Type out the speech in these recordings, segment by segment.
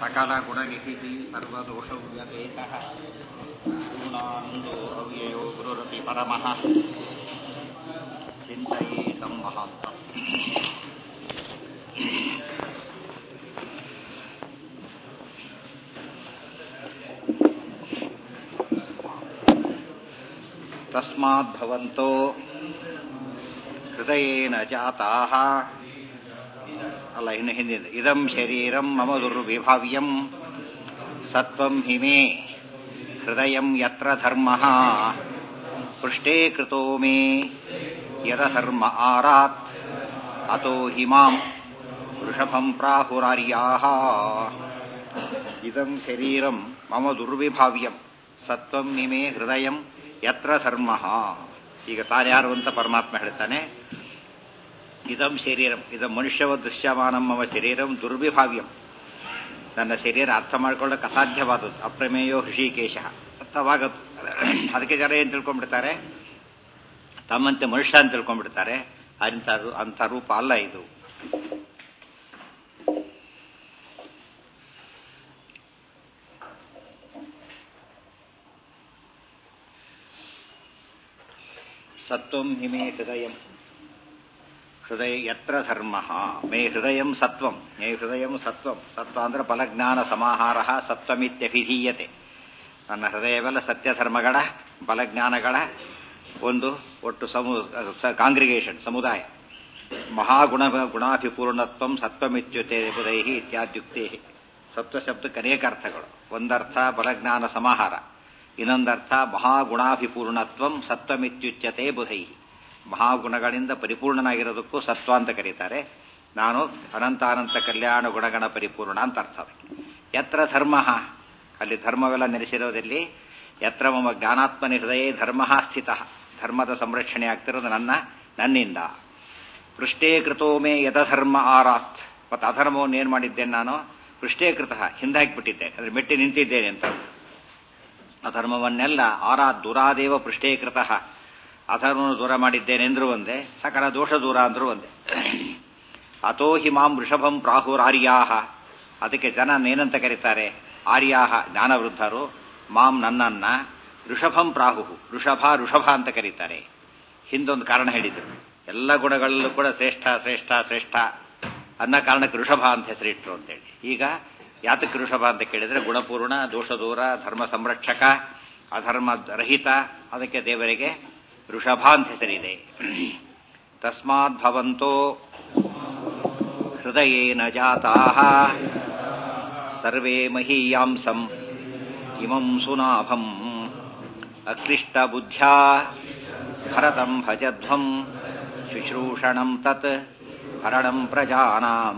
सकलगुणनिधिः सर्वदोषव्यपेतः पूर्णानन्दो अव्ययो गुरुरपि परमः चिन्तयेतं महान्तम् तस्माद्भवन्तो ಹೃದಯೇನ ಜಾತಾಹ ಅಲ್ಲ ಇನ್ನು ಹಿಂದಿನ ಇದಂ ಶರೀರಂ ಮಮ ದುರ್ವಿಭಾವ್ಯಂ ಸತ್ವಂ ಹಿಮೆ ಹೃದಯಂ ಯತ್ರ ಧರ್ಮ ಪೃಷ್ಟೇ ಕೃತೋ ಮೇ ಯದಧರ್ಮ ಆರಾತ್ ಅತೋ ಹಿಮಾಂ ವೃಷಭಂ ಪ್ರಾಹುರಾರ್ಯಾಹ ಇದಂ ಶರೀರಂ ಮಮ ದುರ್ವಿಭಾವ್ಯಂ ಸತ್ವಂ ಹಿಮೆ ಹೃದಯಂ ಯತ್ರ ಧರ್ಮ ಈಗ ತಾನ್ಯಾರು ಅಂತ ಪರಮಾತ್ಮ ಹೇಳ್ತಾನೆ ಇದಂ ಶರೀರಂ ಇದಂ ಮನುಷ್ಯವ ದೃಶ್ಯಮಾನಂ ಮಮ ಶರೀರಂ ದುರ್ವಿಭಾವ್ಯಂ ನನ್ನ ಶರೀರ ಅರ್ಥ ಮಾಡ್ಕೊಳ್ಳೋಕೆ ಅಸಾಧ್ಯವಾದದ್ದು ಅಪ್ರಮೇಯೋ ಹೃಷಿಕೇಶ ಅರ್ಥವಾಗದು ಅದಕ್ಕೆ ಜನ ಏನು ತಿಳ್ಕೊಂಡ್ಬಿಡ್ತಾರೆ ತಮ್ಮಂತೆ ಮನುಷ್ಯ ಅಂತ ತಿಳ್ಕೊಂಡ್ಬಿಡ್ತಾರೆ ಅಂಥ ಅಂಥ ರೂಪ ಅಲ್ಲ ಇದು ಸತ್ವಂ ಹಿಮೇ ಹೃದಯಂ ಹೃದಯ ಯತ್ರ ಧರ್ಮ ಮೇ ಹೃದಯಂ ಸತ್ವಂ ಮೇ ಹೃದಯಂ ಸತ್ವಂ ಸತ್ವ ಅಂದ್ರೆ ಬಲಜ್ಞಾನ ಸಮಾಹಾರ ಸತ್ವಮಿತ್ಯಭಿಧೀಯತೆ ನನ್ನ ಹೃದಯವೆಲ್ಲ ಸತ್ಯಧರ್ಮಗಳ ಬಲಜ್ಞಾನಗಳ ಒಂದು ಒಟ್ಟು ಸಮು ಕಾಂಗ್ರಿಗೇಷನ್ ಸಮುದಾಯ ಮಹಾಗುಣ ಗುಣಾಭಿಪೂರ್ಣತ್ವಂ ಸತ್ವಮಿತ್ಯುತೆ ಬುಧೈ ಇತ್ಯಾದ್ಯುಕ್ತೇ ಸತ್ವ ಶಬ್ದಕ್ಕೆ ಅನೇಕ ಅರ್ಥಗಳು ಒಂದರ್ಥ ಬಲಜ್ಞಾನ ಸಮಾಹಾರ ಇನ್ನೊಂದರ್ಥ ಮಹಾಗುಣಾಭಿಪೂರ್ಣತ್ವಂ ಸತ್ವಮಿತ್ಯುಚ್ಯತೆ ಬುಧೈ ಮಹಾಗುಣಗಳಿಂದ ಪರಿಪೂರ್ಣನಾಗಿರೋದಕ್ಕೂ ಸತ್ವ ಅಂತ ಕರೀತಾರೆ ನಾನು ಅನಂತಾನಂತ ಕಲ್ಯಾಣ ಗುಣಗಣ ಪರಿಪೂರ್ಣ ಅಂತ ಅರ್ಥ ಅದಕ್ಕೆ ಯತ್ರ ಧರ್ಮ ಅಲ್ಲಿ ಧರ್ಮವೆಲ್ಲ ನೆಲೆಸಿರೋದಲ್ಲಿ ಯತ್ರ ಮಮ ಜ್ಞಾನಾತ್ಮನ ಹೃದಯ ಧರ್ಮ ಸ್ಥಿತ ಧರ್ಮದ ಸಂರಕ್ಷಣೆ ಆಗ್ತಿರೋದು ನನ್ನ ನನ್ನಿಂದ ಪೃಷ್ಟೇ ಕೃತೋಮೇ ಯಥಧರ್ಮ ಆರಾತ್ ಮತ್ತು ಅಧರ್ಮವನ್ನು ಏನು ಮಾಡಿದ್ದೇನೆ ನಾನು ಪೃಷ್ಟೇ ಕೃತ ಹಿಂದಾಕಿಬಿಟ್ಟಿದ್ದೆ ಅಂದರೆ ಮೆಟ್ಟಿ ನಿಂತಿದ್ದೇನೆ ಅಂತ ಅಧರ್ಮವನ್ನೆಲ್ಲ ಆರಾ ದುರಾದೇವ ಪೃಷ್ಟೇಕೃತ ಅಧರ್ಮವನ್ನು ದೂರ ಮಾಡಿದ್ದೇನೆ ಎಂದ್ರು ಒಂದೇ ಸಕಲ ದೋಷ ದೂರ ಅಂದ್ರು ಒಂದೇ ಅಥೋ ಹಿ ಮಾಂ ವೃಷಭಂ ಪ್ರಾಹುರಾರ್ಯಾಹ ಅದಕ್ಕೆ ಜನ ಏನಂತ ಕರೀತಾರೆ ಆರ್ಯಾಹ ಜ್ಞಾನವೃದ್ಧರು ಮಾಂ ನನ್ನನ್ನ ಋಷಭಂ ಪ್ರಾಹು ಋಷಭ ಋಷಭ ಅಂತ ಕರೀತಾರೆ ಹಿಂದೊಂದು ಕಾರಣ ಹೇಳಿದ್ರು ಎಲ್ಲ ಗುಣಗಳಲ್ಲೂ ಕೂಡ ಶ್ರೇಷ್ಠ ಶ್ರೇಷ್ಠ ಶ್ರೇಷ್ಠ ಅನ್ನೋ ಕಾರಣಕ್ಕೆ ಋಷಭ ಅಂತ ಹೆಸರಿಟ್ರು ಅಂತೇಳಿ ಈಗ ಯಾತಕ್ಕೆ ಋಷಭ ಅಂತ ಕೇಳಿದ್ರೆ ಗುಣಪೂರ್ಣ ದೋಷ ದೂರ ಧರ್ಮ ಸಂರಕ್ಷಕ ಅಧರ್ಮ ರಹಿತ ಅದಕ್ಕೆ ದೇವರಿಗೆ ಋಷಭ ಅಂತ ಹೆಸರಿದೆ ತಸ್ಮಾತ್ ಭವಂತೋ ಹೃದಯೇನ ಜಾತಾಹ ಸರ್ವೇ ಮಹೀಯಾಂಸಂ ಇಮಂ ಸುನಾಭಂ ಅಕ್ಲಿಷ್ಟ ಬುದ್ಧ್ಯಾ ಭರತಂ ಭಜಧ್ವಂ ಶುಶ್ರೂಷಣಂ ತತ್ ಹರಣಂ ಪ್ರಜಾನಾಂ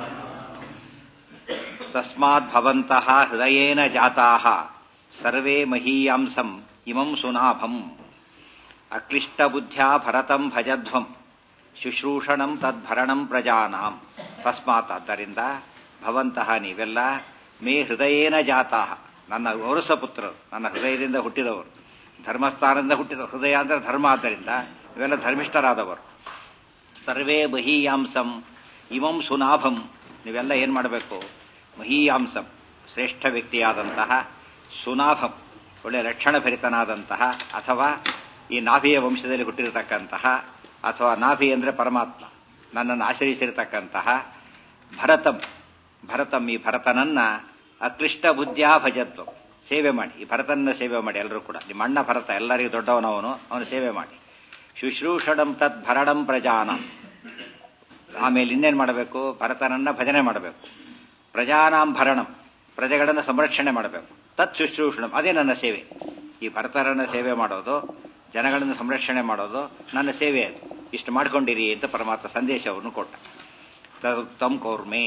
ತಸ್ಮಾತ್ ಭವಂತಃ ಹೃದಯೇನ ಜಾತಾಹ ಸರ್ವೇ ಮಹೀಯಾಂಸಂ ಇಮಂ ಸುನಾಭಂ ಅಕ್ಲಿಷ್ಟಬುದ್ಧ್ಯಾ ಭರತಂ ಭಜಧ್ವಂ ಶುಶ್ರೂಷಣಂ ತದ್ಭರಣಂ ಪ್ರಜಾನಾಂ ತಸ್ಮಾತ್ ಆದ್ದರಿಂದ ಭವಂತಹ ನೀವೆಲ್ಲ ಮೇ ಹೃದಯೇನ ಜಾತಾಹ ನನ್ನ ವರುಸ ಪುತ್ರರು ನನ್ನ ಹೃದಯದಿಂದ ಹುಟ್ಟಿದವರು ಧರ್ಮಸ್ಥಾನದಿಂದ ಹುಟ್ಟಿದ ಹೃದಯ ಅಂದರೆ ಧರ್ಮ ಆದ್ದರಿಂದ ಇವೆಲ್ಲ ಧರ್ಮಿಷ್ಠರಾದವರು ಸರ್ವೇ ಮಹೀಯಾಂಸಂ ಇಮಂ ಸುನಾಭಂ ನೀವೆಲ್ಲ ಏನು ಮಾಡಬೇಕು ಮಹೀಯಾಂಸಂ ಶ್ರೇಷ್ಠ ವ್ಯಕ್ತಿಯಾದಂತಹ ಸುನಾಭಂ ಒಳ್ಳೆಯ ಲಕ್ಷಣಭರಿತನಾದಂತಹ ಅಥವಾ ಈ ನಾಭಿಯ ವಂಶದಲ್ಲಿ ಹುಟ್ಟಿರತಕ್ಕಂತಹ ಅಥವಾ ನಾಭಿ ಅಂದರೆ ಪರಮಾತ್ಮ ನನ್ನನ್ನು ಆಶ್ರಯಿಸಿರತಕ್ಕಂತಹ ಭರತಂ ಭರತಂ ಈ ಭರತನನ್ನ ಅಕ್ಲಿಷ್ಟ ಬುದ್ಧಿಯಾ ಭಜತ್ವ ಸೇವೆ ಮಾಡಿ ಈ ಭರತನ ಸೇವೆ ಮಾಡಿ ಎಲ್ಲರೂ ಕೂಡ ನಿಮ್ಮ ಅಣ್ಣ ಭರತ ಎಲ್ಲರಿಗೂ ದೊಡ್ಡವನವನು ಅವನು ಸೇವೆ ಮಾಡಿ ಶುಶ್ರೂಷಣಂ ತತ್ ಭರಣಂ ಪ್ರಜಾನಂ ಆಮೇಲೆ ಇನ್ನೇನು ಮಾಡಬೇಕು ಭರತನನ್ನ ಭಜನೆ ಮಾಡಬೇಕು ಪ್ರಜಾನಾಂ ಭರಣಂ ಪ್ರಜೆಗಳನ್ನು ಸಂರಕ್ಷಣೆ ಮಾಡಬೇಕು ತತ್ ಶುಶ್ರೂಷಣಂ ಅದೇ ನನ್ನ ಸೇವೆ ಈ ಭರತರನ್ನ ಸೇವೆ ಮಾಡೋದು ಜನಗಳನ್ನು ಸಂರಕ್ಷಣೆ ಮಾಡೋದು ನನ್ನ ಸೇವೆ ಅದು ಇಷ್ಟು ಮಾಡ್ಕೊಂಡಿರಿ ಅಂತ ಪರಮಾತ್ಮ ಸಂದೇಶವನ್ನು ಕೊಟ್ಟ ತಂ ಕೌರ್ಮೆ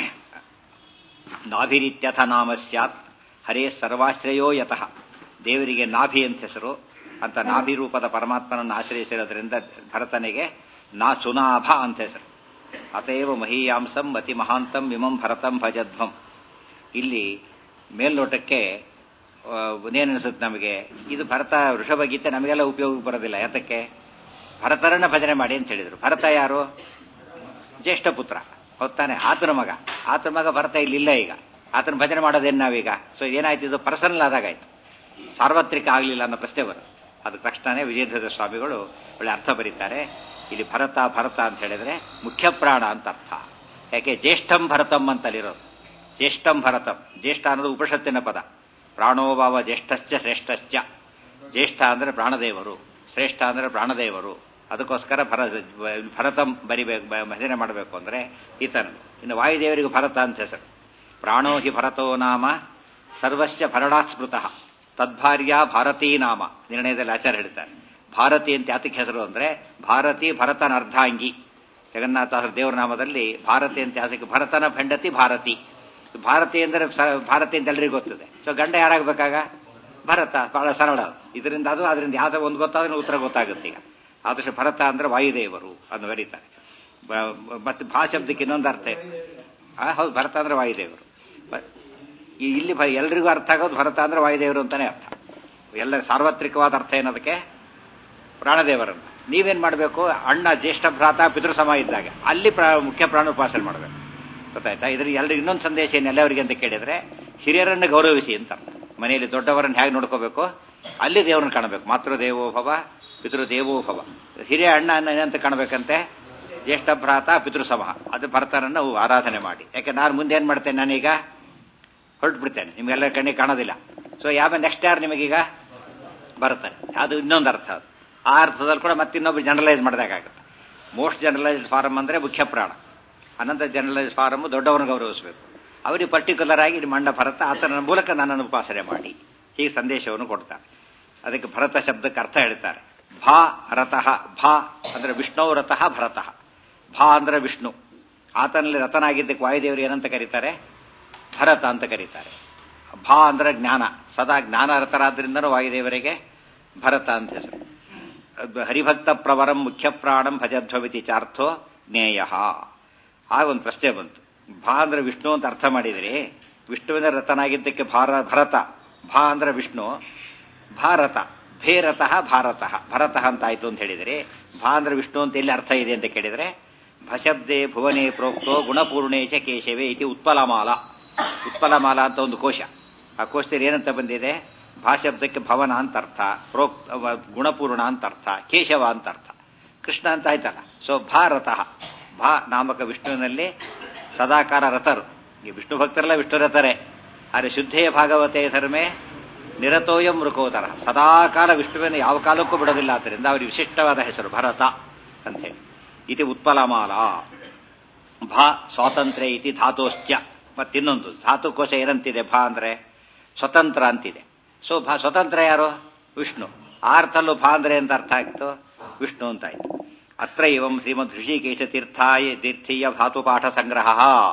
ನಾಭಿರಿತ್ಯಥ ನಾಮ ಸ್ಯಾತ್ ಹರೇ ಸರ್ವಾಶ್ರಯೋ ಯತಃ ದೇವರಿಗೆ ನಾಭಿ ಅಂತ ಹೆಸರು ಅಂತ ನಾಭಿ ರೂಪದ ಪರಮಾತ್ಮನನ್ನು ಆಶ್ರಯಿಸಿರೋದ್ರಿಂದ ಭರತನಿಗೆ ನಾ ಸುನಾಭ ಅಂತ ಹೆಸರು ಅತೇವ ಮಹೀಯಾಂಸಂ ಅತಿ ಮಹಾಂತಂ ವಿಮಂ ಭರತಂ ಭಜಧ್ವಂ ಇಲ್ಲಿ ಮೇಲ್ನೋಟಕ್ಕೆ ಏನಿಸುತ್ತೆ ನಮಗೆ ಇದು ಭರತ ವೃಷಭ ಗೀತೆ ನಮಗೆಲ್ಲ ಉಪಯೋಗಕ್ಕೆ ಬರೋದಿಲ್ಲ ಯಾತಕ್ಕೆ ಭರತರನ್ನ ಭಜನೆ ಮಾಡಿ ಅಂತ ಹೇಳಿದರು ಭರತ ಯಾರು ಜ್ಯೇಷ್ಠ ಪುತ್ರ ಹೊತ್ತಾನೆ ಆತನ ಮಗ ಆತನ ಮಗ ಭರತ ಇಲ್ಲಿಲ್ಲ ಈಗ ಆತನ ಭಜನೆ ಮಾಡೋದೇನು ನಾವೀಗ ಸೊ ಏನಾಯ್ತು ಇದು ಪರ್ಸನಲ್ ಆದಾಗಾಯ್ತು ಸಾರ್ವತ್ರಿಕ ಆಗಲಿಲ್ಲ ಅನ್ನೋ ಪ್ರಶ್ನೆ ಬರುತ್ತೆ ಅದಕ್ಕೆ ತಕ್ಷಣನೇ ವಿಜಯಧ್ವಜ ಸ್ವಾಮಿಗಳು ಒಳ್ಳೆ ಅರ್ಥ ಬರೀತಾರೆ ಇಲ್ಲಿ ಭರತ ಭರತ ಅಂತ ಹೇಳಿದ್ರೆ ಮುಖ್ಯ ಪ್ರಾಣ ಅಂತ ಅರ್ಥ ಯಾಕೆ ಜ್ಯೇಷ್ಠಂ ಭರತಂ ಅಂತಲ್ಲಿರೋದು ಜ್ಯೇಷ್ಠಂ ಭರತಂ ಜ್ಯೇಷ್ಠ ಅನ್ನೋದು ಉಪನಿಷತ್ತಿನ ಪದ ಪ್ರಾಣೋಭಾವ ಜ್ಯೇಷ್ಠಶ್ಚ ಶ್ರೇಷ್ಠಶ್ಚ ಜ್ಯೇಷ್ಠ ಅಂದರೆ ಪ್ರಾಣದೇವರು ಶ್ರೇಷ್ಠ ಅಂದರೆ ಪ್ರಾಣದೇವರು ಅದಕ್ಕೋಸ್ಕರ ಭರ ಭರತಂ ಬರಿಬೇಕು ಬ- ಭಜನೆ ಮಾಡಬೇಕು ಅಂದರೆ ಈತನ ಇನ್ನು ವಾಯುದೇವರಿಗೂ ಭರತ ಅಂತ ಹೆಸರು ಪ್ರಾಣೋ ಹಿ ಭರತೋ ನಾಮ ಸರ್ವಸ್ಯ ಭರಣಾತ್ ಸ್ಮೃತಃ ತದ್ಭಾರ್ಯ ಭಾರತೀ ನಾಮ ನಿರ್ಣಯದಲ್ಲಿ ಆಚಾರ್ಯ ಹೇಳ್ತಾರೆ ಭಾರತಿ ಅಂತ ಯಾತಕ್ಕೆ ಹೆಸರು ಅಂದ್ರೆ ಭಾರತಿ ಭರತನ ಅರ್ಧಾಂಗಿ ಜಗನ್ನಾಥ ದೇವರ ನಾಮದಲ್ಲಿ ಭಾರತಿ ಅಂತ ಯಾತಕ್ಕೆ ಭರತನ ಹೆಂಡತಿ ಭಾರತಿ ಭಾರತಿ ಅಂದ್ರೆ ಸ- ಭಾರತಿ ಅಂತ ಎಲ್ರಿಗೂ ಗೊತ್ತಿದೆ ಸೊ ಗಂಡ ಯಾರಾಗಬೇಕಾಗ ಭರತ ಬಹಳ ಸರಳ ಇದರಿಂದ ಅದು ಅದರಿಂದ ಯಾವ್ದೋ ಒಂದು ಗೊತ್ತಾದ್ರೆ ಉತ್ತರ ಗೊತ್ತಾಗುತ್ತೆ ಈಗ ಆದಷ್ಟು ಭರತ ಅಂದ್ರೆ ವಾಯುದೇವರು ಅನ್ನು ಬರೀತಾರೆ ಬ- ಬ- ಮತ್ತೆ ಭಾ ಶಬ್ದಕ್ಕೆ ಇನ್ನೊಂದು ಅರ್ಥ ಇದೆ ಆ, ಹೌದು ಭರತ ಅಂದ್ರೆ ವಾಯುದೇವರು ಬ- ಈ ಇಲ್ಲಿ ಭ- ಎಲ್ರಿಗೂ ಅರ್ಥ ಆಗೋದು ಭರತ ಅಂದ್ರೆ ವಾಯುದೇವರು ಅಂತಾನೆ ಅರ್ಥ ಎಲ್ಲ ಸಾರ್ವತ್ರಿಕವಾದ ಅರ್ಥ ಏನದಕ್ಕೆ ಪ್ರಾಣದೇವರನ್ನು ನೀವೇನ್ ಮಾಡಬೇಕು ಅಣ್ಣ ಜ್ಯೇಷ್ಠ ಭ್ರಾತ ಪಿತೃ ಸಮ ಇದ್ದಾಗ ಅಲ್ಲಿ ಪ್ರಾ- ಮುಖ್ಯ ಪ್ರಾಣ ಉಪಾಸನೆ ಮಾಡಬೇಕು ಗೊತ್ತಾಯ್ತಾ ಇದ್ರ ಎಲ್ರಿಗೂ ಇನ್ನೊಂದು ಸಂದೇಶ ಏನು ಎಲ್ಲವರಿಗೆ ಅಂತ ಕೇಳಿದ್ರೆ ಹಿರಿಯರನ್ನು ಗೌರವಿಸಿ ಅಂತ ಅರ್ಥ. ಮನೆಯಲ್ಲಿ ದೊಡ್ಡವರನ್ನು ಹೇಗೆ ನೋಡ್ಕೋಬೇಕು ಅಲ್ಲಿ ದೇವರನ್ನು ಕಾಣಬೇಕು ಮಾತೃ ದೇವೋಭವ ಪಿತೃ ದೇವೋಭವ ಹಿರಿಯ ಅಣ್ಣ ಅನ್ನ ಏನಂತ ಕಾಣಬೇಕಂತೆ ಜ್ಯೇಷ್ಠ ಭ್ರಾತ ಪಿತೃ ಸಮ ಅದು ಭರತನನ್ನು ನಾವು ಆರಾಧನೆ ಮಾಡಿ ಯಾಕೆ ನಾನು ಮುಂದೆ ಏನ್ ಮಾಡ್ತೇನೆ ನಾನೀಗ ಹೊರಟು ಬಿಡ್ತೇನೆ ನಿಮ್ಗೆಲ್ಲ ಕಣ್ಣಿಗೆ ಕಾಣೋದಿಲ್ಲ ಸೊ ಯಾವ ನೆಕ್ಸ್ಟ್ ಯಾರು ನಿಮಗೀಗ ಬರ್ತಾರೆ ಅದು ಇನ್ನೊಂದು ಅರ್ಥ ಅದು ಆ ಅರ್ಥದಲ್ಲಿ ಕೂಡ ಮತ್ತೆ ಇನ್ನೊಬ್ರು ಜನರಲೈಸ್ ಮಾಡಿದಾಗುತ್ತೆ ಮೋಸ್ಟ್ ಜನರಲೈಸ್ಡ್ ಫಾರಮ್ ಅಂದ್ರೆ ಮುಖ್ಯ ಪ್ರಾಣ ಅನಂತ ಜನರಲೈಸ್ ಫಾರಮ್ ದೊಡ್ಡವರನ್ನು ಗೌರವಿಸಬೇಕು ಅವರಿಗೆ ಪರ್ಟಿಕ್ಯುಲರ್ ಆಗಿ ಇಲ್ಲಿ ಮಂಡ ಭರತ ಆತನ ಮೂಲಕ ನನ್ನನ್ನು ಉಪಾಸನೆ ಮಾಡಿ ಹೀಗೆ ಸಂದೇಶವನ್ನು ಕೊಡ್ತಾರೆ ಅದಕ್ಕೆ ಭರತ ಶಬ್ದಕ್ಕೆ ಅರ್ಥ ಹೇಳ್ತಾರೆ ಭಾ ರಥಃ ಭಾ ಅಂದ್ರೆ ವಿಷ್ಣು ರಥಃ ಭರತಃ ಭಾ ಅಂದ್ರೆ ವಿಷ್ಣು ಆತನಲ್ಲಿ ರಥನಾಗಿದ್ದಕ್ಕೆ ವಾಯುದೇವರು ಏನಂತ ಕರೀತಾರೆ ಭರತ ಅಂತ ಕರೀತಾರೆ ಭಾ ಅಂದ್ರೆ ಜ್ಞಾನ ಸದಾ ಜ್ಞಾನರತರಾದ್ರಿಂದನೂ ವಾಯುದೇವರಿಗೆ ಭರತ ಅಂತ ಹೆಸರು ಅದು ಹರಿಭಕ್ತ ಪ್ರವರಂ ಮುಖ್ಯ ಪ್ರಾಣಂ ಭಜಧ್ವವಿತಿ ಚಾರ್ಥೋ ಜ್ಞೇಯ ಆಗ ಒಂದು ಪ್ರಶ್ನೆ ಬಂತು ಭಾ ಅಂದ್ರೆ ವಿಷ್ಣು ಅಂತ ಅರ್ಥ ಮಾಡಿದ್ರಿ ವಿಷ್ಣುವಿನ ರಥನಾಗಿದ್ದಕ್ಕೆ ಭಾರ ಭರತ ಭಾ ಅಂದ್ರೆ ವಿಷ್ಣು ಭಾರತ ಭೇರತಃ ಭಾರತಃ ಭರತಃ ಅಂತ ಆಯ್ತು ಅಂತ ಹೇಳಿದರೆ ಭಾ ಅಂದ್ರೆ ವಿಷ್ಣು ಅಂತ ಎಲ್ಲಿ ಅರ್ಥ ಇದೆ ಅಂತ ಕೇಳಿದ್ರೆ ಭಶಬ್ದೆ ಭುವನೆ ಪ್ರೋಕ್ತೋ ಗುಣಪೂರ್ಣೇ ಚ ಕೇಶವೇ ಇತಿ ಉತ್ಪಲಮಾಲ ಉತ್ಪಲಮಾಲ ಅಂತ ಒಂದು ಕೋಶ ಆ ಕೋಶದಲ್ಲಿ ಏನಂತ ಬಂದಿದೆ ಭಾಶಬ್ದಕ್ಕೆ ಭವನ ಅಂತ ಅರ್ಥ ಪ್ರೋಕ್ತ ಅವ- ಗುಣಪೂರ್ಣ ಅಂತ ಅರ್ಥ ಕೇಶವ ಅಂತ ಅರ್ಥ ಕೃಷ್ಣ ಅಂತ ಆಯ್ತಲ್ಲ ಸೊ ಭಾರತಃ ಭಾ ನಾಮಕ ವಿಷ್ಣುವಿನಲ್ಲಿ ಸದಾಕಾರ ರಥರು ಈ ವಿಷ್ಣು ಭಕ್ತರೆಲ್ಲ ವಿಷ್ಣು ರಥರೇ ಆದರೆ ಶುದ್ಧೇ ಭಾಗವತೆ ಧರ್ಮೇ ನಿರತೋಯಂ ಮೃಕೋದರ ಸದಾಕಾಲ ವಿಷ್ಣುವಿನ ಯಾವ ಕಾಲಕ್ಕೂ ಬಿಡೋದಿಲ್ಲ ಆದ್ದರಿಂದ ಅವರಿಗೆ ವಿಶಿಷ್ಟವಾದ ಹೆಸರು ಭರತ ಅಂತ ಹೇಳಿ ಇದು ಉತ್ಪಲಮಾಲ ಭಾ ಸ್ವಾತಂತ್ರ್ಯ ಇತಿ ಧಾತೋಶ್ಚ ಮತ್ತಿನ್ನೊಂದು ಧಾತುಕೋಶ ಏನಂತಿದೆ ಭಾ ಅಂದ್ರೆ ಸ್ವತಂತ್ರ ಅಂತಿದೆ ಸೊ ಭಾ ಸ್ವತಂತ್ರ ಯಾರು ವಿಷ್ಣು ಆ ಅರ್ಥಲ್ಲೂ ಭಾ ಅಂದ್ರೆ ಅಂತ ಅರ್ಥ ಆಗ್ತು ವಿಷ್ಣು ಅಂತ ಆಯ್ತು ಅತ್ರ ಇವಂ ಶ್ರೀಮದ್ ಋಷಿಕೇಶ ತೀರ್ಥಾಯ ತೀರ್ಥೀಯ ಧಾತುಪಾಠ ಸಂಗ್ರಹ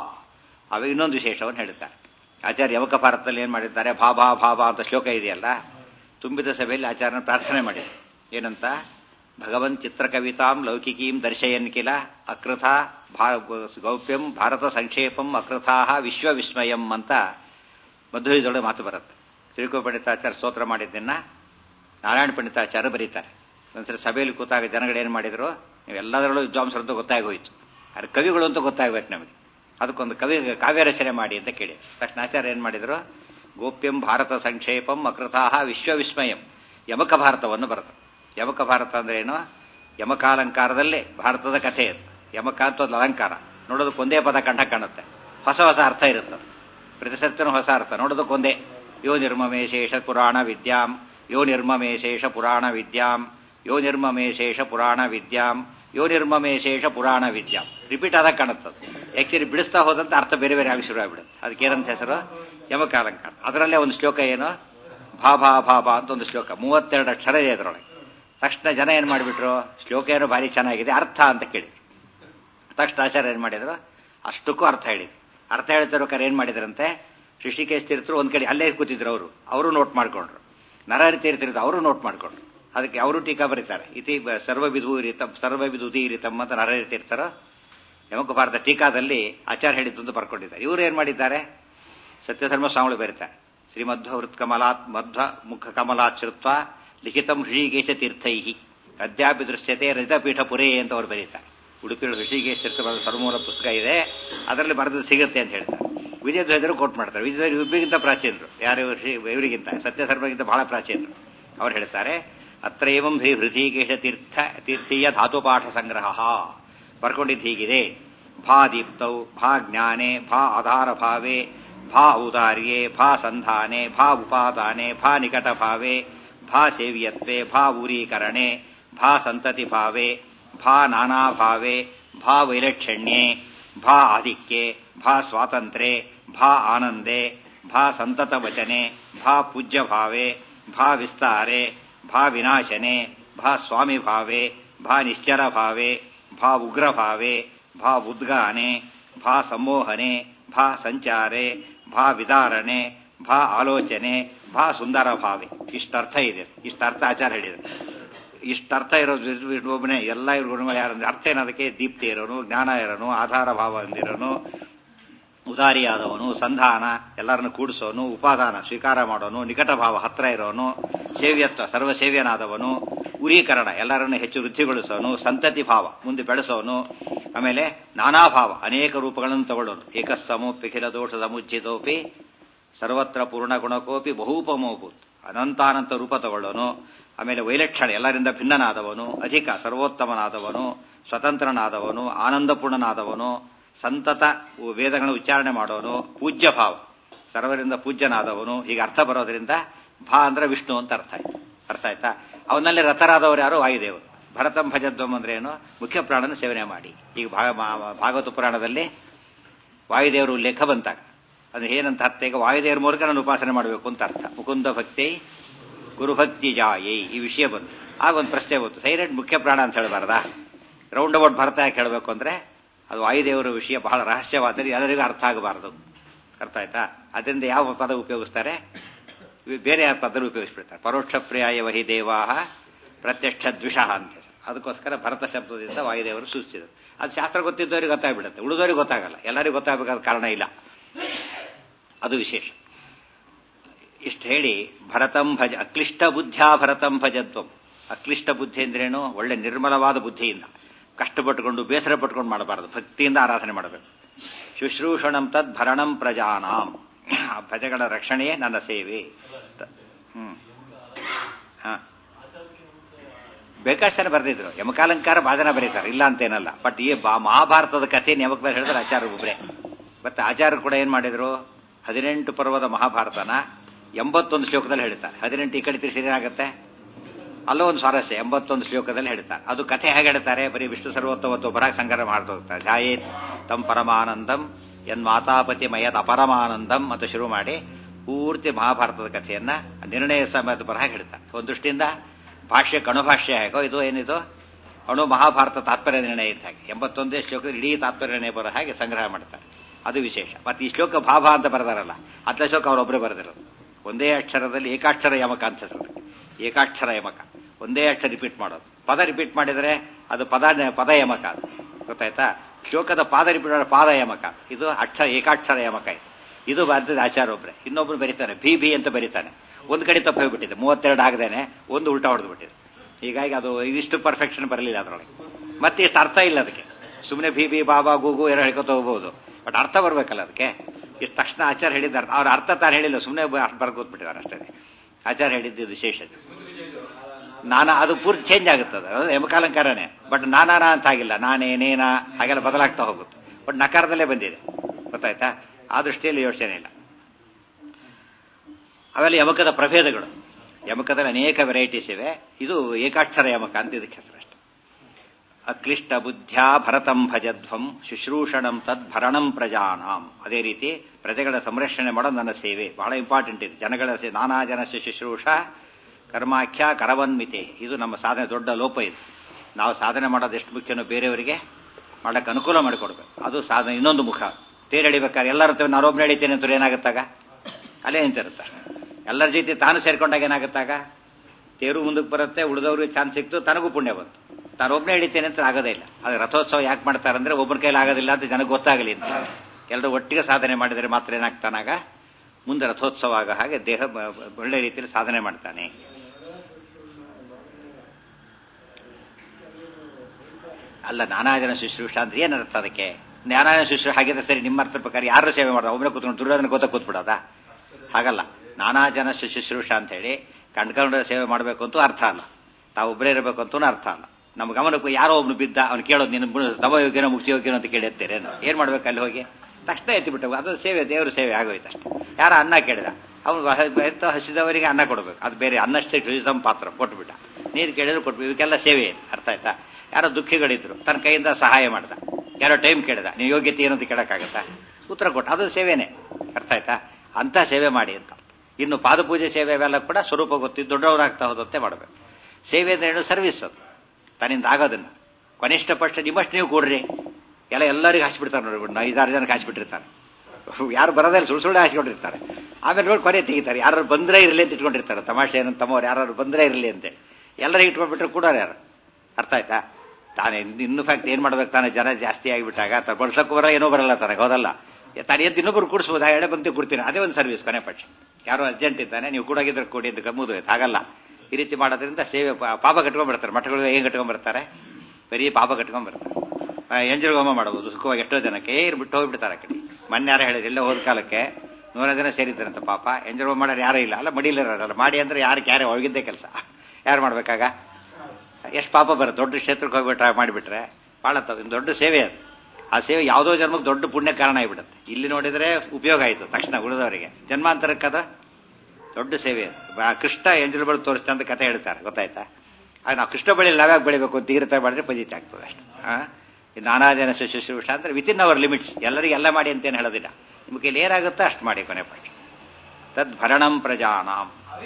ಅವ ಇನ್ನೊಂದು ವಿಶೇಷವನ್ನು ಹೇಳುತ್ತಾರೆ ಆಚಾರ್ಯ ಯವಕ ಭಾರತದಲ್ಲಿ ಏನ್ ಮಾಡಿದ್ದಾರೆ ಭಾ ಭಾ ಭಾ ಭಾ ಅಂತ ಶ್ಲೋಕ ಇದೆಯಲ್ಲ ತುಂಬಿದ ಸಭೆಯಲ್ಲಿ ಆಚಾರ್ಯನ ಪ್ರಾರ್ಥನೆ ಮಾಡಿದ್ರು ಏನಂತ ಭಗವನ್ ಚಿತ್ರಕವಿತಾಂ ಲೌಕಿಕೀಂ ದರ್ಶಯನ್ ಕಿಲ ಅಕೃಥ ಭಾ- ಗೌಪ್ಯಂ ಭಾರತ ಸಂಕ್ಷೇಪಂ ಅಕೃಥಾ ವಿಶ್ವವಿಸ್ಮಯಂ ಅಂತ ಮಧ್ವದೊಳಗೆ ಮಾತು ಬರುತ್ತೆ ತಿರುಕು ಪಂಡಿತಾಚಾರ್ಯ ಸ್ತೋತ್ರ ಮಾಡಿದ್ದನ್ನ ನಾರಾಯಣ ಪಂಡಿತಾಚಾರ್ಯ ಬರೀತಾರೆ ಒಂದ್ಸರಿ ಸಭೆಯಲ್ಲಿ ಕೂತಾಗ ಜನಗಳು ಏನು ಮಾಡಿದ್ರು ನೀವು ಎಲ್ಲದರಲ್ಲೂ ವಿದ್ವಾಂಸರು ಅಂತ ಗೊತ್ತಾಗಿ ಹೋಯ್ತು ಆದರೆ ಕವಿಗಳು ಅಂತ ಗೊತ್ತಾಗ್ಬೇಕು ನಮಗೆ ಅದಕ್ಕೊಂದು ಕವಿ ಕಾವ್ಯ ರಚನೆ ಮಾಡಿ ಅಂತ ಕೇಳಿ ತಕ್ಷಣ ಆಚಾರ್ಯ ಏನು ಮಾಡಿದ್ರು ಗೋಪ್ಯಂ ಭಾರತ ಸಂಕ್ಷೇಪಂ ಅಕೃತಾಹ ವಿಶ್ವವಿಸ್ಮಯಂ ಯಮಕ ಭಾರತವನ್ನು ಬರೆದರು ಯಮಕ ಭಾರತ ಅಂದ್ರೆ ಏನು ಯಮಕಾಲಂಕಾರದಲ್ಲೇ ಭಾರತದ ಕಥೆ ಅದು ಯಮಕ ಅಂತ ಒಂದು ಅಲಂಕಾರ ನೋಡೋದಕ್ಕೆ ಒಂದೇ ಪದ ಕಂಠ ಕಾಣುತ್ತೆ ಹೊಸ ಹೊಸ ಅರ್ಥ ಇರುತ್ತೆ ಪ್ರತಿ ಸತ್ಯನೂ ಹೊಸ ಅರ್ಥ ನೋಡೋದಕ್ಕೆ ಒಂದೇ ಯೋ ನಿರ್ಮಮೇಶೇಷ ಪುರಾಣ ವಿದ್ಯಾಂ ಯೋ ನಿರ್ಮಮೇಶೇಷ ಪುರಾಣ ವಿದ್ಯಾಂ ಯೋ ನಿರ್ಮಮೇಶೇಷ ಪುರಾಣ ವಿದ್ಯಾಂ ಯೋ ನಿರ್ಮಮೇಶೇಷ ಪುರಾಣ ವಿದ್ಯಾಂ ರಿಪೀಟ್ ಆದಾಗ ಕಾಣುತ್ತದೆ ಆಕ್ಚುಲಿ ಬಿಡಿಸ್ತಾ ಹೋದಂತ ಅರ್ಥ ಬೇರೆ ಬೇರೆ ಆಗಿ ಶುರು ಆಗ್ಬಿಡುತ್ತೆ ಅದಕ್ಕೆ ಏನಂತ ಹೆಸರು ಯಮಕಾಲಂಕಾರ ಅದರಲ್ಲೇ ಒಂದು ಶ್ಲೋಕ ಏನು ಭಾ ಭಾ ಭಾ ಭಾ ಅಂತ ಒಂದು ಶ್ಲೋಕ ಮೂವತ್ತೆರಡು ಅಕ್ಷರ ಇದೆ ಅದರೊಳಗೆ ತಕ್ಷಣ ಜನ ಏನ್ ಮಾಡಿಬಿಟ್ರು ಶ್ಲೋಕ ಏನೋ ಭಾರಿ ಚೆನ್ನಾಗಿದೆ ಅರ್ಥ ಅಂತ ಕೇಳಿ ತಕ್ಷಣ ಆಚಾರ್ಯ ಏನ್ ಮಾಡಿದ್ರು ಅಷ್ಟಕ್ಕೂ ಅರ್ಥ ಹೇಳಿದ್ರು ಅರ್ಥ ಹೇಳ್ತಿರ್ಬೇಕಾದ್ರೆ ಏನ್ ಮಾಡಿದ್ರಂತೆ ಋಷಿಕೇಶ್ ತೀರ್ಥರು ಒಂದ್ ಕಡೆ ಅಲ್ಲೇ ಕೂತಿದ್ರು ಅವರು ಅವರು ನೋಟ್ ಮಾಡ್ಕೊಂಡ್ರು ನರಹರಿ ತೀರ್ಥರು ಅವರು ನೋಟ್ ಮಾಡ್ಕೊಂಡ್ರು ಅದಕ್ಕೆ ಅವರು ಟೀಕಾ ಬರೀತಾರೆ ಇತಿ ಬ- ಸರ್ವವಿಧು ರೀತಂ ಸರ್ವವಿಧುದಿ ರೀತಂ ಅಂತ ನರಹರಿ ತೀರ್ಥರು ಯಮಕ ಭಾರತ ಟೀಕಾದಲ್ಲಿ ಆಚಾರ್ಯ ಹೇಳಿದ್ದು ಬರ್ಕೊಂಡಿದ್ದಾರೆ ಇವರು ಏನ್ ಮಾಡಿದ್ದಾರೆ ಸತ್ಯಧರ್ಮ ಸ್ವಾಮಿಗಳು ಬರೀತಾರೆ ಶ್ರೀಮಧ್ವ ಹೃತ್ಕಮಲಾತ್ ಮಧ್ವ ಮುಖ ಕಮಲಾಶ್ರಿತ್ವ ಲಿಖಿತಂ ಋಷಿಕೇಶ ತೀರ್ಥೈ ಅದ್ಯಾಪಿ ದೃಶ್ಯತೆ ರಜತಪೀಠ ಪುರೇ ಅಂತ ಅವರು ಬರೀತಾರೆ ಉಡುಪಿ ಋಷಿಕೇಶ ತೀರ್ಥ ಬರೆದ ಸರ್ವಮೂಲ ಪುಸ್ತಕ ಇದೆ ಅದರಲ್ಲಿ ಬರೆದು ಸಿಗುತ್ತೆ ಅಂತ ಹೇಳ್ತಾರೆ ವಿಜಯಧ್ವಜರು ಕೋಟ್ ಮಾಡ್ತಾರೆ ವಿಜಯಧ್ವಜ ಇಬ್ಬರಿಗಿಂತ ಪ್ರಾಚೀನರು ಯಾರು ಇವರಿಗಿಂತ ಸತ್ಯಧರ್ಮಗಿಂತ ಬಹಳ ಪ್ರಾಚೀನರು ಅವ್ರು ಹೇಳ್ತಾರೆ ಅತ್ರ ಏವಂ ಹಿ ಹೃತಿಕೇಶ ತೀರ್ಥ ತೀರ್ಥೀಯ ಧಾತುಪಾಠ ಸಂಗ್ರಹ ಬರ್ಕೊಂಡಿದ್ದು ಹೀಗಿದೆ ಭಾ ದೀಪ್ತೌ ಭಾ ಜ್ಞಾನೆ ಭಾ ಆಧಾರ ಭಾವೆ ಭಾ ಔದಾರ್ಯೆ ಭಾ ಸಂಧಾನೆ ಭಾ ಉಪಾದಾನೆ ಭಾ ನಿಕಟ ಭಾವೆ ಭಾ ಸೇವ್ಯತ್ವೆ ಭಾ ಊರೀಕರಣೆ ಭಾ ಸಂತತಿ ಭಾವೆ ಭಾ ನಾನಾ ಭಾವೆ ಭಾ ವೈಲಕ್ಷಣ್ಯೆ ಭಾ ಆಧಿಕ್ಯೆ ಭಾ ಸ್ವಾತಂತ್ರ್ಯೆ ಭಾ ಆನಂದೆ ಭಾ ಸಂತತ ವಚನೆ ಭಾ ಪೂಜ್ಯ ಭಾವೆ ಭಾ ವಿಸ್ತಾರೆ ಭಾ ವಿನಾಶನೆ ಭಾ ಸ್ವಾಮಿ ಭಾವೆ ಭಾ ನಿಶ್ಚರ ಭಾವೆ ಭಾ ಉಗ್ರ ಭಾವೆ ಭಾ ಉದ್ಗಾನೆ ಭಾ ಸಂಮೋಹನೆ ಭಾ ಸಂಚಾರೆ ಭಾ ವಿದಾರಣೆ ಭಾ ಆಲೋಚನೆ ಭಾ ಸುಂದರ ಭಾವೆ ಇಷ್ಟರ್ಥ ಇದೆ ಇಷ್ಟರ್ಥ ಆಚಾರ ಹೇಳಿದೆ ಇಷ್ಟರ್ಥ ಇರೋದು ಒಬ್ಬನೇ ಎಲ್ಲ ಇವ್ರು ಯಾರಂದ್ರೆ ಅರ್ಥ ಏನದಕ್ಕೆ ದೀಪ್ತಿ ಇರೋನು ಜ್ಞಾನ ಇರೋನು ಆಧಾರ ಭಾವ ಅಂದಿರೋನು ಉದಾರಿಯಾದವನು ಸಂಧಾನ ಎಲ್ಲರನ್ನು ಕೂಡಿಸೋನು ಉಪಾದಾನ ಸ್ವೀಕಾರ ಮಾಡೋನು ನಿಕಟ ಭಾವ ಹತ್ರ ಇರೋನು ಸೇವ್ಯತ್ವ ಸರ್ವಸೇವ್ಯನಾದವನು ಉರೀಕರಣ ಎಲ್ಲರನ್ನು ಹೆಚ್ಚು ವೃದ್ಧಿಗೊಳಿಸೋನು ಸಂತತಿ ಭಾವ ಮುಂದೆ ಬೆಳೆಸೋನು ಆಮೇಲೆ ನಾನಾ ಭಾವ ಅನೇಕ ರೂಪಗಳನ್ನು ತಗೊಳ್ಳೋನು ಏಕಸ್ಸಮೋಪಿಖಿಲ ದೋಷ ಸಮುಜ್ಜಿತೋಪಿ ಸರ್ವತ್ರ ಪೂರ್ಣ ಗುಣಕೋಪಿ ಬಹುಪಮೋಭೂತ್ ಅನಂತಾನಂತ ರೂಪ ತಗೊಳ್ಳೋನು ಆಮೇಲೆ ವೈಲಕ್ಷಣ ಎಲ್ಲರಿಂದ ಭಿನ್ನನಾದವನು ಅಧಿಕ ಸರ್ವೋತ್ತಮನಾದವನು ಸ್ವತಂತ್ರನಾದವನು ಆನಂದಪೂರ್ಣನಾದವನು ಸಂತತ ವೇದಗಳನ್ನು ಉಚ್ಚಾರಣೆ ಮಾಡೋನು ಪೂಜ್ಯ ಭಾವ ಸರ್ವರಿಂದ ಪೂಜ್ಯನಾದವನು ಹೀಗೆ ಅರ್ಥ ಬರೋದ್ರಿಂದ ಭಾ ಅಂದ್ರೆ ವಿಷ್ಣು ಅಂತ ಅರ್ಥ ಆಯ್ತು ಅರ್ಥ ಆಯ್ತಾ ಅವನಲ್ಲಿ ರಥರಾದವರು ಯಾರು ವಾಯುದೇವರು ಭರತಂ ಭಜದ್ವಂ ಅಂದ್ರೆ ಏನು ಮುಖ್ಯ ಪ್ರಾಣನ ಸೇವನೆ ಮಾಡಿ ಈಗ ಭಾಗವತ ಪುರಾಣದಲ್ಲಿ ವಾಯುದೇವರು ಉಲ್ಲೇಖ ಬಂತಾಗ ಅದು ಏನಂತ ಅರ್ಥ ಈಗ ವಾಯುದೇವರ ಮೂಲಕ ನಾನು ಉಪಾಸನೆ ಮಾಡಬೇಕು ಅಂತ ಅರ್ಥ ಮುಕುಂದ ಭಕ್ತಿ ಗುರುಭಕ್ತಿ ಜಾಯೈ ಈ ವಿಷಯ ಬಂತು ಆಗ ಒಂದು ಪ್ರಶ್ನೆ ಬಂತು ಸೈಲೆಂಟ್ ಮುಖ್ಯ ಪ್ರಾಣ ಅಂತ ಹೇಳಬಾರ್ದಾ ರೌಂಡ್ ಅಬೌಟ್ ಭರತ ಯಾಕೆ ಹೇಳಬೇಕು ಅಂದ್ರೆ ಅದು ವಾಯುದೇವರ ವಿಷಯ ಬಹಳ ರಹಸ್ಯವಾದರೆ ಎಲ್ಲರಿಗೂ ಅರ್ಥ ಆಗಬಾರದು ಅರ್ಥ ಆಯ್ತಾ ಅದರಿಂದ ಯಾವ ಪದ ಉಪಯೋಗಿಸ್ತಾರೆ ಬೇರೆ ಯಾವ ಪದ ಉಪಯೋಗಿಸ್ಬಿಡ್ತಾರೆ ಪರೋಕ್ಷ ಪ್ರಿಯಾಯ ವಹಿ ದೇವಾಹ ಪ್ರತ್ಯಕ್ಷ ದ್ವಿಷಃ ಅಂತ ಅದಕ್ಕೋಸ್ಕರ ಭರತ ಶಬ್ದದಿಂದ ವಾಯುದೇವರು ಸೂಚಿಸಿದರು ಅದು ಶಾಸ್ತ್ರ ಗೊತ್ತಿದ್ದವರಿಗೆ ಗೊತ್ತಾಗ್ಬಿಡುತ್ತೆ ಉಳಿದವರಿಗೆ ಗೊತ್ತಾಗಲ್ಲ ಎಲ್ಲರಿಗೂ ಗೊತ್ತಾಗಬೇಕಾದ ಕಾರಣ ಇಲ್ಲ ಅದು ವಿಶೇಷ ಇಷ್ಟು ಹೇಳಿ ಭರತಂ ಭಜ ಅಕ್ಲಿಷ್ಟ ಬುದ್ಧ್ಯಾ ಭರತಂ ಭಜತ್ವಂ ಅಕ್ಲಿಷ್ಟ ಬುದ್ಧಿ ಅಂದ್ರೇನು ಒಳ್ಳೆ ನಿರ್ಮಲವಾದ ಬುದ್ಧಿಯಿಂದ ಕಷ್ಟಪಟ್ಟುಕೊಂಡು ಬೇಸರ ಪಟ್ಕೊಂಡು ಮಾಡಬಾರದು ಭಕ್ತಿಯಿಂದ ಆರಾಧನೆ ಮಾಡಬೇಕು ಶುಶ್ರೂಷಣಂ ತದ್ ಭರಣಂ ಪ್ರಜಾನಾಂ ಆ ಪ್ರಜೆಗಳ ರಕ್ಷಣೆಯೇ ನನ್ನ ಸೇವೆ ಹ್ಮ್ ಹಾ ಬೇಕಾಷ್ಟು ಬರೆದಿದ್ರು ಯಮಕಾಲಂಕಾರ ಭಾಳ ಜನ ಬರೀತಾರೆ ಇಲ್ಲ ಅಂತೇನಲ್ಲ ಬಟ್ ಈ ಮಹಾಭಾರತದ ಕಥೆ ಯಮಕದಲ್ಲಿ ಹೇಳಿದ್ರೆ ಆಚಾರ್ಯ ಒಬ್ಬರೇ ಮತ್ತೆ ಆಚಾರ್ಯರು ಕೂಡ ಏನ್ ಮಾಡಿದ್ರು ಹದಿನೆಂಟು ಪರ್ವದ ಮಹಾಭಾರತನ ಎಂಬತ್ತೊಂದು ಶ್ಲೋಕದಲ್ಲಿ ಹೇಳ್ತಾರೆ ಹದಿನೆಂಟು ಈ ಕಡೆ ತಿರ್ಸಿ ಏನಾಗುತ್ತೆ ಅಲ್ಲೂ ಒಂದು ಸ್ವಾರಸ್ಯ ಎಂಬತ್ತೊಂದು ಶ್ಲೋಕದಲ್ಲಿ ಹೇಳ್ತಾರೆ ಅದು ಕಥೆ ಹೇಗೆ ಹೇಳ್ತಾರೆ ಬರೀ ವಿಷ್ಣು ಸರ್ವೋತ್ತಮತ್ತು ಬರಾಕ್ ಸಂಗ್ರಹ ಮಾಡ್ತಾ ಹೋಗ್ತಾರೆ ಜಾಯೇತ್ ತಮ್ ಪರಮಾನಂದಂ ಎನ್ ಮಾತಾಪತಿ ಮಯತ್ ಅಪರಮಾನಂದಂ ಅಂತ ಶುರು ಮಾಡಿ ಪೂರ್ತಿ ಮಹಾಭಾರತದ ಕಥೆಯನ್ನ ನಿರ್ಣಯ ಸಮಯದ ಬರಹ ಹೇಳ್ತಾರೆ ಒಂದು ದೃಷ್ಟಿಯಿಂದ ಭಾಷ್ಯ ಕಣುಭಾಷ್ಯ ಹೇಗೋ ಇದು ಏನಿದು ಅಣು ಮಹಾಭಾರತ ತಾತ್ಪರ್ಯ ನಿರ್ಣಯ ಇದ್ದ ಹಾಗೆ ಎಂಬತ್ತೊಂದೇ ಶ್ಲೋಕದ ಇಡೀ ತಾತ್ಪರ್ಯ ನಿರ್ಣಯ ಬರೋ ಹಾಗೆ ಸಂಗ್ರಹ ಮಾಡ್ತಾರೆ ಅದು ವಿಶೇಷ ಮತ್ತೆ ಈ ಶ್ಲೋಕ ಭಾಭ ಅಂತ ಬರೆದಾರಲ್ಲ ಅರ್ಧ ಶ್ಲೋಕ ಅವರೊಬ್ಬರೇ ಬರೆದಿರೋದು ಒಂದೇ ಅಕ್ಷರದಲ್ಲಿ ಏಕಾಕ್ಷರ ಯಮಕ ಅಂತ ಹೆಸರು ಏಕಾಕ್ಷರ ಯಮಕ ಒಂದೇ ಅಕ್ಷರ ರಿಪೀಟ್ ಮಾಡೋದು ಪದ ರಿಪೀಟ್ ಮಾಡಿದರೆ ಅದು ಪದ ಪದ ಯಮಕ ಅದು ಗೊತ್ತಾಯ್ತಾ ಶ್ಲೋಕದ ಪಾದ ರಿಪೀಟ್ ಮಾಡೋ ಪಾದ ಯಮಕ ಇದು ಅಕ್ಷರ ಏಕಾಕ್ಷರ ಯಮಕ ಇದು ಇದು ಬರ್ತದೆ ಆಚಾರ ಒಬ್ರೆ ಇನ್ನೊಬ್ರು ಬರೀತಾನೆ ಭಿ ಭಿ ಅಂತ ಬರೀತಾನೆ ಒಂದು ಕಡೆ ತಪ್ಪು ಹೋಗ್ಬಿಟ್ಟಿದೆ ಮೂವತ್ತೆರಡು ಆಗದೇನೆ ಒಂದು ಉಲ್ಟಾ ಹೊಡೆದು ಬಿಟ್ಟಿದೆ ಹೀಗಾಗಿ ಅದು ಇದಿಷ್ಟು ಪರ್ಫೆಕ್ಷನ್ ಬರಲಿಲ್ಲ ಅದರೊಳಗೆ ಮತ್ತೆ ಇಷ್ಟು ಅರ್ಥ ಇಲ್ಲ ಅದಕ್ಕೆ ಸುಮ್ಮನೆ ಭಿ ಬಿ ಬಾಬಾ ಗೂಗು ಏನೋ ಹೇಳ್ಕೊತ ಹೋಗ್ಬೋದು ಬಟ್ ಅರ್ಥ ಬರ್ಬೇಕಲ್ಲ ಅದಕ್ಕೆ ಇಷ್ಟು ತಕ್ಷಣ ಆಚಾರ ಹೇಳಿದ್ದ ಅವ್ರ ಅರ್ಥ ತಾನು ಹೇಳಿಲ್ಲ ಸುಮ್ಮನೆ ಬರ್ಕೋತ್ಬಿಟ್ಟಿದ್ದಾರೆ ಅಷ್ಟೇ ಆಚಾರ ಹೇಳಿದ್ದು ವಿಶೇಷ ನಾನಾ ಅದು ಪೂರ್ತಿ ಚೇಂಜ್ ಆಗುತ್ತದೆ ಅದು ಯಮಕಾಲಂಕಾರನೇ ಬಟ್ ನಾನಾನ ಅಂತ ಆಗಿಲ್ಲ ನಾನೇ ನೇನ ಹಾಗೆಲ್ಲ ಬದಲಾಗ್ತಾ ಹೋಗುತ್ತೆ ಬಟ್ ನಕಾರದಲ್ಲೇ ಬಂದಿದೆ ಗೊತ್ತಾಯ್ತಾ ಆ ದೃಷ್ಟಿಯಲ್ಲಿ ಯೋಚನೆ ಇಲ್ಲ ಅವೆಲ್ಲ ಯಮಕದ ಪ್ರಭೇದಗಳು ಯಮಕದಲ್ಲಿ ಅನೇಕ ವೆರೈಟೀಸ್ ಇವೆ ಇದು ಏಕಾಕ್ಷರ ಯಮಕ ಅಂತ ಇದಕ್ಕೆ ಹೆಸರು ಅಷ್ಟೆ ಅಕ್ಲಿಷ್ಟ ಬುದ್ಧ್ಯಾ ಭರತಂ ಭಜಧ್ವಂ ಶುಶ್ರೂಷಣಂ ತದ್ ಭರಣಂ ಪ್ರಜಾನಾಂ ಅದೇ ರೀತಿ ಪ್ರಜೆಗಳ ಸಂರಕ್ಷಣೆ ಮಾಡೋದು ನನ್ನ ಸೇವೆ ಬಹಳ ಇಂಪಾರ್ಟೆಂಟ್ ಇದೆ ಜನಗಳ ಸೇ ನಾನಾ ಜನಸ್ಯ ಶುಶ್ರೂಷ ಕರ್ಮಾಖ್ಯ ಕರವನ್ಮಿತೆ ಇದು ನಮ್ಮ ಸಾಧನೆ ದೊಡ್ಡ ಲೋಪ ಇದು ನಾವು ಸಾಧನೆ ಮಾಡೋದು ಎಷ್ಟು ಮುಖ್ಯನೋ ಬೇರೆಯವರಿಗೆ ಮಾಡಕ್ಕೆ ಅನುಕೂಲ ಮಾಡಿಕೊಡ್ಬೇಕು ಅದು ಸಾಧನೆ ಇನ್ನೊಂದು ಮುಖ ತೇರು ಎಳಿಬೇಕಾದ್ರೆ ಎಲ್ಲರ ಹತ್ರ ನಾನೊಬ್ಬನೇ ಎಳಿತೇನೆ ಅಂತ ಏನಾಗುತ್ತಾಗ ಅಲ್ಲೇ ನಿಂತಿರುತ್ತೆ ಎಲ್ಲರ ಜೊತೆ ತಾನು ಸೇರ್ಕೊಂಡಾಗ ಏನಾಗುತ್ತಾಗ ತೇರು ಮುಂದಕ್ಕೆ ಬರುತ್ತೆ ಉಳಿದವ್ರಿಗೆ ಚಾನ್ಸ್ ಸಿಕ್ತು ತನಗೂ ಪುಣ್ಯ ಬಂತು ತಾನು ಒಬ್ಬನೇ ಹಿಡಿತೇನೆ ಅಂತ ಆಗೋದೇ ಇಲ್ಲ ಅದು ರಥೋತ್ಸವ ಯಾಕೆ ಮಾಡ್ತಾರಂದ್ರೆ ಒಬ್ಬನ ಕೈಲಿ ಆಗೋದಿಲ್ಲ ಅಂತ ಜನಕ್ಕೆ ಗೊತ್ತಾಗಲಿ ಅಂತ ಎಲ್ಲರೂ ಒಟ್ಟಿಗೆ ಸಾಧನೆ ಮಾಡಿದರೆ ಮಾತ್ರ ಏನಾಗ್ತಾನಾಗ ಮುಂದೆ ರಥೋತ್ಸವ ಆಗ ಹಾಗೆ ದೇಹ ಒಳ್ಳೆ ರೀತಿಯಲ್ಲಿ ಸಾಧನೆ ಮಾಡ್ತಾನೆ ಅಲ್ಲ ನಾನಾ ಜನ ಶುಶ್ರೂಷ ಅಂದ್ರೆ ಏನರ್ಥ ಅದಕ್ಕೆ ಜ್ಞಾನಾನ ಶಿಷ್ಯರು ಹಾಗಿದ್ರೆ ಸರಿ ನಿಮ್ಮ ಅರ್ಥ ಪ್ರಕಾರ ಯಾರು ಸೇವೆ ಮಾಡೋದು ಒಬ್ಬನೇ ಕೂತ್ಕೊಂಡು ದುರ್ಯೋಧನ ಗೊತ್ತ ಕೂತ್ಬಿಡೋದಾ ಹಾಗಲ್ಲ ನಾನಾ ಜನ ಶು- ಶುಶ್ರೂಷ ಅಂತ ಹೇಳಿ ಕಂಡ್ಕೊಂಡ್ರೆ ಸೇವೆ ಮಾಡಬೇಕು ಅಂತೂ ಅರ್ಥ ಅಲ್ಲ ತಾವು ಒಬ್ಬರೇ ಇರಬೇಕು ಅಂತೂ ಅರ್ಥ ಅಲ್ಲ ನಮ್ಮ ಗಮನಕ್ಕೆ ಯಾರೋ ಒಬ್ನು ಬಿದ್ದ ಅವ್ನು ಕೇಳೋದು ನೀನು ಬು- ತವ ಯೋಗ್ಯನೋ ಮುಕ್ತಿ ಯೋಗ್ಯನೋ ಅಂತ ಕೇಳಿರ್ತೇನೆ ಏನ್ ಮಾಡ್ಬೇಕು ಅಲ್ಲಿ ಹೋಗಿ ತಕ್ಷಣ ಎತ್ತಿ ಬಿಟ್ಟು ಅದು ಸೇವೆ ದೇವ್ರ ಸೇವೆ ಆಗೋಯ್ತು ಅಷ್ಟೇ ಯಾರ ಅನ್ನ ಕೇಳಿದ ಅವನು ಎತ್ತ ಹಸಿದವರಿಗೆ ಅನ್ನ ಕೊಡಬೇಕು ಅದು ಬೇರೆ ಅನ್ನಷ್ಟೇ ತಮ್ಮ ಪಾತ್ರ ಕೊಟ್ಬಿಟ್ಟ ನೀರು ಕೇಳಿದ್ರು ಕೊಟ್ಬಿಟ್ಟು ಇವಕ್ಕೆಲ್ಲ ಸೇವೆ ಅರ್ಥ ಆಯ್ತಾ ಯಾರೋ ದುಃಖಿಗಳಿದ್ರು ತನ್ನ ಕೈಯಿಂದ ಸಹಾಯ ಮಾಡ್ದ ಯಾರೋ ಟೈಮ್ ಕೇಳಿದ ನೀವು ಯೋಗ್ಯತೆ ಏನು ಅಂತ ಕೇಳಕ್ಕಾಗತ್ತಾ ಉತ್ತರ ಕೊಟ್ಟ ಅದು ಸೇವೆನೇ ಅರ್ಥ ಆಯ್ತಾ ಅಂತ ಸೇವೆ ಮಾಡಿ ಅಂತ ಇನ್ನು ಪಾದಪೂಜೆ ಸೇವೆ ಅವೆಲ್ಲ ಕೂಡ ಸ್ವರೂಪ ಗೊತ್ತಿದ್ದು ದೊಡ್ಡವರಾಗ್ತಾ ಹೋದಂತೆ ಮಾಡಬೇಕು ಸೇವೆ ಅಂದ್ರೆ ಏನು ಸರ್ವಿಸ್ ಅದು ತನ್ನಿಂದ ಆಗೋದನ್ನ ಕನಿಷ್ಠ ಪಕ್ಷ ನಿಮ್ಮಷ್ಟು ನೀವು ಕೊಡ್ರಿ ಎಲ್ಲ ಎಲ್ಲರಿಗೂ ಹಾಸ್ಬಿಡ್ತಾರೆ ನೋಡಿ ಒಂದು ಐದಾರು ಜನಕ್ಕೆ ಹಾಸ್ಬಿಟ್ಟಿರ್ತಾರೆ ಯಾರು ಬರೋದಿಲ್ಲ ಸುಳ್ಳು ಸುಳ್ಳು ಹಾಸ್ಕೊಂಡಿರ್ತಾರೆ ಆಮೇಲೆ ನೋಡಿ ಕೊನೆ ತೆಗಿತಾರೆ ಯಾರು ಬಂದ್ರೆ ಇರಲಿ ಅಂತ ಇಟ್ಕೊಂಡಿರ್ತಾರೆ ತಮಾಷೆ ಏನು ತಮ್ಮವ್ರು ಯಾರು ಬಂದ್ರೆ ಇರಲಿ ಅಂತ ಎಲ್ಲರಿಗೆ ಇಟ್ಕೊಂಡ್ಬಿಟ್ರೆ ಕೂಡ ಯಾರು ಅರ್ಥ ಆಯ್ತಾ ತಾನೇ ಇನ್ನು ಫ್ಯಾಕ್ಟ್ ಏನ್ ಮಾಡ್ಬೇಕು ತಾನೇ ಜನ ಜಾಸ್ತಿ ಆಗಿಬಿಟ್ಟಾಗ ತ ಬಡ್ಸಕ್ಕೂ ಬರ ಏನೋ ಬರಲ್ಲ ತನಗೆ ಹೌದಲ್ಲ ತಾನು ಎದ್ದು ಇನ್ನೊಬ್ರು ಕೂಡಿಸ್ಬೋದು ಆ ಎಳೆ ಬಂತು ಕೊಡ್ತೀನಿ ಅದೇ ಒಂದು ಸರ್ವಿಸ್ ಕೊನೆ ಪಕ್ಷ ಯಾರೋ ಅರ್ಜೆಂಟ್ ಇದ್ದಾನೆ ನೀವು ಕೂಡಾಗಿದ್ರೆ ಕೊಡಿ ಅಂತ ಗಮ್ಮುದು ಹಾಗಲ್ಲ ಈ ರೀತಿ ಮಾಡೋದ್ರಿಂದ ಸೇವೆ ಪಾ- ಪಾಪ ಕಟ್ಕೊಂಡ್ಬರ್ತಾರೆ ಮಠಗಳು ಹೆಂಗ್ ಕಟ್ಕೊಂಡ್ಬರ್ತಾರೆ ಬರೀ ಪಾಪ ಕಟ್ಕೊಂಡ್ಬರ್ತಾರೆ ಎಂಜಲಗೋಮ ಮಾಡಬಹುದು ಸುಖವಾಗಿ ಎಷ್ಟೋ ಜನಕ್ಕೆ ಏರ್ ಬಿಟ್ಟು ಹೋಗ್ಬಿಡ್ತಾರೆ ಆ ಕಡೆ ಮೊನ್ನೆ ಯಾರು ಹೇಳಿದ್ರು ಎಲ್ಲ ಹೋದ ಕಾಲಕ್ಕೆ ನೂರ ಜನ ಸೇರಿದ್ದಾರಂತ ಪಾಪ ಎಂಜಲಗೋಮ ಮಾಡೋರು ಯಾರೂ ಇಲ್ಲ ಅಲ್ಲ ಮಡಿಲಿರೋರಲ್ಲ ಮಾಡಿ ಅಂದ್ರೆ ಯಾರು ಕ್ಯಾರೆ ಒಳಗಿದ್ದೇ ಕೆಲಸ ಯಾರು ಮಾಡ್ಬೇಕಾಗ ಎಷ್ಟು ಪಾಪ ಬರುತ್ತೆ ದೊಡ್ಡ ಕ್ಷೇತ್ರಕ್ಕೆ ಹೋಗ್ಬಿಟ್ರೆ ಮಾಡಿಬಿಟ್ರೆ ಭಾಳ ತ- ದೊಡ್ಡ ಸೇವೆ ಅದು ಆ ಸೇವೆ ಯಾವುದೋ ಜನ್ಮಕ್ಕೆ ದೊಡ್ಡ ಪುಣ್ಯ ಕಾರಣ ಆಗಿಬಿಡುತ್ತೆ ಇಲ್ಲಿ ನೋಡಿದ್ರೆ ಉಪಯೋಗ ಆಯಿತು ತಕ್ಷಣ ಉಳಿದವರಿಗೆ ಜನ್ಮಾಂತರಕ್ಕದ ದೊಡ್ಡ ಸೇವೆ ಅದು ಬ- ಕೃಷ್ಣ ಎಂಜಲು ಬಳಿ ತೋರಿಸ್ತಾ ಅಂತ ಕಥೆ ಹೇಳ್ತಾರೆ ಗೊತ್ತಾಯ್ತಾ ಆಗ ನಾವು ಕೃಷ್ಣ ಬಳಿ ನಾವ್ಯಾಕೆ ಬೆಳಿಬೇಕು ಅಂತ ತೀರ್ಥ ಮಾಡಿದ್ರೆ ಪಜಿತಿ ಆಗ್ತದೆ ಅಷ್ಟೇ ಆ? ಈ ನಾನಾ ಜನ ಶುಶ್ರೂಷ ಅಂದ್ರೆ ವಿತಿನ್ ಅವರ್ ಲಿಮಿಟ್ಸ್ ಎಲ್ಲರಿಗೆ ಎಲ್ಲ ಮಾಡಿ ಅಂತೇನು ಹೇಳೋದಿಲ್ಲ ನಿಮಗೆ ಇಲ್ಲಿ ಏನಾಗುತ್ತೋ ಅಷ್ಟು ಮಾಡಿ ಕೊನೆ ಪಕ್ಷ ತದ್ ಭರಣಂ ಪ್ರಜಾನಾಂ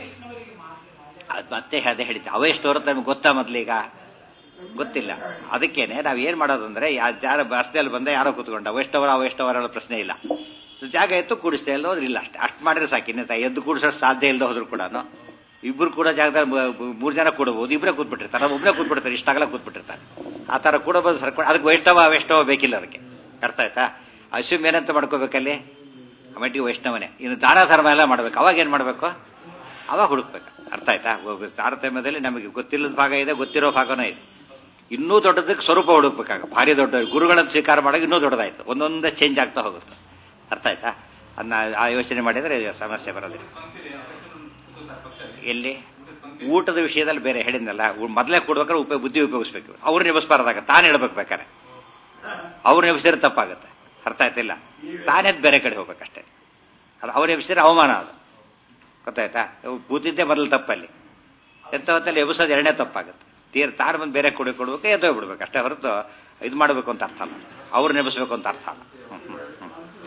ಅದ್ ಮತ್ತೆ ಅದೇ ಹೇಳಿದ್ದೆ ಅವೈಷ್ಣವರು ನಮ್ಗೆ ಗೊತ್ತಾ ಮೊದ್ಲೀಗ ಗೊತ್ತಿಲ್ಲ ಅದಕ್ಕೇನೆ ನಾವ್ ಏನ್ ಮಾಡೋದಂದ್ರೆ ಯಾ- ಯಾರ ಬಸ್ದಲ್ಲಿ ಬಂದ ಯಾರೋ ಕೂತ್ಕೊಂಡ ಅವೈಷ್ಣವರ ಅವೈಷ್ಣವರ ಅನ್ನೋ ಪ್ರಶ್ನೆ ಇಲ್ಲ ಜಾಗ ಎತ್ತು ಕೂಡಿಸ್ತಾ ಇಲ್ಲ ಹೋದ್ರೆ ಇಲ್ಲ ಅಷ್ಟೇ ಅಷ್ಟು ಮಾಡಿದ್ರೆ ಸಾಕು ಇನ್ನೇತ ಎದ್ದು ಕೂಡಿಸೋಷ್ಟು ಸಾಧ್ಯ ಇಲ್ಲದೆ ಹೋದ್ರು ಕೂಡ ಇಬ್ರು ಕೂಡ ಜಾಗದಲ್ಲಿ ಮೂ- ಮೂ- ಮೂರ್ ಜನ ಕೂಡಬಹುದು ಇಬ್ಬರೇ ಕೂತ್ಬಿಟ್ಟಿರ್ತಾರೆ ಒಬ್ಬನೇ ಕೂತ್ಬಿಡ್ತಾರೆ ಇಷ್ಟಾಗಲ್ಲ ಕೂತ್ಬಿಟ್ಟಿರ್ತಾರೆ ಆ ತರ ಕೂಡಬಹುದು ಸರ್ಕೊಂಡು ಅದಕ್ಕೆ ವೈಷ್ಣವ ಅವೈಷ್ಣವ ಬೇಕಿಲ್ಲ ಅದಕ್ಕೆ ಅರ್ಥ ಆಯ್ತಾ ಅಶ್ವಮ್ ಏನಂತ ಮಾಡ್ಕೋಬೇಕಲ್ಲಿ ಮಟ್ಟಿಗೆ ವೈಷ್ಣವನೇ ಇನ್ನು ದಾನ ಧರ್ಮ ಎಲ್ಲ ಮಾಡ್ಬೇಕು ಅವಾಗ ಏನ್ ಮಾಡ್ಬೇಕು ಅವಾಗ ಹುಡುಕ್ಬೇಕು ಅರ್ಥ ಆಯ್ತಾ ಒಬ್ಬ ತಾರತಮ್ಯದಲ್ಲಿ ನಮಗೆ ಗೊತ್ತಿಲ್ಲದ ಭಾಗ ಇದೆ ಗೊತ್ತಿರೋ ಭಾಗನೂ ಇದೆ ಇನ್ನೂ ದೊಡ್ಡದಕ್ಕೆ ಸ್ವರೂಪ ಹುಡುಕ್ಬೇಕಾಗ ಭಾರಿ ದೊಡ್ಡ ಗುರುಗಳನ್ನು ಸ್ವೀಕಾರ ಮಾಡೋಕೆ ಇನ್ನೂ ದೊಡ್ಡದಾಯ್ತು ಒಂದೊಂದೇ ಚೇಂಜ್ ಆಗ್ತಾ ಹೋಗುತ್ತೆ ಅರ್ಥ ಆಯ್ತಾ ಅದನ್ನ ಆ ಯೋಚನೆ ಮಾಡಿದ್ರೆ ಸಮಸ್ಯೆ ಬರೋದಿಲ್ಲ ಎಲ್ಲಿ ಊಟದ ವಿಷಯದಲ್ಲಿ ಬೇರೆ ಹೇಳಿದ್ನಲ್ಲ ಮೊದಲೇ ಕೊಡ್ಬೇಕಾದ್ರೆ ಉಪಯೋಗ ಬುದ್ಧಿ ಉಪಯೋಗಿಸ್ಬೇಕು ಅವ್ರು ನಿಭಸ್ಬಾರ್ದಾಗ ತಾನು ಹೇಳ್ಬೇಕು ಬೇಕಾರೆ ಅವ್ರು ನಿಭಸಿದ್ರೆ ತಪ್ಪಾಗುತ್ತೆ ಅರ್ಥ ಆಯ್ತಿಲ್ಲ ತಾನೇದ್ ಬೇರೆ ಕಡೆ ಹೋಗ್ಬೇಕಷ್ಟೇ ಅಲ್ಲ ಅವ್ರು ಎಬ್ಸಿದ್ರೆ ಅವಮಾನ ಅದು ಗೊತ್ತಾಯ್ತಾ ಕೂತಿದ್ದೆ ಮೊದಲು ತಪ್ಪಲ್ಲಿ ಎಂತ ಹೊತ್ತಲ್ಲಿ ಎಬ್ಸೋದು ಎರಡನೇ ತಪ್ಪಾಗುತ್ತೆ ತೀರ್ ತಾನು ಬಂದು ಬೇರೆ ಕೊಡಿ ಕೊಡ್ಬೇಕು ಎದ್ದೋ ಬಿಡ್ಬೇಕು ಅಷ್ಟೇ ಹೊರತು ಇದು ಮಾಡಬೇಕು ಅಂತ ಅರ್ಥ ಅಲ್ಲ ಅವ್ರು ನೆಬಸ್ಬೇಕು ಅಂತ ಅರ್ಥ ಅಲ್ಲ ಹ್ಮ್, ಹ್ಮ್, ಹ್ಮ್.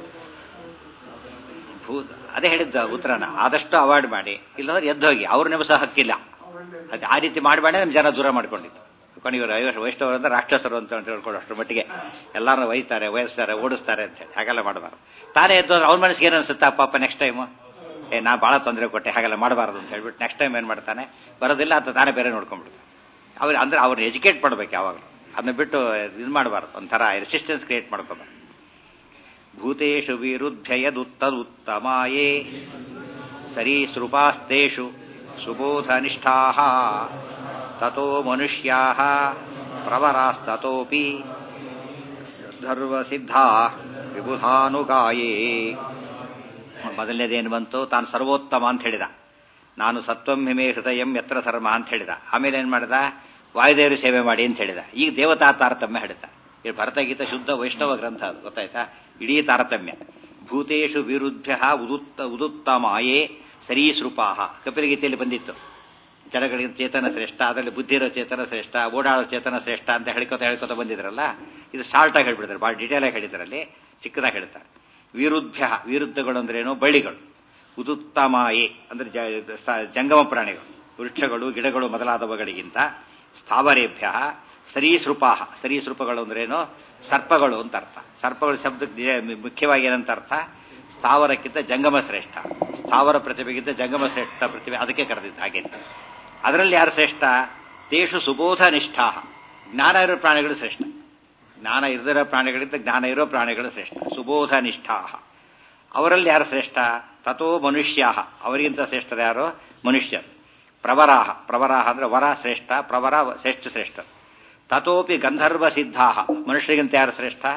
ಭೂತ ಅದೇ ಹೇಳಿದ್ದ ಉತ್ತರನ ಆದಷ್ಟು ಅವಾಯ್ಡ್ ಮಾಡಿ ಇಲ್ಲದ್ರೆ ಎದ್ದು ಹೋಗಿ ಅವ್ರು ನೆಬಸೋ ಹಕ್ಕಿಲ್ಲ ಅದು ಆ ರೀತಿ ಮಾಡಬೇಡ ನಮ್ಮ ಜನ ದೂರ ಮಾಡ್ಕೊಂಡಿತ್ತು ಕೊನೆಗೆ ಇವರು ಐವತ್ತು ವೈಷ್ಣವರು ಅಂದ್ರೆ ರಾಕ್ಷಸರು ಅಂತ ಹೇಳ್ಕೊಂಡು ಅಷ್ಟರ ಮಟ್ಟಿಗೆ ಎಲ್ಲಾರನ್ನ ಒಯ್ತಾರೆ ವಯಸ್ತಾರೆ ಓಡಿಸ್ತಾರೆ ಅಂತ ಹೇಳಿ ಹಾಗೆಲ್ಲ ಮಾಡಬಾರ್ದು ತಾನೇ ಎದ್ದು ಹೋದ್ರೆ ಅವ್ನ ಮನಸ್ಸಿಗೆ ಏನು ಅನ್ಸುತ್ತಾ ಪಾಪ ನೆಕ್ಸ್ಟ್ ಟೈಮು ಏ ನಾ ಭಾಳ ತೊಂದರೆ ಕೊಟ್ಟೆ ಹಾಗೆಲ್ಲ ಮಾಡಬಾರ್ದು ಅಂತ ಹೇಳ್ಬಿಟ್ಟು ನೆಕ್ಸ್ಟ್ ಟೈಮ್ ಏನು ಮಾಡ್ತಾನೆ ಬರೋದಿಲ್ಲ ಅಂತ ತಾನೇ ಬೇರೆ ನೋಡ್ಕೊಂಡ್ಬಿಡ್ತಾನೆ ಅವ್ರು ಅಂದ್ರೆ ಅವ್ರನ್ನ ಎಜುಕೇಟ್ ಮಾಡ್ಬೇಕು ಯಾವಾಗಲೂ ಅದನ್ನ ಬಿಟ್ಟು ಇದು ಮಾಡಬಾರ್ದು ಒಂಥರ ರೆಸಿಸ್ಟೆನ್ಸ್ ಕ್ರಿಯೇಟ್ ಮಾಡ್ಕೋಬಾರ್ದು ಭೂತೇಷು ವಿರುದ್ಧಯದುತ್ತದುತ್ತಮಾಯೇ ಸರೀಸೃಪಾಸ್ತೇಷು ಸುಬೋಧನಿಷ್ಠಾ ತಥೋ ಮನುಷ್ಯಾ ಪ್ರವರಾಸ್ತತೋಪಿ ಧರ್ವಸಿದ್ಧಾ ವಿಬುಧಾನುಗಾಯೇ ಮೊದಲನೇದೇನು ಬಂತು ತಾನು ಸರ್ವೋತ್ತಮ ಅಂತ ಹೇಳಿದ ನಾನು ಸತ್ವಂ ಹಿಮೆ ಹೃದಯಂ ಯತ್ರ ಧರ್ಮ ಅಂತ ಹೇಳಿದ ಆಮೇಲೆ ಏನ್ ಮಾಡಿದ ವಾಯುದೇವರು ಸೇವೆ ಮಾಡಿ ಅಂತ ಹೇಳಿದ ಈಗ ದೇವತಾ ತಾರತಮ್ಯ ಹೇಳಿದ ಇದು ಭರತಗೀತ ಶುದ್ಧ ವೈಷ್ಣವ ಗ್ರಂಥ ಅದು ಗೊತ್ತಾಯ್ತಾ ಇಡೀ ತಾರತಮ್ಯ ಭೂತೇಶು ವಿರುದ್ಧ ಉದುತ್ತ ಉದುತ್ತಮಾಯೇ ಸರೀಸೃಪಾಹ ಕಪಿಲಗೀತೆಯಲ್ಲಿ ಬಂದಿತ್ತು ಜನಗಳಿಗೆ ಚೇತನ ಶ್ರೇಷ್ಠ ಅದರಲ್ಲಿ ಬುದ್ಧಿ ಇರೋ ಚೇತನ ಶ್ರೇಷ್ಠ ಓಡಾಡೋ ಚೇತನ ಶ್ರೇಷ್ಠ ಅಂತ ಹೇಳ್ಕೊತ ಹೇಳ್ಕೊತ ಬಂದಿದ್ರಲ್ಲ ಇದು ಶಾರ್ಟ್ ಆಗಿ ಹೇಳ್ಬಿಡ್ತಾರೆ ಭಾಳ ಡೀಟೇಲ್ ಆಗಿ ಹೇಳಿದ್ರಲ್ಲಿ ಚಿಕ್ಕದಾಗಿ ಹೇಳ್ತಾರೆ ವಿರುದ್ಧ ವಿರುದ್ಧಗಳು ಅಂದ್ರೇನು ಬಳ್ಳಿಗಳು ಉದುತ್ತಮಾಯೆ ಅಂದ್ರೆ ಜ- ಸ- ಜಂಗಮ ಪ್ರಾಣಿಗಳು ವೃಕ್ಷಗಳು ಗಿಡಗಳು ಮೊದಲಾದವುಗಳಿಗಿಂತ ಸ್ಥಾವರೇಭ್ಯ ಸರೀಸೃಪಾಹ ಸರೀಸೃಪಗಳು ಅಂದ್ರೇನು ಸರ್ಪಗಳು ಅಂತ ಅರ್ಥ ಸರ್ಪಗಳು ಶಬ್ದಕ್ಕೆ ಮುಖ್ಯವಾಗಿ ಏನಂತ ಅರ್ಥ ಸ್ಥಾವರಕ್ಕಿಂತ ಜಂಗಮ ಶ್ರೇಷ್ಠ ಸ್ಥಾವರ ಪ್ರತಿಭೆಗಿಂತ ಜಂಗಮ ಶ್ರೇಷ್ಠ ಪ್ರತಿಭೆ ಅದಕ್ಕೆ ಕರೆದಿದ್ದು ಹಾಗೆ ಅದರಲ್ಲಿ ಯಾರು ಶ್ರೇಷ್ಠ ತೇಷು ಸುಬೋಧ ನಿಷ್ಠಾ ಜ್ಞಾನ ಇರೋ ಪ್ರಾಣಿಗಳು ಶ್ರೇಷ್ಠ ಜ್ಞಾನ ಇರದಿರೋ ಪ್ರಾಣಿಗಳಿಂದ ಜ್ಞಾನ ಇರೋ ಪ್ರಾಣಿಗಳು ಶ್ರೇಷ್ಠ ಸುಬೋಧ ನಿಷ್ಠಾ ಅವರಲ್ಲಿ ಯಾರು ಶ್ರೇಷ್ಠ ತಥೋ ಮನುಷ್ಯ ಅವರಿಗಿಂತ ಶ್ರೇಷ್ಠರು ಯಾರು ಮನುಷ್ಯರು ಪ್ರವರಾಹ ಪ್ರವರಾಹ ಅಂದ್ರೆ ವರ ಶ್ರೇಷ್ಠ ಪ್ರವರ ಶ್ರೇಷ್ಠ ಶ್ರೇಷ್ಠ ತಥೋಪಿ ಗಂಧರ್ವ ಸಿದ್ಧಾ ಮನುಷ್ಯರಿಗಿಂತ ಯಾರು ಶ್ರೇಷ್ಠ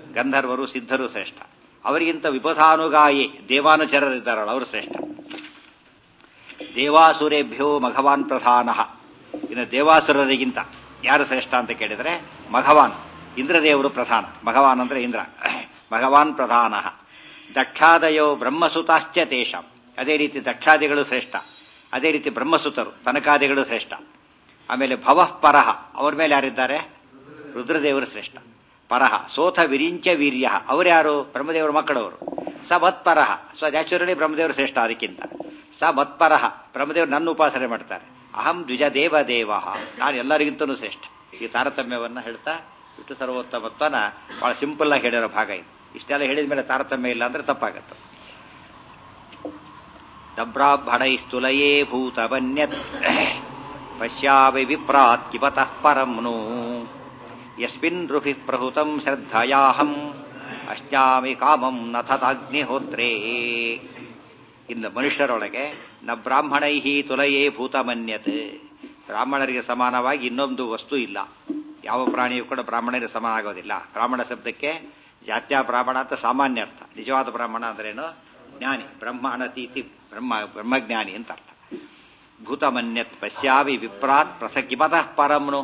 ಗಂಧರ್ವರು ಸಿದ್ಧರು ಶ್ರೇಷ್ಠ ಅವರಿಗಿಂತ ವಿಪಥಾನುಗಾಯಿ ದೇವಾನುಚರರಿದ್ದಾರಲ್ಲ ಅವರು ಶ್ರೇಷ್ಠ ದೇವಾಸುರೇಭ್ಯೋ ಮಘವಾನ್ ಪ್ರಧಾನ ಇನ್ನು ದೇವಾಸುರರಿಗಿಂತ ಯಾರು ಶ್ರೇಷ್ಠ ಅಂತ ಕೇಳಿದರೆ ಮಘವಾನ್ ಇಂದ್ರದೇವರು ಪ್ರಧಾನ ಮಘವಾನ್ ಅಂದ್ರೆ ಇಂದ್ರ ಮಘವಾನ್ ಪ್ರಧಾನ ದಕ್ಷಾದಯೋ ಬ್ರಹ್ಮಸುತಾಶ್ಚ ತೇಷಾಂ ಅದೇ ರೀತಿ ದಕ್ಷಾದಿಗಳು ಶ್ರೇಷ್ಠ ಅದೇ ರೀತಿ ಬ್ರಹ್ಮಸುತರು ತನಕಾದಿಗಳು ಶ್ರೇಷ್ಠ ಆಮೇಲೆ ಭವಃ ಪರಹ ಅವ್ರ ಮೇಲೆ ಯಾರಿದ್ದಾರೆ ರುದ್ರದೇವರು ಶ್ರೇಷ್ಠ ಪರಹ ಸೋಥ ವಿರಿಂಚ ವೀರ್ಯ ಅವರ್ಯಾರು ಬ್ರಹ್ಮದೇವರ ಮಕ್ಕಳವರು ಸ ಮತ್ಪರಹ ಸೊ ನ್ಯಾಚುರಲಿ ಬ್ರಹ್ಮದೇವರು ಶ್ರೇಷ್ಠ ಅದಕ್ಕಿಂತ ಸ ಮತ್ಪರಹ ಬ್ರಹ್ಮದೇವರು ನನ್ನ ಉಪಾಸನೆ ಮಾಡ್ತಾರೆ ಅಹಂ ದ್ವಿಜ ದೇವ ದೇವ ನಾನು ಎಲ್ಲರಿಗಿಂತಲೂ ಶ್ರೇಷ್ಠ ಈ ತಾರತಮ್ಯವನ್ನು ಹೇಳ್ತಾ ವಿಷ್ಣು ಸರ್ವೋತ್ತಮತ್ವನ ಬಹಳ ಸಿಂಪಲ್ ಆಗಿ ಹೇಳಿರೋ ಭಾಗ ಇದು ಇಷ್ಟೆಲ್ಲ ಹೇಳಿದ ಮೇಲೆ ತಾರತಮ್ಯ ಇಲ್ಲ ಅಂದ್ರೆ ತಪ್ಪಾಗತ್ತೆ ದಬ್ರಾಭಣೈಸ್ತುಲಯೇ ಭೂತವನ್ಯತ್ ಪಶ್ಯಾಮಿ ವಿಪ್ರಾತ್ ಕಿಪತಃ ಪರಂನು ಯಸ್ಮಿನ್ ಋಭಿ ಪ್ರಹುತಂ ಶ್ರದ್ಧಯಾಹಂ ಅಶ್ನಾಮಿ ಕಾಮಂ ನಥತಾಗ್ನಿಹೋತ್ರೇ ಇನ್ನು ಮನುಷ್ಯರೊಳಗೆ ನ ಬ್ರಾಹ್ಮಣೈ ತುಲಯೇ ಭೂತಮನ್ಯತ್ ಬ್ರಾಹ್ಮಣರಿಗೆ ಸಮಾನವಾಗಿ ಇನ್ನೊಂದು ವಸ್ತು ಇಲ್ಲ ಯಾವ ಪ್ರಾಣಿಯೂ ಕೂಡ ಬ್ರಾಹ್ಮಣರಿಗೆ ಸಮಾನ ಆಗೋದಿಲ್ಲ ಬ್ರಾಹ್ಮಣ ಶಬ್ದಕ್ಕೆ ಜಾತ್ಯ ಬ್ರಾಹ್ಮಣ ಅಂತ ಸಾಮಾನ್ಯ ಅರ್ಥ ನಿಜವಾದ ಬ್ರಾಹ್ಮಣ ಅಂದ್ರೇನು ಜ್ಞಾನಿ ಬ್ರಹ್ಮ ಅನತೀತಿ ಬ್ರಹ್ಮ ಬ್ರಹ್ಮಜ್ಞಾನಿ ಅಂತ ಅರ್ಥ ಭೂತಮನ್ಯತ್ ಪಶ್ಯಾವಿ ವಿಪ್ರಾತ್ ಪೃಥಕಿಮತಃ ಪರಂನು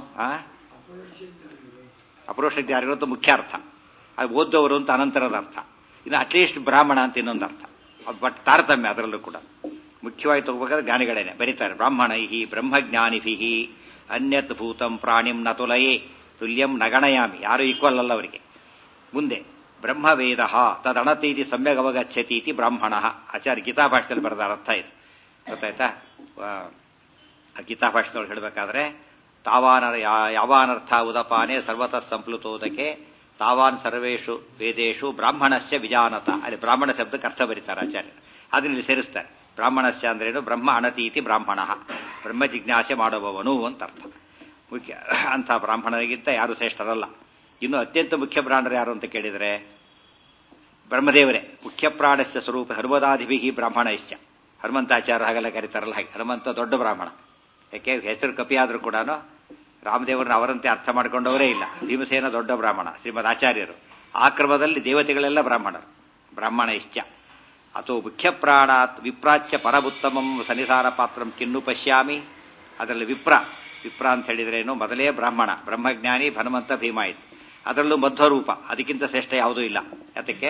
ಅಪರೋಷ ಜ್ಞಾನಿಗಳು ಮುಖ್ಯ ಅರ್ಥ ಅದು ಓದ್ದವರು ಅಂತ ಅನಂತರದ ಅರ್ಥ ಇನ್ನು ಅಟ್ಲೀಸ್ಟ್ ಬ್ರಾಹ್ಮಣ ಅಂತ ಇನ್ನೊಂದು ಅರ್ಥ ಅದು ಬಟ್ ತಾರತಮ್ಯ ಅದರಲ್ಲೂ ಕೂಡ ಮುಖ್ಯವಾಗಿ ತಗೋಬೇಕಾದ್ರೆ ಜ್ಞಾನಿಗಳೇನೆ ಬರೀತಾರೆ ಬ್ರಾಹ್ಮಣೈ ಬ್ರಹ್ಮಜ್ಞಾನಿಭಿ ಅನ್ಯತ್ ಭೂತಂ ಪ್ರಾಣಿಂ ನ ತುಲಯೇ ತುಲ್ಯಂ ನಗಣಯಾಮಿ ಯಾರು ಈಕ್ವಲ್ ಅಲ್ಲ ಅವರಿಗೆ ಮುಂದೆ ಬ್ರಹ್ಮವೇದ ತದಣತೀತಿ ಸಮ್ಯಕ್ ಅವಗಚ್ಚತಿ ಇತಿ ಬ್ರಾಹ್ಮಣ ಆಚಾರ್ಯ ಗೀತಾ ಭಾಷೆಯಲ್ಲಿ ಬರೆದ ಅರ್ಥ ಇದು ಗೊತ್ತಾಯ್ತಾ ಗೀತಾ ಭಾಷೆದೊಳಗೆ ಹೇಳಬೇಕಾದ್ರೆ ತಾವಾನ ಯಾವಾನರ್ಥ ಉದಪಾನೆ ಸರ್ವತಃ ಸಂಪ್ಲುತೋದಕ್ಕೆ ತಾವಾನ್ ಸರ್ವೇಷು ವೇದೇಶು ಬ್ರಾಹ್ಮಣಸ್ಯ ವಿಜಾನತ ಅಲ್ಲಿ ಬ್ರಾಹ್ಮಣ ಶಬ್ದಕ್ಕೆ ಅರ್ಥ ಬರೀತಾರೆ ಆಚಾರ್ಯ ಅದನ್ನ ಇಲ್ಲಿ ಸೇರಿಸ್ತಾರೆ ಬ್ರಾಹ್ಮಣಸ್ಯ ಅಂದ್ರೇನು ಬ್ರಹ್ಮ ಅನತೀತಿ ಬ್ರಾಹ್ಮಣ ಬ್ರಹ್ಮ ಜಿಜ್ಞಾಸೆ ಮಾಡುವವನು ಅಂತ ಅರ್ಥ ಮುಖ್ಯ ಅಂಥ ಬ್ರಾಹ್ಮಣರಿಗಿಂತ ಯಾರು ಶ್ರೇಷ್ಠರಲ್ಲ ಇನ್ನು ಅತ್ಯಂತ ಮುಖ್ಯ ಬ್ರಾಹ್ಮಣರು ಯಾರು ಅಂತ ಕೇಳಿದರೆ ಬ್ರಹ್ಮದೇವರೇ ಮುಖ್ಯ ಪ್ರಾಣಸ್ಯ ಸ್ವರೂಪ ಹನುಮದಾದಿಭಿ ಬ್ರಾಹ್ಮಣ ಇಶ್ಚ ಹನುಮಂತಾಚಾರ್ಯ ಹಾಗೆಲ್ಲ ಕರೀತಾರಲ್ಲ ಹಾಗೆ ಹನುಮಂತ ದೊಡ್ಡ ಬ್ರಾಹ್ಮಣ ಯಾಕೆ ಹೆಸರು ಕಪಿ ಆದರೂ ಕೂಡ ರಾಮದೇವರನ್ನ ಅವರಂತೆ ಅರ್ಥ ಮಾಡಿಕೊಂಡವರೇ ಇಲ್ಲ ಭೀಮಸೇನ ದೊಡ್ಡ ಬ್ರಾಹ್ಮಣ ಶ್ರೀಮದ್ ಆಚಾರ್ಯರು ಆ ಕ್ರಮದಲ್ಲಿ ದೇವತೆಗಳೆಲ್ಲ ಬ್ರಾಹ್ಮಣರು ಬ್ರಾಹ್ಮಣ ಇಶ್ಚ ಅಥೋ ಮುಖ್ಯ ಪ್ರಾಣಾತ್ ವಿಪ್ರಾಚ್ಯ ಪರಬುತ್ತಮಂ ಸನ್ನಿಧಾನ ಪಾತ್ರಂ ಕಿನ್ನು ಪಶ್ಯಾಮಿ ಅದರಲ್ಲಿ ವಿಪ್ರ ವಿಪ್ರ ಅಂತ ಹೇಳಿದ್ರೇನು ಮೊದಲೇ ಬ್ರಾಹ್ಮಣ ಬ್ರಹ್ಮಜ್ಞಾನಿ ಹನುಮಂತ ಭೀಮ ಆಯಿತು ಅದರಲ್ಲೂ ಮಧ್ವರೂಪ ಅದಕ್ಕಿಂತ ಶ್ರೇಷ್ಠ ಯಾವುದೂ ಇಲ್ಲ ಯಾತಕ್ಕೆ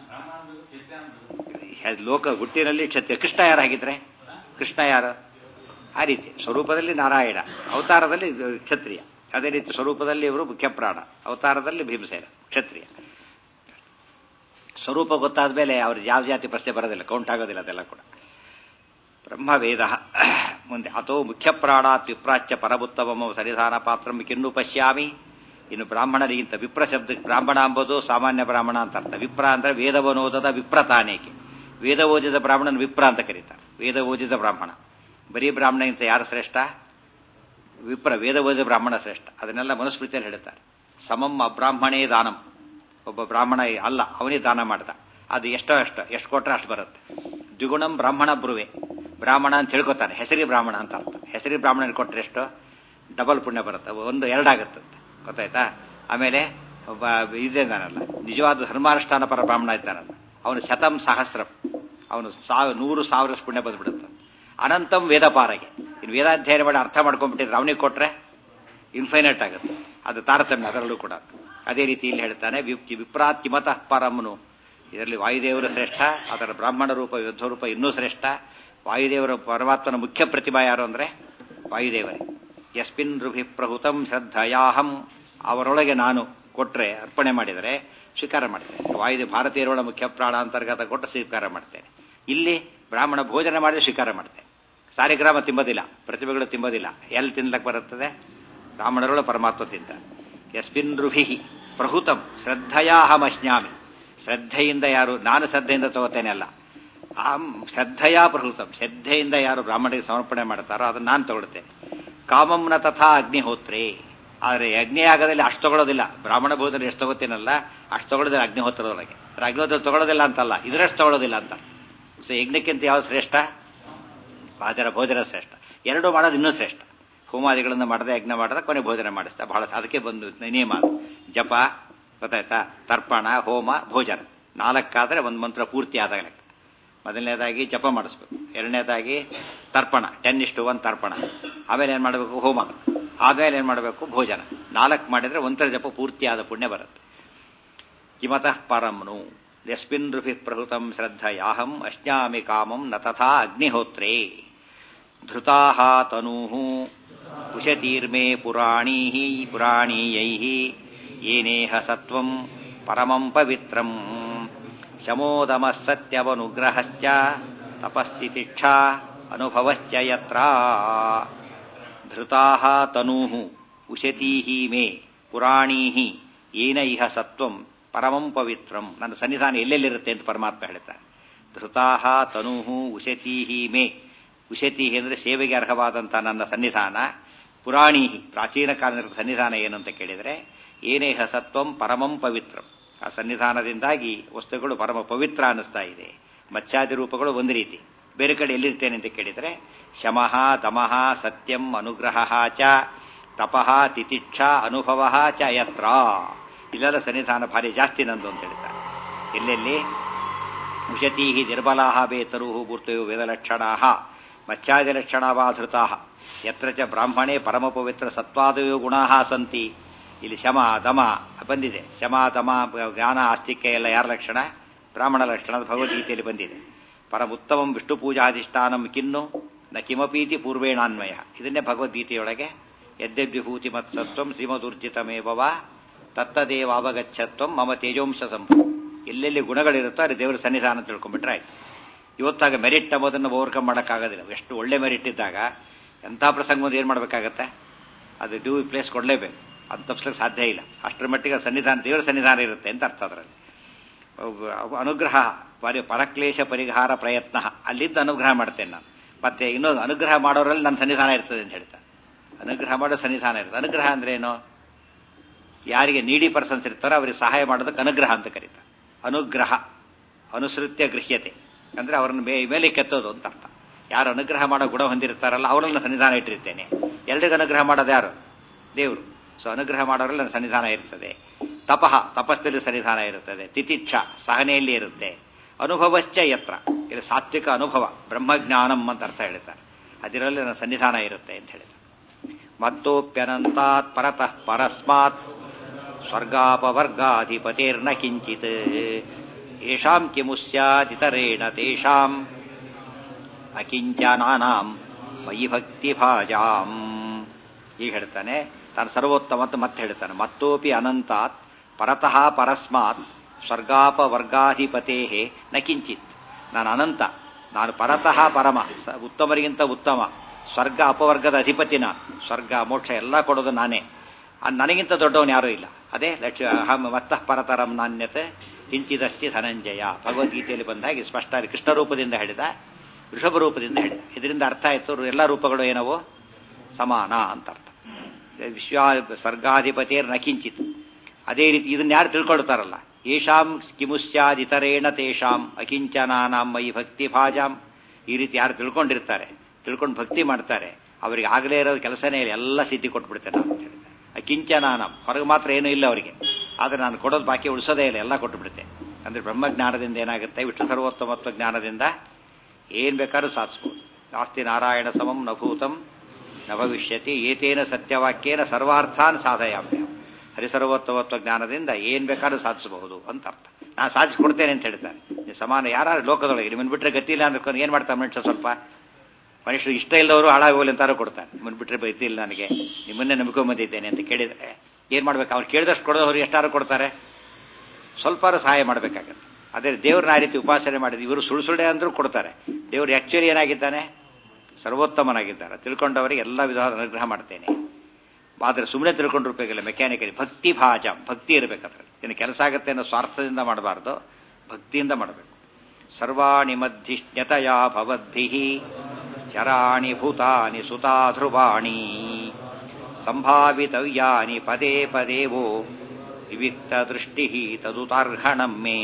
ಲೋಕ ಹುಟ್ಟಿನಲ್ಲಿ ಕ್ಷತ್ರಿಯ ಕೃಷ್ಣ ಯಾರಾಗಿದ್ರೆ ಕೃಷ್ಣ ಯಾರು ಆ ರೀತಿ ಸ್ವರೂಪದಲ್ಲಿ ನಾರಾಯಣ ಅವತಾರದಲ್ಲಿ ಕ್ಷತ್ರಿಯ ಅದೇ ರೀತಿ ಸ್ವರೂಪದಲ್ಲಿ ಇವರು ಮುಖ್ಯ ಪ್ರಾಣ ಅವತಾರದಲ್ಲಿ ಭೀಮಸೇನ ಕ್ಷತ್ರಿಯ ಸ್ವರೂಪ ಗೊತ್ತಾದ ಮೇಲೆ ಅವ್ರ ಯಾವ ಜಾತಿ ಪ್ರಶ್ನೆ ಬರೋದಿಲ್ಲ ಕೌಂಟ್ ಆಗೋದಿಲ್ಲ ಅದೆಲ್ಲ ಕೂಡ ಬ್ರಹ್ಮವೇದ ಮುಂದೆ ಅಥೋ ಮುಖ್ಯ ಪ್ರಾಣಾತ್ ವಿಪ್ರಾಚ್ಯ ಪರಬುತ್ತಮ ಸನ್ನಿಧಾನ ಪಾತ್ರಂ ಕಿನ್ನು ಪಶ್ಯಾಮಿ ಇನ್ನು ಬ್ರಾಹ್ಮಣರಿಗಿಂತ ವಿಪ್ರ ಶಬ್ದಕ್ಕೆ ಬ್ರಾಹ್ಮಣ ಎಂಬುದು ಸಾಮಾನ್ಯ ಬ್ರಾಹ್ಮಣ ಅಂತ ಅರ್ಥ ವಿಪ್ರ ಅಂದ್ರೆ ವೇದವನೋದದ ವಿಪ್ರ ತಾನೇಕೆ ವೇದ ಓದಿದ ಬ್ರಾಹ್ಮಣನ ವಿಪ್ರ ಅಂತ ಕರೀತಾರೆ ವೇದ ಓದಿದ ಬ್ರಾಹ್ಮಣ ಬರೀ ಬ್ರಾಹ್ಮಣಗಿಂತ ಯಾರು ಶ್ರೇಷ್ಠ ವಿಪ್ರ ವೇದ ಓದಿದ ಬ್ರಾಹ್ಮಣ ಶ್ರೇಷ್ಠ ಅದನ್ನೆಲ್ಲ ಮನುಸ್ಮೃತಿಯಲ್ಲಿ ಹೇಳ್ತಾರೆ ಸಮಂ ಅಬ್ರಾಹ್ಮಣೇ ದಾನಂ ಒಬ್ಬ ಬ್ರಾಹ್ಮಣ ಅಲ್ಲ ಅವನೇ ದಾನ ಮಾಡ್ದ ಅದು ಎಷ್ಟೋ ಅಷ್ಟು ಎಷ್ಟು ಕೊಟ್ರೆ ಅಷ್ಟು ಬರುತ್ತೆ ದ್ವಿಗುಣಂ ಬ್ರಾಹ್ಮಣ ಬ್ರುವೆ ಬ್ರಾಹ್ಮಣ ಅಂತ ಹೇಳ್ಕೊತಾನೆ ಹೆಸರಿ ಬ್ರಾಹ್ಮಣ ಅಂತ ಅರ್ಥ ಹೆಸರಿ ಬ್ರಾಹ್ಮಣನ ಕೊಟ್ಟರೆ ಎಷ್ಟು ಡಬಲ್ ಪುಣ್ಯ ಬರುತ್ತೆ ಒಂದು ಎರಡಾಗುತ್ತಂತೆ ಗೊತ್ತಾಯ್ತಾ ಆಮೇಲೆ ಒಬ್ಬ ಇದೇನಾನಲ್ಲ ನಿಜವಾದ ಧರ್ಮಾನುಷ್ಠಾನ ಪರ ಬ್ರಾಹ್ಮಣ ಇದ್ದಾನಲ್ಲ ಅವನು ಶತಂ ಸಹಸ್ರಂ ಅವನು ಸಾವ್ ನೂರು ಸಾವಿರ ಪುಣ್ಯ ಬಂದ್ಬಿಡುತ್ತೆ ಅನಂತಂ ವೇದಪಾರಗೆ ಇನ್ನು ವೇದಾಧ್ಯಯನ ಮಾಡಿ ಅರ್ಥ ಮಾಡ್ಕೊಂಡ್ಬಿಟ್ಟಿದ್ರೆ ಅವನಿಗೆ ಕೊಟ್ರೆ ಇನ್ಫೈನೈಟ್ ಆಗುತ್ತೆ ಅದು ತಾರತಮ್ಯ ಅದರಲ್ಲೂ ಕೂಡ ಅದೇ ರೀತಿ ಇಲ್ಲಿ ಹೇಳ್ತಾನೆ ವಿಪ್ರಾತ್ಯಮತಃ ಪರಮನು ಇದರಲ್ಲಿ ವಾಯುದೇವರ ಶ್ರೇಷ್ಠ ಅದರ ಬ್ರಾಹ್ಮಣ ರೂಪ ಯುದ್ಧ ರೂಪ ಇನ್ನೂ ಶ್ರೇಷ್ಠ ವಾಯುದೇವರ ಪರಮಾತ್ಮನ ಮುಖ್ಯ ಪ್ರತಿಭಾ ಯಾರು ಅಂದ್ರೆ ವಾಯುದೇವರೇ ಯಸ್ಮಿನ್ ಋಭಿ ಪ್ರಹುತಂ ಶ್ರದ್ಧಯಾಹಂ ಅವರೊಳಗೆ ನಾನು ಕೊಟ್ರೆ ಅರ್ಪಣೆ ಮಾಡಿದರೆ ಸ್ವೀಕಾರ ಮಾಡ್ತೇನೆ ವಾಯುದೇವ ಭಾರತೀಯರೊಳ ಮುಖ್ಯ ಪ್ರಾಣ ಅಂತರ್ಗತ ಕೊಟ್ಟು ಸ್ವೀಕಾರ ಮಾಡ್ತೇನೆ ಇಲ್ಲಿ ಬ್ರಾಹ್ಮಣ ಭೋಜನ ಮಾಡಿದ್ರೆ ಸ್ವೀಕಾರ ಮಾಡ್ತೇನೆ ಸಾರಿಗ್ರಾಮ ತಿಂಬೋದಿಲ್ಲ ಪ್ರತಿಭೆಗಳು ತಿಂಬೋದಿಲ್ಲ ಎಲ್ಲಿ ತಿನ್ಲಕ್ಕೆ ಬರುತ್ತದೆ ಬ್ರಾಹ್ಮಣರೊಳ ಪರಮಾತ್ಮ ತಿಂತ ಯಸ್ಮಿನ್ ಋಭಿ ಪ್ರಹುತಂ ಶ್ರದ್ಧಯಾಹಮಶ್ನಾಮಿ ಶ್ರದ್ಧೆಯಿಂದ ಯಾರು ನಾನು ಶ್ರದ್ಧೆಯಿಂದ ತಗೋತೇನೆ ಅಲ್ಲ ಆಂ ಶ್ರದ್ಧೆಯಾ ಪ್ರಹುತಂ ಶ್ರದ್ಧೆಯಿಂದ ಯಾರು ಬ್ರಾಹ್ಮಣರಿಗೆ ಸಮರ್ಪಣೆ ಮಾಡ್ತಾರೋ ಅದನ್ನು ನಾನು ತಗೊಳ್ತೇನೆ ಕಾಮಂನ ತಥಾ ಅಗ್ನಿಹೋತ್ರೇ ಆದರೆ ಯಜ್ಞಯಾಗದಲ್ಲಿ ಅಷ್ಟು ತಗೊಳ್ಳೋದಿಲ್ಲ ಬ್ರಾಹ್ಮಣ ಭೋಜನ ಎಷ್ಟು ತಗೋತೀನಲ್ಲ ಅಷ್ಟು ತಗೊಳ್ಳೋದಿಲ್ಲ ಅಗ್ನಿಹೋತ್ರದೊಳಗೆ ಅಗ್ನಿಹೋತ್ರ ತಗೊಳ್ಳೋದಿಲ್ಲ ಅಂತಲ್ಲ ಇದರಷ್ಟು ತಗೊಳ್ಳೋದಿಲ್ಲ ಅಂತ ಸೊ ಯಜ್ಞಕ್ಕಿಂತ ಯಾವ್ದು ಶ್ರೇಷ್ಠ ಬಾಜರ ಭೋಜನ ಶ್ರೇಷ್ಠ ಎರಡು ಮಾಡೋದು ಇನ್ನೂ ಶ್ರೇಷ್ಠ ಹೋಮಾದಿಗಳನ್ನು ಮಾಡದೆ ಯಜ್ಞ ಮಾಡದೆ ಕೊನೆ ಭೋಜನ ಮಾಡಿಸ್ತಾ ಬಹಳ ಅದಕ್ಕೆ ಬಂದು ನಿಯಮ ಜಪ ಗೊತ್ತಾಯ್ತಾ ತರ್ಪಣ ಹೋಮ ಭೋಜನ ನಾಲ್ಕಾದ್ರೆ ಒಂದು ಮಂತ್ರ ಪೂರ್ತಿ ಆದಾಗ ಲೆಕ್ಕ ಮೊದಲನೇದಾಗಿ ಜಪ ಮಾಡಿಸ್ಬೇಕು ಎರಡನೇದಾಗಿ ತರ್ಪಣ ಟೆನ್ ಇಷ್ಟು ಒನ್ ತರ್ಪಣ ಆಮೇಲೆ ಏನು ಮಾಡಬೇಕು ಹೋಮ ಆಮೇಲೆ ಏನು ಮಾಡಬೇಕು ಭೋಜನ ನಾಲ್ಕು ಮಾಡಿದ್ರೆ ಒಂಥರ ಜಪ ಪೂರ್ತಿಯಾದ ಪುಣ್ಯ ಬರುತ್ತೆ ಕಿಮತಃ ಪರಂನು ಯಸ್ಮಿನ್ ಋಭಿ ಪ್ರಹೃತಂ ಶ್ರದ್ಧಯಾಹಂ ಅಶ್ನಾಮಿ ಕಾಮಂ ನ ತಥಾ ಅಗ್ನಿಹೋತ್ರೇ ಧೃತಾಹ ತನೂಃ ಉಶತೀರ್ಮೇ ಪುರಾಣೀ ಪುರಾಣೀಯೈ ಏನೇಹ ಸತ್ವಂ ಪರಮಂ ಪವಿತ್ರಂ ಶಮೋದಮಃ ಸತ್ಯವನುಗ್ರಹಶ್ಚ ತಪಸ್ಥಿತಿಕ್ಷಾ ಅನುಭವಶ್ಚ ಯತ್ರ ಧೃತಾಹ ತನೂಃ ಉಶತೀಃ ಮೇ ಪುರಾಣೀಃ ಏನ ಇಹ ಸತ್ವಂ ಪರಮಂ ಪವಿತ್ರಂ ನನ್ನ ಸನ್ನಿಧಾನ ಎಲ್ಲೆಲ್ಲಿರುತ್ತೆ ಅಂತ ಪರಮಾತ್ಮ ಹೇಳ್ತಾರೆ ಧೃತಾಹ ತನೂಃ ಉಶತೀಃ ಮೇ ಉಶತಿ ಅಂದರೆ ಸೇವೆಗೆ ಅರ್ಹವಾದಂಥ ನನ್ನ ಸನ್ನಿಧಾನ ಪುರಾಣಿ ಪ್ರಾಚೀನ ಕಾಲದ ಸನ್ನಿಧಾನ ಏನು ಅಂತ ಕೇಳಿದರೆ ಏನೇಹ ಸತ್ವಂ ಪರಮಂ ಪವಿತ್ರಂ ಆ ಸನ್ನಿಧಾನದಿಂದಾಗಿ ವಸ್ತುಗಳು ಪರಮ ಪವಿತ್ರ ಅನ್ನಿಸ್ತಾ ಇದೆ ಮತ್ಸ್ಯಾದಿ ರೂಪಗಳು ಒಂದು ರೀತಿ ಬೇರೆ ಕಡೆ ಎಲ್ಲಿರ್ತೇನೆ ಅಂತ ಕೇಳಿದರೆ ಶಮಃ ದಮಃ ಸತ್ಯಂ ಅನುಗ್ರಹ ಚ ತಪಃ ತಿತಿಕ್ಷ ಅನುಭವ ಚ ಯತ್ರ ಇಲ್ಲೆಲ್ಲ ಸನ್ನಿಧಾನ ಭಾರಿ ಜಾಸ್ತಿ ನಂದು ಅಂತ ಹೇಳ್ತಾರೆ ಎಲ್ಲೆಲ್ಲಿ ಉಶತೀ ನಿರ್ಬಲಾ ಬೇತರು ಮೂರ್ತಯೋ ವೇದಲಕ್ಷಣಾ ಮಚ್ಚಾದಿಲಕ್ಷಣಾವಾಧೃತಾ ಯತ್ರ ಚ ಬ್ರಾಹ್ಮಣೇ ಪರಮ ಪವಿತ್ರ ಸತ್ವಾದಯೋ ಗುಣಾ ಸಂತಿ ಇಲ್ಲಿ ಶಮ ದಮ ಬಂದಿದೆ ಶಮ ದಮ ಜ್ಞಾನ ಆಸ್ತಿಕ್ಯ ಎಲ್ಲ ಯಾರ ಲಕ್ಷಣ ಬ್ರಾಹ್ಮಣ ಲಕ್ಷಣ ಭಗವದ್ಗೀತೆಯಲ್ಲಿ ಬಂದಿದೆ ಪರಮುತ್ತಮಂ ವಿಷ್ಣು ಪೂಜಾಧಿಷ್ಠಾನಂ ಕಿನ್ನು ನ ಕಿಮಪೀತಿ ಪೂರ್ವೇಣಾನ್ವಯ ಇದನ್ನೇ ಭಗವದ್ಗೀತೆಯೊಳಗೆ ಯದ್ಯಭ್ಯುಭೂತಿ ಮತ್ಸತ್ವಂ ಶ್ರೀಮದುರ್ಜಿತಮೇವ ತತ್ತದೇವ ಅವಗಚ್ಚತ್ವಂ ಮಮ ತೇಜೋಂಶ ಸಂಭವ ಎಲ್ಲೆಲ್ಲಿ ಗುಣಗಳಿರುತ್ತೋ ಅಲ್ಲಿ ದೇವರ ಸನ್ನಿಧಾನ ತಿಳ್ಕೊಂಡ್ಬಿಟ್ರೆ ಆಯ್ತು ಇವತ್ತಾಗ ಮೆರಿಟ್ ಅನ್ನೋದನ್ನು ಓವರ್ಕಮ್ ಮಾಡೋಕ್ಕಾಗೋದಿಲ್ಲ ಎಷ್ಟು ಒಳ್ಳೆ ಮೆರಿಟ್ ಇದ್ದಾಗ ಎಂಥ ಪ್ರಸಂಗ ಏನು ಮಾಡಬೇಕಾಗತ್ತೆ ಅದು ಡ್ಯೂ ಪ್ಲೇಸ್ ಕೊಡಲೇಬೇಕು ಅದು ತಪ್ಪಿಸ್ಲಿಕ್ಕೆ ಸಾಧ್ಯ ಇಲ್ಲ ಅಷ್ಟರ ಮಟ್ಟಿಗೆ ಸನ್ನಿಧಾನ ದೇವರ ಸನ್ನಿಧಾನ ಇರುತ್ತೆ ಅಂತ ಅರ್ಥ ಅದರಲ್ಲಿ ಅನುಗ್ರಹ ಪರಿ ಪರಕ್ಲೇಶ ಪರಿಹಾರ ಪ್ರಯತ್ನ ಅಲ್ಲಿದ್ದ ಅನುಗ್ರಹ ಮಾಡ್ತೇನೆ ನಾನು ಮತ್ತೆ ಇನ್ನೊಂದು ಅನುಗ್ರಹ ಮಾಡೋರಲ್ಲಿ ನನ್ನ ಸನ್ನಿಧಾನ ಇರ್ತದೆ ಅಂತ ಹೇಳ್ತಾರೆ ಅನುಗ್ರಹ ಮಾಡೋ ಸನ್ನಿಧಾನ ಇರುತ್ತೆ ಅನುಗ್ರಹ ಅಂದ್ರೆ ಏನು ಯಾರಿಗೆ ನೀಡಿ ಪರ್ಸನ್ಸ್ ಇರ್ತಾರೋ ಅವರಿಗೆ ಸಹಾಯ ಮಾಡೋದಕ್ಕೆ ಅನುಗ್ರಹ ಅಂತ ಕರೀತಾರೆ ಅನುಗ್ರಹ ಅನುಸೃತ್ಯ ಗೃಹ್ಯತೆ ಅಂದ್ರೆ ಅವರನ್ನು ಮೇ ಮೇಲೆ ಕೆತ್ತೋದು ಅಂತ ಅರ್ಥ ಯಾರು ಅನುಗ್ರಹ ಮಾಡೋ ಗುಣ ಹೊಂದಿರ್ತಾರಲ್ಲ ಅವರನ್ನ ಸನ್ನಿಧಾನ ಇಟ್ಟಿರ್ತೇನೆ ಎಲ್ರಿಗೂ ಅನುಗ್ರಹ ಮಾಡೋದು ಯಾರು ದೇವರು ಸೊ ಅನುಗ್ರಹ ಮಾಡೋರಲ್ಲಿ ನನ್ನ ಸನ್ನಿಧಾನ ಇರ್ತದೆ ತಪಃ ತಪಸ್ಸಲ್ಲಿ ಸನ್ನಿಧಾನ ಇರುತ್ತದೆ ತಿತಿಕ್ಷ ಸಹನೆಯಲ್ಲಿ ಇರುತ್ತೆ ಅನುಭವಶ್ಚ ಯತ್ರ ಇದು ಸಾತ್ವಿಕ ಅನುಭವ ಬ್ರಹ್ಮಜ್ಞಾನಂ ಅಂತ ಅರ್ಥ ಹೇಳ್ತಾರೆ ಅದರಲ್ಲಿ ನನ್ನ ಸನ್ನಿಧಾನ ಇರುತ್ತೆ ಅಂತ ಹೇಳಿದ್ರು ಮತ್ತೋಪ್ಯನಂತಾತ್ ಪರತಃ ಪರಸ್ಮಾತ್ ಸ್ವರ್ಗಾಪವರ್ಗಾಧಿಪತಿರ್ನ ಕಿಂಚಿತ್ ಯಶಾಂ ಕಿಮು ಸ್ಯಾದಿತರೇಣ ತೇಷಾಂ ಅಕಿಂಚನಾನಾಂ ಮಯಿ ಭಕ್ತಿ ಭಾಜಾಂ ಈಗ ಹೇಳ್ತಾನೆ ತಾನು ಸರ್ವೋತ್ತಮ ಅಂತ ಮತ್ತೆ ಹೇಳ್ತಾನೆ ಮತ್ತೋಪಿ ಅನಂತಾತ್ ಪರತಃ ಪರಸ್ಮಾತ್ ಸ್ವರ್ಗಾಪವರ್ಗಾಧಿಪತೇ ನ ಕಿಂಚಿತ್ ನಾನು ಅನಂತ ನಾನು ಪರತಃ ಪರಮ ಉತ್ತಮರಿಗಿಂತ ಉತ್ತಮ ಸ್ವರ್ಗ ಅಪವರ್ಗದ ಅಧಿಪತಿ ನಾನು ಸ್ವರ್ಗ ಮೋಕ್ಷ ಎಲ್ಲ ಕೊಡೋದು ನಾನೇ ನನಗಿಂತ ದೊಡ್ಡವನು ಯಾರೂ ಇಲ್ಲ ಅದೇ ಲಕ್ಷ ಅಹಂ ಮತ್ತಃ ಪರತರಂ ನಾಣ್ಯತೆ ಕಿಂಚಿದಸ್ತಿ ಧನಂಜಯ ಭಗವದ್ಗೀತೆಯಲ್ಲಿ ಬಂದಾಗಿ ಸ್ಪಷ್ಟ ಕೃಷ್ಣ ರೂಪದಿಂದ ಹೇಳಿದ ವೃಷಭ ರೂಪದಿಂದ ಹೇಳಿದ ಇದರಿಂದ ಅರ್ಥ ಆಯ್ತು ಎಲ್ಲ ರೂಪಗಳು ಏನವೋ ಸಮಾನ ಅಂತ ಅರ್ಥ ವಿಶ್ವ ಸ್ವರ್ಗಾಧಿಪತಿಯರ್ ನಕಿಂಚಿತ್ ಅದೇ ರೀತಿ ಇದನ್ನ ಯಾರು ತಿಳ್ಕೊಳ್ತಾರಲ್ಲ ಏಷಾಂ ಕಿಮುಸ್ಯಾದಿತರೇಣ ತೇಷಾಂ ಅಕಿಂಚನಾನಾಂ ಮೈ ಭಕ್ತಿ ಭಾಜಾಂ ಈ ರೀತಿ ಯಾರು ತಿಳ್ಕೊಂಡಿರ್ತಾರೆ ತಿಳ್ಕೊಂಡು ಭಕ್ತಿ ಮಾಡ್ತಾರೆ ಅವರಿಗೆ ಆಗಲೇ ಇರೋ ಕೆಲಸನೇ ಇಲ್ಲ ಎಲ್ಲ ಸಿದ್ಧಿ ಕೊಟ್ಬಿಡ್ತೇನೆ ನಾನು ಅಂತ ಹೇಳಿದ್ದಾರೆ ಅಕಿಂಚನಾನಂ ಹೊರಗೆ ಮಾತ್ರ ಏನೂ ಇಲ್ಲ ಅವರಿಗೆ ಆದರೆ ನಾನು ಕೊಡೋದು ಬಾಕಿ ಉಳಿಸೋದೇ ಇಲ್ಲ ಎಲ್ಲ ಕೊಟ್ಟು ಬಿಡುತ್ತೆ ಅಂದ್ರೆ ಬ್ರಹ್ಮಜ್ಞಾನದಿಂದ ಏನಾಗುತ್ತೆ ವಿಷ್ಣು ಸರ್ವೋತ್ತಮತ್ವ ಜ್ಞಾನದಿಂದ ಏನ್ ಬೇಕಾದ್ರೂ ಸಾಧಿಸ್ಬೋದು ನಾಸ್ತಿ ನಾರಾಯಣ ಸಮಂ ನಭೂತಂ ನ ಭವಿಷ್ಯತಿ ಏತೇನ ಸತ್ಯವಾಕ್ಯೇನ ಸರ್ವಾರ್ಥಾನ್ ಸಾಧಯಾಮ್ಯ ಹರಿಸರ್ವೋತ್ತಮತ್ವ ಜ್ಞಾನದಿಂದ ಏನ್ ಬೇಕಾದ್ರೂ ಸಾಧಿಸಬಹುದು ಅಂತ ಅರ್ಥ ನಾನು ಸಾಧಿಸಿಕೊಡ್ತೇನೆ ಅಂತ ಹೇಳ್ತಾರೆ ನೀವು ಸಮಾನ ಯಾರು ಲೋಕದೊಳಗೆ ನಿಮ್ಮನ್ನು ಬಿಟ್ಟರೆ ಗತಿ ಇಲ್ಲ ಅಂದ್ರೆ ಏನ್ ಮಾಡ್ತಾರೆ ಮನುಷ್ಯ ಸ್ವಲ್ಪ ಮನುಷ್ಯರು ಇಷ್ಟ ಇಲ್ಲದವರು ಹಾಳಾಗೋಲಿ ಅಂತಾರು ಕೊಡ್ತಾರೆ ನಿಮ್ಮನ್ನು ಬಿಟ್ಟರೆ ಬೈತಿ ಇಲ್ಲ ನನಗೆ ನಿಮ್ಮನ್ನೇ ನಂಬ್ಕೊಂಬಂದಿದ್ದೇನೆ ಅಂತ ಕೇಳಿದ್ರೆ ಏನ್ ಮಾಡ್ಬೇಕು ಅವ್ರು ಕೇಳಿದಷ್ಟು ಕೊಡೋದವ್ರು ಎಷ್ಟಾರು ಕೊಡ್ತಾರೆ ಸ್ವಲ್ಪಾರು ಸಹಾಯ ಮಾಡಬೇಕಾಗತ್ತೆ ಅದೇ ದೇವ್ರನ್ನ ಆ ರೀತಿ ಉಪಾಸನೆ ಮಾಡಿದ್ರು ಇವರು ಸುಳ್ಳು ಸುಳ್ಳೆ ಅಂದ್ರೂ ಕೊಡ್ತಾರೆ ದೇವರು ಆಕ್ಚುಲಿ ಏನಾಗಿದ್ದಾನೆ ಸರ್ವೋತ್ತಮನಾಗಿದ್ದಾರೆ ತಿಳ್ಕೊಂಡವರಿಗೆ ಎಲ್ಲ ವಿಧವಾದ ಅನುಗ್ರಹ ಮಾಡ್ತೇನೆ ಆದರೆ ಸುಮ್ಮನೆ ತಿಳ್ಕೊಂಡು ರೂಪಾಯಿಗಿಲ್ಲ ಮೆಕ್ಯಾನಿಕಲಿ ಭಕ್ತಿ ಭಾಜ ಭಕ್ತಿ ಇರಬೇಕಾದ್ರೆ ಇನ್ನು ಕೆಲಸ ಆಗುತ್ತೆ ಅನ್ನೋ ಸ್ವಾರ್ಥದಿಂದ ಮಾಡಬಾರ್ದು ಭಕ್ತಿಯಿಂದ ಮಾಡಬೇಕು ಸರ್ವಾಣಿ ಮಧ್ಯಜ್ಞತಯ ಭವದ್ಭಿ ಚರಾಣಿ ಭೂತಾನಿ ಸುತಾ ಧ್ರುವಾಣಿ ಸಂಭಾವಿತವ್ಯಾನಿ ಪದೇ ಪದೇವೋ ವಿವಿಕ್ತ ದೃಷ್ಟಿ ತದುತಾರ್ಹಣಂ ಮೇ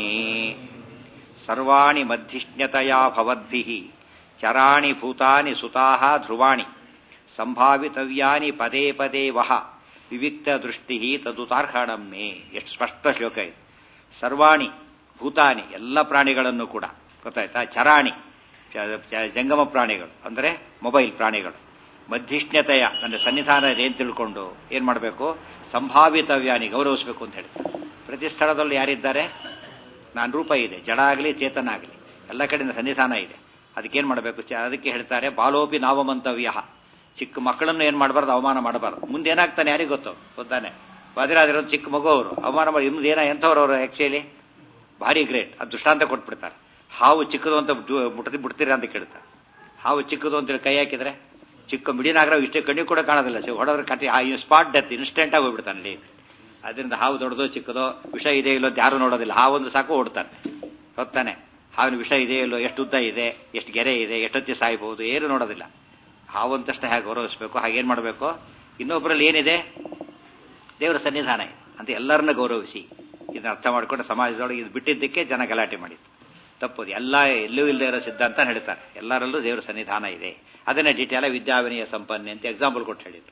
ಸರ್ವಾಣಿ ಮಧ್ಯಜ್ಞತಯ ಭವದ್ಭಿ ಚರಾಣಿ ಭೂತಾನಿ ಸುತಾ ಧ್ರುವಾಣಿ ಸಂಭಾವಿತವ್ಯಾನಿ ಪದೇ ಪದೇ ವಹ ವಿವಿಕ್ತ ದೃಷ್ಟಿ ತದುತಾರ್ಹಣಂ ಮೇ ಎಷ್ಟು ಸ್ಪಷ್ಟ ಶ್ಲೋಕ ಇದೆ ಸರ್ವಾಣಿ ಭೂತಾನಿ ಎಲ್ಲ ಪ್ರಾಣಿಗಳನ್ನು ಕೂಡ ಗೊತ್ತಾಯ್ತಾ ಚರಾಣಿ ಚ- ಚ- ಜಂಗಮ ಪ್ರಾಣಿಗಳು ಅಂದರೆ ಮೊಬೈಲ್ ಪ್ರಾಣಿಗಳು ಮಧ್ಯಷ್ಣತೆಯ ನನ್ನ ಸನ್ನಿಧಾನ ಇದೆ ಅಂತ ತಿಳ್ಕೊಂಡು ಏನ್ ಮಾಡಬೇಕು ಸಂಭಾವಿತವ್ಯಾನಿ ಗೌರವಿಸಬೇಕು ಅಂತ ಹೇಳಿ ಪ್ರತಿ ಸ್ಥಳದಲ್ಲಿ ಯಾರಿದ್ದಾರೆ ನಾನು ರೂಪ ಇದೆ ಜಡ ಆಗಲಿ ಚೇತನ ಆಗಲಿ ಎಲ್ಲ ಕಡೆಯಿಂದ ಸನ್ನಿಧಾನ ಇದೆ ಅದಕ್ಕೇನ್ ಮಾಡಬೇಕು ಚ- ಅದಕ್ಕೆ ಹೇಳ್ತಾರೆ ಬಾಲೋಪಿ ನಾವಮಂತವ್ಯ ಚಿಕ್ಕ ಮಕ್ಕಳನ್ನು ಏನ್ ಮಾಡಬಾರ್ದು ಅವಮಾನ ಮಾಡಬಾರ್ದು ಮುಂದೆ ಏನಾಗ್ತಾನೆ ಯಾರಿಗೆ ಗೊತ್ತು ಗೊತ್ತಾನೆ ಬದಿರಾದಿರೋ ಚಿಕ್ಕ ಮಗು ಅವರು ಅವಮಾನ ಮಾಡಿ ಇನ್ನು ಏನ ಎಂಥವ್ರು ಅವರು ಆಕ್ಚುಲಿ ಭಾರಿ ಗ್ರೇಟ್ ಅದು ದೃಷ್ಟಾಂತ ಕೊಟ್ಬಿಡ್ತಾರೆ ಹಾವು ಚಿಕ್ಕದು ಅಂತ ಮುಟ್ಟಿ ಬಿಡ್ತೀರಾ ಅಂತ ಕೇಳ್ತಾರೆ ಹಾವು ಚಿಕ್ಕದು ಅಂತೇಳಿ ಕೈ ಹಾಕಿದ್ರೆ ಚಿಕ್ಕ ಮಿಡಿನಾಗ್ರ ಇಷ್ಟೇ ಕಣ್ಣಿ ಕೂಡ ಕಾಣೋದಿಲ್ಲ ಸೊ ಹೊಡೆದ್ರೆ ಕಟ್ಟಿ ಸ್ಪಾಟ್ ಡೆತ್ ಇನ್ಸ್ಟೆಂಟ್ ಆಗಿ ಹೋಗ್ಬಿಡ್ತಾನೆ ಅಲ್ಲಿ ಅದರಿಂದ ಹಾವು ದೊಡ್ಡದೋ ಚಿಕ್ಕದೋ ವಿಷ ಇದೆ ಇಲ್ಲೋ ಅಂತ ಯಾರು ನೋಡೋದಿಲ್ಲ ಹಾವೊಂದು ಸಾಕು ಓಡ್ತಾನೆ ಗೊತ್ತಾನೆ ಹಾವಿನ ವಿಷ ಇದೆ ಇಲ್ಲೋ ಎಷ್ಟು ಉದ್ದ ಇದೆ ಎಷ್ಟು ಗೆರೆ ಇದೆ ಎಷ್ಟೊತ್ತಿ ಸಾಯ್ಬಹುದು ಏನು ನೋಡೋದಿಲ್ಲ ಹಾವಂತಷ್ಟೇ ಹೇಗೆ ಗೌರವಿಸಬೇಕು ಹಾಗೇನ್ ಮಾಡಬೇಕು ಇನ್ನೊಬ್ಬರಲ್ಲಿ ಏನಿದೆ ದೇವರ ಸನ್ನಿಧಾನ ಇದೆ ಅಂತ ಎಲ್ಲರನ್ನ ಗೌರವಿಸಿ ಇದನ್ನ ಅರ್ಥ ಮಾಡ್ಕೊಂಡು ಸಮಾಜದೊಳಗೆ ಇದು ಬಿಟ್ಟಿದ್ದಕ್ಕೆ ಜನ ಗಲಾಟೆ ಮಾಡಿತ್ತು ತಪ್ಪದು ಎಲ್ಲ ಎಲ್ಲೂ ಇಲ್ಲದೆ ಇರೋ ಸಿದ್ಧಾಂತ ಹೇಳ್ತಾರೆ ಎಲ್ಲರಲ್ಲೂ ದೇವರ ಸನ್ನಿಧಾನ ಇದೆ ಅದನ್ನೇ ಡಿಟೇಲ ವಿದ್ಯಾವಿನಯ ಸಂಪನ್ನೆ ಅಂತ ಎಕ್ಸಾಂಪಲ್ ಕೊಟ್ಟು ಹೇಳಿದ್ರು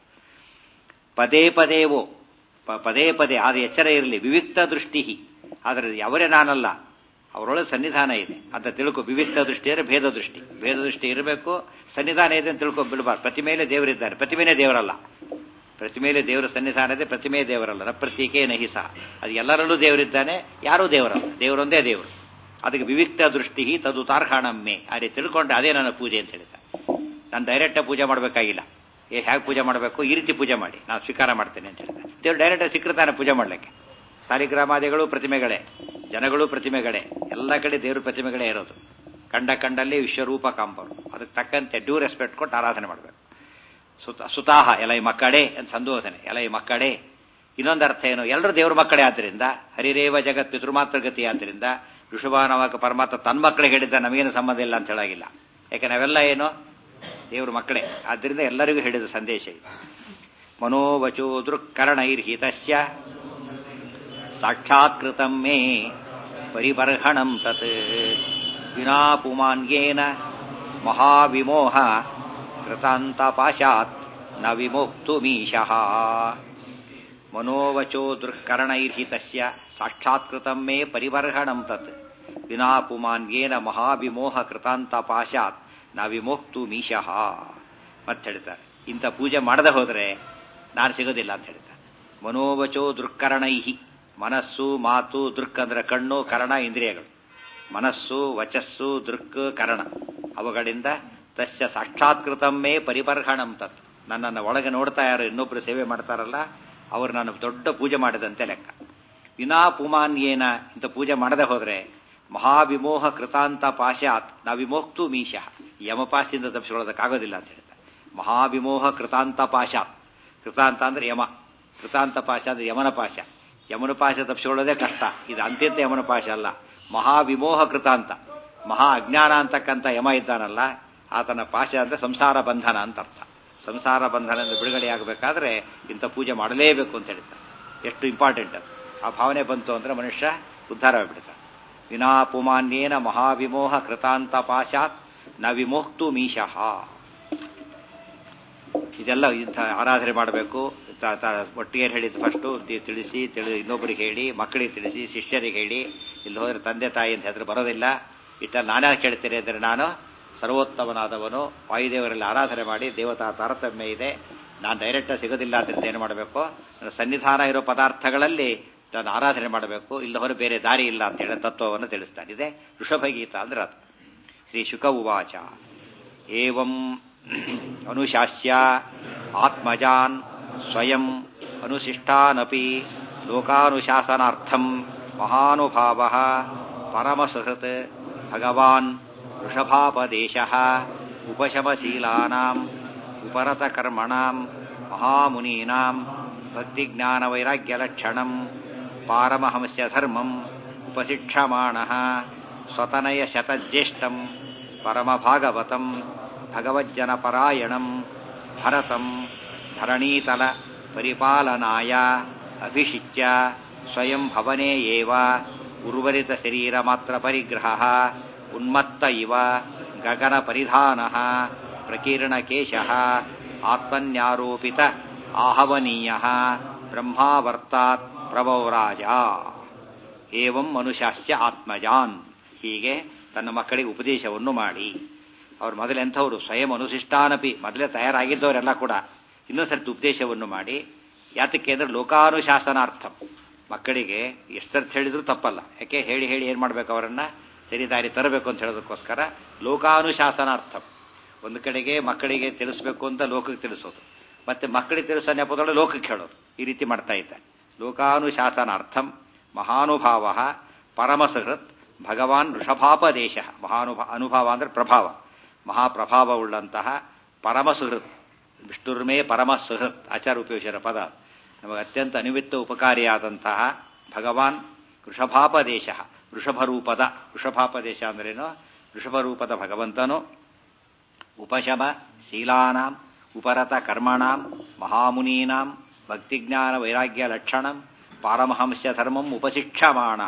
ಪದೇ ಪದೇವೋ ಪ- ಪದೇ ಪದೇ ಆದ ಎಚ್ಚರ ಇರಲಿ ವಿವಿಕ್ತ ದೃಷ್ಟಿ ಆದರೆ ಅವರೇ ನಾನಲ್ಲ ಅವರೊಳಗೆ ಸನ್ನಿಧಾನ ಇದೆ ಅಂತ ತಿಳ್ಕೊ ವಿವಿಕ್ತ ದೃಷ್ಟಿ ಅಂದರೆ ಭೇದ ದೃಷ್ಟಿ ಭೇದ ದೃಷ್ಟಿ ಇರಬೇಕು ಸನ್ನಿಧಾನ ಇದೆ ಅಂತ ತಿಳ್ಕೊ ಬಿಡಬಾರ್ದು ಪ್ರತಿಮೇಲೆ ದೇವರಿದ್ದಾರೆ ಪ್ರತಿಮೆನೇ ದೇವರಲ್ಲ ಪ್ರತಿಮೇಲೆ ದೇವರ ಸನ್ನಿಧಾನ ಇದೆ ಪ್ರತಿಮೆ ದೇವರಲ್ಲ ನ ಪ್ರತೀಕೆ ನಹಿ ಸಹ ಅದು ಎಲ್ಲರಲ್ಲೂ ದೇವರಿದ್ದಾನೆ ಯಾರೂ ದೇವರಲ್ಲ ದೇವರೊಂದೇ ದೇವರು ಅದಕ್ಕೆ ವಿವಿಕ್ತ ದೃಷ್ಟಿ ತದು ತಾರ್ಹಾಣಮ್ಮೆ ಆ ರೀತಿ ತಿಳ್ಕೊಂಡ್ರೆ ಅದೇ ನನ್ನ ಪೂಜೆ ಅಂತ ಹೇಳ್ತಾರೆ ನಾನು ಡೈರೆಕ್ಟ್ ಪೂಜೆ ಮಾಡಬೇಕಾಗಿಲ್ಲ ಏ ಹೇಗೆ ಪೂಜೆ ಮಾಡಬೇಕು ಈ ರೀತಿ ಪೂಜೆ ಮಾಡಿ ನಾನು ಸ್ವೀಕಾರ ಮಾಡ್ತೇನೆ ಅಂತ ಹೇಳ್ತಾರೆ ದೇವ್ರು ಡೈರೆಕ್ಟ್ ಸಿಕ್ಕರ್ತಾನೆ ಪೂಜೆ ಮಾಡ್ಲಿಕ್ಕೆ ಸಾಲಿಗ್ರಾಮಾದಿಗಳು ಪ್ರತಿಮೆಗಳೇ ಜನಗಳು ಪ್ರತಿಮೆಗಳೇ ಎಲ್ಲ ಕಡೆ ದೇವ್ರ ಪ್ರತಿಮೆಗಳೇ ಇರೋದು ಕಂಡ ಕಂಡಲ್ಲಿ ವಿಶ್ವರೂಪ ಕಾಂಪರು ಅದಕ್ಕೆ ತಕ್ಕಂತೆ ಡ್ಯೂ ರೆಸ್ಪೆಕ್ಟ್ ಕೊಟ್ಟು ಆರಾಧನೆ ಮಾಡಬೇಕು ಸುತ ಸುತಾಹ ಎಲೈ ಮಕ್ಕಳೇ ಅಂತ ಸಂದೋಧನೆ ಎಲೈ ಮಕ್ಕಳೇ ಇನ್ನೊಂದು ಅರ್ಥ ಏನು ಎಲ್ಲರೂ ದೇವ್ರ ಮಕ್ಕಳೇ ಆದ್ದರಿಂದ ಹರಿರೇವ ಜಗತ್ ಪಿತೃಮಾತೃಗತಿ ಆದ್ದರಿಂದ ಋಷಭಾನವಾಗ ಪರಮಾತ್ಮ ತನ್ನ ಮಕ್ಕಳಿಗೆ ಹೇಳಿದ್ದ ನಮಗೇನು ಸಂಬಂಧ ಇಲ್ಲ ಅಂತ ಹೇಳಾಗಿಲ್ಲ ಯಾಕೆ ನಾವೆಲ್ಲ ಏನು ದೇವ್ರ ಮಕ್ಕಳೇ ಆದ್ದರಿಂದ ಎಲ್ಲರಿಗೂ ಹೇಳಿದ ಸಂದೇಶ ಇದು ಮನೋವಚೋ ದೃಕ್ಕರಣೈರ್ಹಿತಸ್ಯ ಸಾಕ್ಷಾತ್ಕೃತಂ ಮೇ ಪರಿಬರ್ಹಣಂ ತತ್ ವಿನಾ ಪುಮಾನ್ಯೇನ ಮಹಾವಿಮೋಹ ಕೃತಾಂತಪಾಶಾತ್ ನ ವಿಮೋಕ್ತುಮೀಶಃ ಮನೋವಚೋ ದೃಕ್ಕರಣೈರ್ಹಿತಸ್ಯ ಸಾಕ್ಷಾತ್ಕೃತಂ ಮೇ ಪರಿಬರ್ಹಣಂ ತತ್ ವಿನಾ ಪುಮಾನ್ಯೇನ ಮಹಾವಿಮೋಹ ಕೃತಾಂತಪಾಶಾತ್ ನ ವಿಮೋಕ್ತು ಮೀಶಃ ಮತ್ತೆ ಹೇಳ್ತಾರೆ ಇಂಥ ಪೂಜೆ ಮಾಡದೆ ಹೋದರೆ ನಾನು ಸಿಗೋದಿಲ್ಲ ಅಂತ ಹೇಳ್ತಾರೆ ಮನೋವಚೋ ದೃಕ್ಕರಣೈಹಿ ಮನಸ್ಸು ಮಾತು ದೃಕ್ ಅಂದ್ರೆ ಕಣ್ಣು ಕರ್ಣ ಇಂದ್ರಿಯಗಳು ಮನಸ್ಸು ವಚಸ್ಸು ದೃಕ್ ಕರ್ಣ ಅವುಗಳಿಂದ ತಸ್ಯ ಸಾಕ್ಷಾತ್ಕೃತಮ್ಮೇ ಪರಿಬರ್ಹಣಂ ತತ್ ನನ್ನನ್ನು ಒಳಗೆ ನೋಡ್ತಾ ಯಾರು ಇನ್ನೊಬ್ರು ಸೇವೆ ಮಾಡ್ತಾರಲ್ಲ ಅವರು ನಾನು ದೊಡ್ಡ ಪೂಜೆ ಮಾಡಿದಂತೆ ಲೆಕ್ಕ ವಿನಾ ಪುಮಾನ್ಯೇನ ಇಂಥ ಪೂಜೆ ಮಾಡದೆ ಹೋದ್ರೆ ಮಹಾವಿಮೋಹ ಕೃತಾಂತ ಪಾಶಾತ್ ನಾ ವಿಮೋಕ್ತು ಮೀಶಃ ಯಮಪಾಶದಿಂದ ತಪ್ಪಿಸ್ಕೊಳ್ಳೋದಕ್ಕಾಗೋದಿಲ್ಲ ಅಂತ ಹೇಳ್ತಾರೆ ಮಹಾವಿಮೋಹ ಕೃತಾಂತ ಪಾಶಾತ್ ಕೃತಾಂತ ಅಂದ್ರೆ ಯಮ ಕೃತಾಂತ ಪಾಶ ಅಂದ್ರೆ ಯಮನ ಪಾಶ ಯಮನ ಪಾಶ ತಪ್ಪಿಸ್ಕೊಳ್ಳೋದೇ ಕಷ್ಟ ಇದು ಅಂತ್ಯಂತ ಯಮನ ಪಾಶ ಅಲ್ಲ ಮಹಾವಿಮೋಹ ಕೃತಾಂತ ಮಹಾ ಅಜ್ಞಾನ ಅಂತಕ್ಕಂಥ ಯಮ ಇದ್ದಾನಲ್ಲ ಆತನ ಪಾಶ ಅಂದ್ರೆ ಸಂಸಾರ ಬಂಧನ ಅಂತ ಅರ್ಥ ಸಂಸಾರ ಬಂಧನದಿಂದ ಬಿಡುಗಡೆಯಾಗಬೇಕಾದ್ರೆ ಇಂಥ ಪೂಜೆ ಮಾಡಲೇಬೇಕು ಅಂತ ಹೇಳ್ತಾರೆ ಎಷ್ಟು ಇಂಪಾರ್ಟೆಂಟ್ ಅದು ಆ ಭಾವನೆ ಬಂತು ಅಂದ್ರೆ ಮನುಷ್ಯ ಉದ್ಧಾರವಾಗಿಬಿಡ್ತಾನೆ ವಿನಾ ಪುಮಾನ್ಯೇನ ಮಹಾವಿಮೋಹ ಕೃತಾಂತ ಪಾಶಾತ್ ನ ವಿಮೋಕ್ತು ಮೀಶಃ ಇದೆಲ್ಲ ಇಂಥ ಆರಾಧನೆ ಮಾಡಬೇಕು ಒಟ್ಟಿಗೆ ಹೇಳಿದ್ದು ಫಸ್ಟು ತಿಳಿಸಿ ತಿಳಿ ಇನ್ನೊಬ್ಬರಿಗೆ ಹೇಳಿ ಮಕ್ಕಳಿಗೆ ತಿಳಿಸಿ ಶಿಷ್ಯರಿಗೆ ಹೇಳಿ ಇಲ್ಲಿ ಹೋದ್ರೆ ತಂದೆ ತಾಯಿ ಅಂತ ಹೆಸರು ಬರೋದಿಲ್ಲ ಇಷ್ಟಲ್ಲಿ ನಾನೇ ಕೇಳ್ತೀನಿ ಅಂದರೆ ನಾನು ಸರ್ವೋತ್ತಮನಾದವನು ವಾಯುದೇವರಲ್ಲಿ ಆರಾಧನೆ ಮಾಡಿ ದೇವತಾ ತಾರತಮ್ಯ ಇದೆ ನಾನು ಡೈರೆಕ್ಟಾಗಿ ಸಿಗೋದಿಲ್ಲ ಅಂತ ಏನು ಮಾಡಬೇಕು ನನ್ನ ಸನ್ನಿಧಾನ ಇರೋ ಪದಾರ್ಥಗಳಲ್ಲಿ ನಾನು ಆರಾಧನೆ ಮಾಡಬೇಕು ಇಲ್ಲ ಹೊರ ಬೇರೆ ದಾರಿ ಇಲ್ಲ ಅಂತ ಹೇಳೋ ತತ್ವವನ್ನು ತಿಳಿಸ್ತಾನೆ ಇದೆ ಋಷಭಗೀತ ಅಂದ್ರೆ ಅದು ಶ್ರೀ ಶುಕ ಉವಾಚ ಏವಂ ಅನುಶಾಸ್ಯ ಆತ್ಮಜಾನ್ ಸ್ವಯಂ ಅನುಶಿಷ್ಟಾನಪಿ ಲೋಕಾನುಶಾಸನಾರ್ಥಂ ಮಹಾನುಭಾವ ಪರಮಸುಹೃತ್ ಭಗವಾನ್ ಋಷಭಾಪದೇಶ ಉಪಶಮಶೀಲಾನಾಂ ಉಪರತಕರ್ಮಣಾಂ ಮಹಾಮುನೀನಾಂ ಭಕ್ತಿಜ್ಞಾನವೈರಾಗ್ಯಲಕ್ಷಣಂ ಪಾರಮಹಂಸ್ಯ ಧರ್ಮಂ ಉಪಶಿಕ್ಷಮಾಣ ಸ್ವತನಯ ಶತಜ್ಯೇಷ್ಠಂ ಪರಮಭಾಗವತಂ ಭಗವಜ್ಜನಪರಾಯಣಂ ಭರತಂ ಧರಣೀತಲ ಪರಿಪಾಲನಾಯ ಅಭಿಷಿಚ್ಯ ಸ್ವಯಂ ಭವನೇ ಏವ ಉರ್ವರಿತ ಶರೀರ ಮಾತ್ರ ಪರಿಗ್ರಹ ಉನ್ಮತ್ತ ಇವ ಗಗನ ಪರಿಧಾನ ಪ್ರಕೀರ್ಣಕೇಶ ಆತ್ಮನ್ಯಾರೋಪಿತ ಆಹವನೀಯ ಬ್ರಹ್ಮಾವರ್ತಾತ್ ಪ್ರಭವರಾಜ ಏವಂ ಮನುಷ್ಯಸ್ಯ ಆತ್ಮಜಾನ್ ಹೀಗೆ ತನ್ನ ಮಕ್ಕಳಿಗೆ ಉಪದೇಶವನ್ನು ಮಾಡಿ ಅವ್ರು ಮೊದಲೆಂಥವ್ರು ಸ್ವಯಂ ಅನುಶಿಷ್ಟಾನಪಿ ಮೊದಲೇ ತಯಾರಾಗಿದ್ದವರೆಲ್ಲ ಕೂಡ ಇನ್ನೊಂದು ಸರ್ತಿ ಉಪದೇಶವನ್ನು ಮಾಡಿ ಯಾತಕ್ಕೆ ಅಂದರೆ ಲೋಕಾನುಶಾಸನಾರ್ಥಂ ಮಕ್ಕಳಿಗೆ ಎಷ್ಟು ಸರ್ತಿ ಹೇಳಿದ್ರು ತಪ್ಪಲ್ಲ ಯಾಕೆ ಹೇಳಿ ಹೇಳಿ ಏನು ಮಾಡಬೇಕು ಅವರನ್ನು ಸರಿ ದಾರಿ ತರಬೇಕು ಅಂತ ಹೇಳೋದಕ್ಕೋಸ್ಕರ ಲೋಕಾನುಶಾಸನಾರ್ಥಂ ಒಂದು ಕಡೆಗೆ ಮಕ್ಕಳಿಗೆ ತಿಳಿಸ್ಬೇಕು ಅಂತ ಲೋಕಕ್ಕೆ ತಿಳಿಸೋದು ಮತ್ತೆ ಮಕ್ಕಳಿಗೆ ತಿಳಿಸೋ ನೆಪದೊಳಗೆ ಲೋಕಕ್ಕೆ ಹೇಳೋದು ಈ ರೀತಿ ಮಾಡ್ತಾ ಇದ್ದ ಲೋಕಾನುಶಾಸನಾರ್ಥಂ ಮಹಾನುಭಾವ ಪರಮಸಹೃತ್ ಭಗವಾನ್ ಋಷಭಾಪದೇಶ ಮಹಾನುಭಾ ಅನುಭಾವ ಅಂದರೆ ಪ್ರಭಾವ ಮಹಾಪ್ರಭಾವವುಳ್ಳಂತಹ ಪರಮಸುಹೃತ್ ವಿಷ್ಣುರ್ಮೇ ಪರಮಸುಹೃತ್ ಆಚಾರ ಉಪಯೋಗಿಸಿದ ಪದ ನಮಗೆ ಅತ್ಯಂತ ಅನಿಮಿತ್ತ ಉಪಕಾರಿಯಾದಂತಹ ಭಗವಾನ್ ವೃಷಭಾಪದೇಶ ವೃಷಭರೂಪದ ವೃಷಭಾಪದೇಶ ಅಂದ್ರೇನು ವೃಷಭರೂಪದ ಭಗವಂತನು ಉಪಶಮ ಶೀಲಾನಾಂ ಉಪರತ ಕರ್ಮಣಾಂ ಮಹಾಮುನೀನಾಂ ಭಕ್ತಿಜ್ಞಾನ ವೈರಾಗ್ಯ ಲಕ್ಷಣಂ ಪಾರಮಹಂಸ ಧರ್ಮಂ ಉಪಶಿಕ್ಷಮಾಣ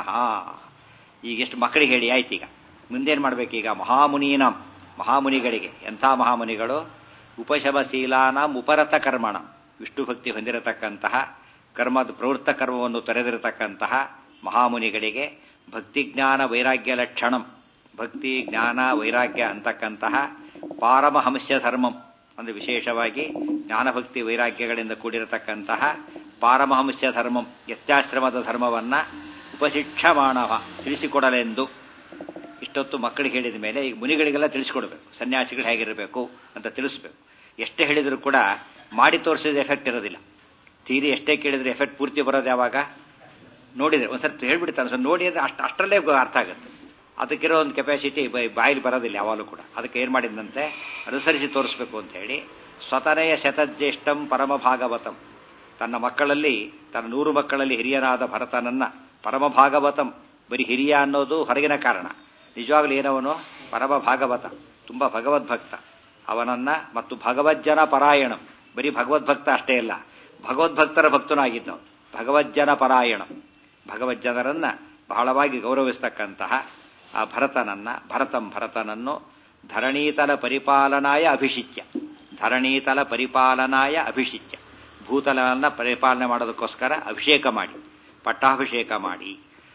ಈಗ ಎಷ್ಟು ಮಕ್ಕಳಿಗೆ ಹೇಳಿ ಆಯ್ತೀಗ ಮುಂದೇನು ಮಾಡಬೇಕೀಗ ಮಹಾಮುನೀನಾಂ ಮಹಾಮುನಿಗಳಿಗೆ ಎಂಥ ಮಹಾಮುನಿಗಳು ಉಪಶಮಶೀಲಾನಾಂ ಉಪರತ ಕರ್ಮಣ ವಿಷ್ಣು ಭಕ್ತಿ ಹೊಂದಿರತಕ್ಕಂತಹ ಕರ್ಮದ ಪ್ರವೃತ್ತ ಕರ್ಮವನ್ನು ತೊರೆದಿರತಕ್ಕಂತಹ ಮಹಾಮುನಿಗಳಿಗೆ ಭಕ್ತಿಜ್ಞಾನ ವೈರಾಗ್ಯ ಲಕ್ಷಣಂ ಭಕ್ತಿ ಜ್ಞಾನ ವೈರಾಗ್ಯ ಅಂತಕ್ಕಂತಹ ಪಾರಮಹಂಸ್ಯ ಧರ್ಮಂ ಅಂದರೆ ವಿಶೇಷವಾಗಿ ಜ್ಞಾನಭಕ್ತಿ ವೈರಾಗ್ಯಗಳಿಂದ ಕೂಡಿರತಕ್ಕಂತಹ ಪಾರಮಹಂಸ್ಯ ಧರ್ಮಂ ಯತ್ಯಾಶ್ರಮದ ಧರ್ಮವನ್ನ ಉಪಶಿಕ್ಷಮಾಣವ ತಿಳಿಸಿಕೊಡಲೆಂದು ಇಷ್ಟೊತ್ತು ಮಕ್ಕಳಿಗೆ ಹೇಳಿದ ಮೇಲೆ ಈಗ ಮುನಿಗಳಿಗೆಲ್ಲ ತಿಳಿಸ್ಕೊಡ್ಬೇಕು ಸನ್ಯಾಸಿಗಳು ಹೇಗಿರಬೇಕು ಅಂತ ತಿಳಿಸ್ಬೇಕು ಎಷ್ಟೇ ಹೇಳಿದರೂ ಕೂಡ ಮಾಡಿ ತೋರಿಸಿದ ಎಫೆಕ್ಟ್ ಇರೋದಿಲ್ಲ ತೀರಿ ಎಷ್ಟೇ ಕೇಳಿದ್ರೆ ಎಫೆಕ್ಟ್ ಪೂರ್ತಿ ಬರೋದು ಯಾವಾಗ ನೋಡಿದ್ರೆ ಒಂದ್ಸರ್ತಿ ಹೇಳ್ಬಿಡ್ತಾನೆ ಸರ್ ನೋಡಿ ಅಂದ್ರೆ ಅಷ್ಟು ಅಷ್ಟರಲ್ಲೇ ಅರ್ಥ ಆಗುತ್ತೆ ಅದಕ್ಕಿರೋ ಒಂದು ಕೆಪಾಸಿಟಿ ಬಾಯಲ್ಲಿ ಬರೋದಿಲ್ಲ ಯಾವಾಗಲೂ ಕೂಡ ಅದಕ್ಕೆ ಏನು ಮಾಡಿದಂತೆ ಅನುಸರಿಸಿ ತೋರಿಸ್ಬೇಕು ಅಂತ ಹೇಳಿ ಸ್ವತನೆಯ ಶತಜ್ಯೇಷ್ಠಂ ಪರಮ ಭಾಗವತಂ ತನ್ನ ಮಕ್ಕಳಲ್ಲಿ ತನ್ನ ನೂರು ಮಕ್ಕಳಲ್ಲಿ ಹಿರಿಯನಾದ ಭರತನನ್ನ ಪರಮ ಭಾಗವತಂ ಬರೀ ಹಿರಿಯ ಅನ್ನೋದು ಹೊರಗಿನ ಕಾರಣ ನಿಜವಾಗ್ಲೂ ಏನವನು ಪರಮ ಭಾಗವತ ತುಂಬ ಭಗವದ್ಭಕ್ತ ಅವನನ್ನ ಮತ್ತು ಭಗವಜ್ಜನ ಪರಾಯಣಂ ಬರೀ ಭಗವದ್ಭಕ್ತ ಅಷ್ಟೇ ಅಲ್ಲ ಭಗವದ್ಭಕ್ತರ ಭಕ್ತನಾಗಿದ್ದವನು ಭಗವಜ್ಜನ ಪರಾಯಣಂ ಭಗವಜ್ಜನರನ್ನ ಬಹಳವಾಗಿ ಗೌರವಿಸ್ತಕ್ಕಂತಹ ಆ ಭರತನನ್ನ ಭರತಂ ಭರತನನ್ನು ಧರಣೀತಲ ಪರಿಪಾಲನಾಯ ಅಭಿಷಿಚ್ಯ ಧರಣೀತಲ ಪರಿಪಾಲನಾಯ ಅಭಿಷಿಚ್ಯ ಭೂತಲವನ್ನ ಪರಿಪಾಲನೆ ಮಾಡೋದಕ್ಕೋಸ್ಕರ ಅಭಿಷೇಕ ಮಾಡಿ ಪಟ್ಟಾಭಿಷೇಕ ಮಾಡಿ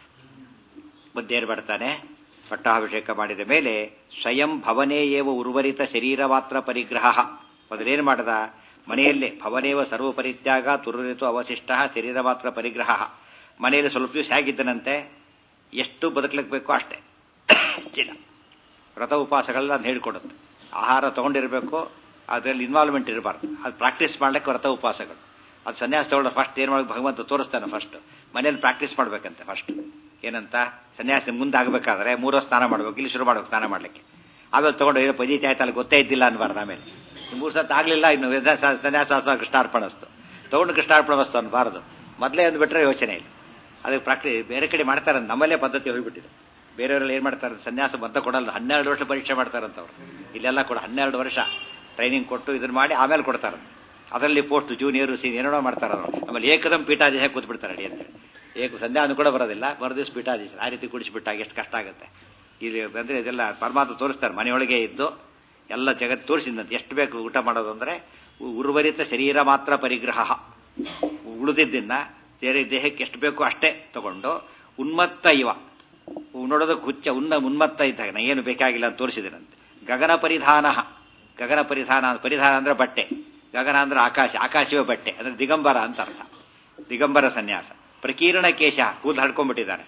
ಬುದ್ಧೇರು ಬರ್ತಾನೆ ಪಟ್ಟಾಭಿಷೇಕ ಮಾಡಿದ ಮೇಲೆ ಸ್ವಯಂ ಭವನೇ ಏವ ಉರ್ವರಿತ ಶರೀರ ಮಾತ್ರ ಪರಿಗ್ರಹ ಮೊದಲೇನು ಮಾಡದ ಮನೆಯಲ್ಲೇ ಭವನೇವ ಸರ್ವ ಪರಿತ್ಯಾಗ ತುರುರಿತು ಅವಶಿಷ್ಟ ಶರೀರ ಮಾತ್ರ ಪರಿಗ್ರಹ ಮನೆಯಲ್ಲಿ ಸ್ವಲ್ಪ ದಿವಸ ಹೇಗಿದ್ದನಂತೆ ಎಷ್ಟು ಬದುಕಲಿಕ್ಕೆ ಬೇಕೋ ಅಷ್ಟೇ ಚಿನ್ನ ವ್ರತ ಉಪವಾಸಗಳೆಲ್ಲ ಅದು ಹೇಳ್ಕೊಡುತ್ತೆ ಆಹಾರ ತಗೊಂಡಿರಬೇಕು ಅದರಲ್ಲಿ ಇನ್ವಾಲ್ವ್ಮೆಂಟ್ ಇರಬಾರ್ದು ಅದು ಪ್ರಾಕ್ಟೀಸ್ ಮಾಡ್ಲಿಕ್ಕೆ ವ್ರತ ಉಪವಾಸಗಳು ಅದು ಸನ್ಯಾಸ ತಗೊಳ್ಳೋ ಫಸ್ಟ್ ಏನು ಮಾಡೋದು ಭಗವಂತ ತೋರಿಸ್ತಾನೆ ಫಸ್ಟ್ ಮನೇಲಿ ಪ್ರಾಕ್ಟೀಸ್ ಮಾಡ್ಬೇಕಂತೆ ಫಸ್ಟ್ ಏನಂತ ಸನ್ಯಾಸ ಮುಂದೆ ಆಗಬೇಕಾದ್ರೆ ಮೂರೋ ಸ್ನಾನ ಮಾಡ್ಬೇಕು ಇಲ್ಲಿ ಶುರು ಮಾಡ್ಬೇಕು ಸ್ನಾನ ಮಾಡ್ಲಿಕ್ಕೆ ಆಮೇಲೆ ತಗೊಂಡು ಏನೋ ಪದೀತಿ ಆಯ್ತಲ್ಲ ಗೊತ್ತೇ ಇದ್ದಿಲ್ಲ ಅನ್ಬಾರ್ದು ಆಮೇಲೆ ಮೂರು ಸತ್ ಆಗಲಿಲ್ಲ ಇನ್ನು ಸನ್ಯಾಸ ಕೃಷ್ಣಾರ್ಪಣಸ್ತು ತಗೊಂಡು ಕೃಷ್ಣಾರ್ಪಣವಸ್ತು ಅನ್ಬಾರ್ದು ಮೊದಲೇ ಅಂದ್ಬಿಟ್ರೆ ಯೋಚನೆ ಇಲ್ಲ ಅದಕ್ಕೆ ಪ್ರಾಕ್ಟೀಸ್ ಬೇರೆ ಕಡೆ ಮಾಡ್ತಾರೆ ನಮ್ಮಲ್ಲೇ ಪದ್ಧತಿ ಹೋಗ್ಬಿಟ್ಟಿದೆ ಬೇರೆಯವರೆಲ್ಲ ಏನು ಮಾಡ್ತಾರೆ ಸನ್ಯಾಸ ಬದ್ಧ ಕೊಡಲ್ಲ ಹನ್ನೆರಡು ವರ್ಷ ಪರೀಕ್ಷೆ ಮಾಡ್ತಾರಂತವ್ರು ಇಲ್ಲೆಲ್ಲ ಕೂಡ ಹನ್ನೆರಡು ವರ್ಷ ಟ್ರೈನಿಂಗ್ ಕೊಟ್ಟು ಇದನ್ನ ಮಾಡಿ ಆಮೇಲೆ ಕೊಡ್ತಾರಂತೆ ಅದರಲ್ಲಿ ಪೋಸ್ಟ್ ಜೂನಿಯರು ಸೀನಿಯರ್ ಏನೋ ಮಾಡ್ತಾರೆ ಅವರು ಆಮೇಲೆ ಏಕದಂ ಪೀಠಾಧೀಶ ಕೂತ್ಬಿಡ್ತಾರೆ ಅಡಿ ಅಂತೇಳಿ ಏಕ ಸಂಧ್ಯಾನು ಕೂಡ ಬರೋದಿಲ್ಲ ಮರುದಿವ್ಸ ಪೀಠಾಧೀಶ ಆ ರೀತಿ ಕುಡಿಸ್ಬಿಟ್ಟಾಗ ಎಷ್ಟು ಕಷ್ಟ ಆಗುತ್ತೆ ಇಲ್ಲಿ ಬಂದರೆ ಇದೆಲ್ಲ ಪರಮಾತ್ಮ ತೋರಿಸ್ತಾರೆ ಮನೆಯೊಳಗೆ ಇದ್ದು ಎಲ್ಲ ಜಗತ್ತು ತೋರಿಸಿದಂತೆ ಎಷ್ಟು ಬೇಕು ಊಟ ಮಾಡೋದು ಅಂದರೆ ಉರ್ವರಿತ ಶರೀರ ಮಾತ್ರ ಪರಿಗ್ರಹ ಉಳಿದಿದ್ದನ್ನ ಬೇರೆ ದೇಹಕ್ಕೆ ಎಷ್ಟು ಬೇಕೋ ಅಷ್ಟೇ ತಗೊಂಡು ಉನ್ಮತ್ತ ಇವ ನೋಡೋದಕ್ಕೆ ಹುಚ್ಚ ಉನ್ನ ಉನ್ಮತ್ತ ಇದ್ದಾಗ ನಾ ಏನು ಬೇಕಾಗಿಲ್ಲ ಅಂತ ತೋರಿಸಿದನಂತೆ ಗಗನ ಪರಿಧಾನ ಗಗನ ಪರಿಧಾನ ಪರಿಧಾನ ಅಂದ್ರೆ ಬಟ್ಟೆ ಗಗನ ಅಂದ್ರೆ ಆಕಾಶ ಆಕಾಶವೇ ಬಟ್ಟೆ ಅಂದ್ರೆ ದಿಗಂಬರ ಅಂತ ಅರ್ಥ ದಿಗಂಬರ ಸನ್ಯಾಸ ಪ್ರಕೀರ್ಣ ಕೇಶ ಕೂದಲು ಹಡ್ಕೊಂಡ್ಬಿಟ್ಟಿದ್ದಾನೆ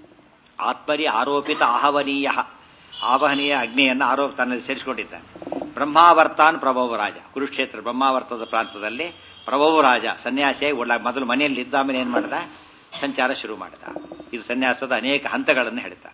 ಆತ್ಮರಿ ಆರೋಪಿತ ಆಹವನೀಯ ಆವಹನೀಯ ಅಗ್ನಿಯನ್ನು ಆರೋಪ ತನ್ನಲ್ಲಿ ಸೇರಿಸಿಕೊಂಡಿದ್ದಾನೆ ಬ್ರಹ್ಮಾವರ್ತಾನ್ ಪ್ರಭವ ರಾಜ ಕುರುಕ್ಷೇತ್ರ ಬ್ರಹ್ಮಾವರ್ತದ ಪ್ರಾಂತದಲ್ಲಿ ಪ್ರಭವ ರಾಜ ಸನ್ಯಾಸಿಯಾಗಿ ಒಳ್ಳ ಮೊದಲು ಮನೆಯಲ್ಲಿ ಇದ್ದ ಆಮೇಲೆ ಏನು ಮಾಡಿದ ಸಂಚಾರ ಶುರು ಮಾಡಿದ ಇದು ಸನ್ಯಾಸದ ಅನೇಕ ಹಂತಗಳನ್ನು ಹೇಳ್ತಾರೆ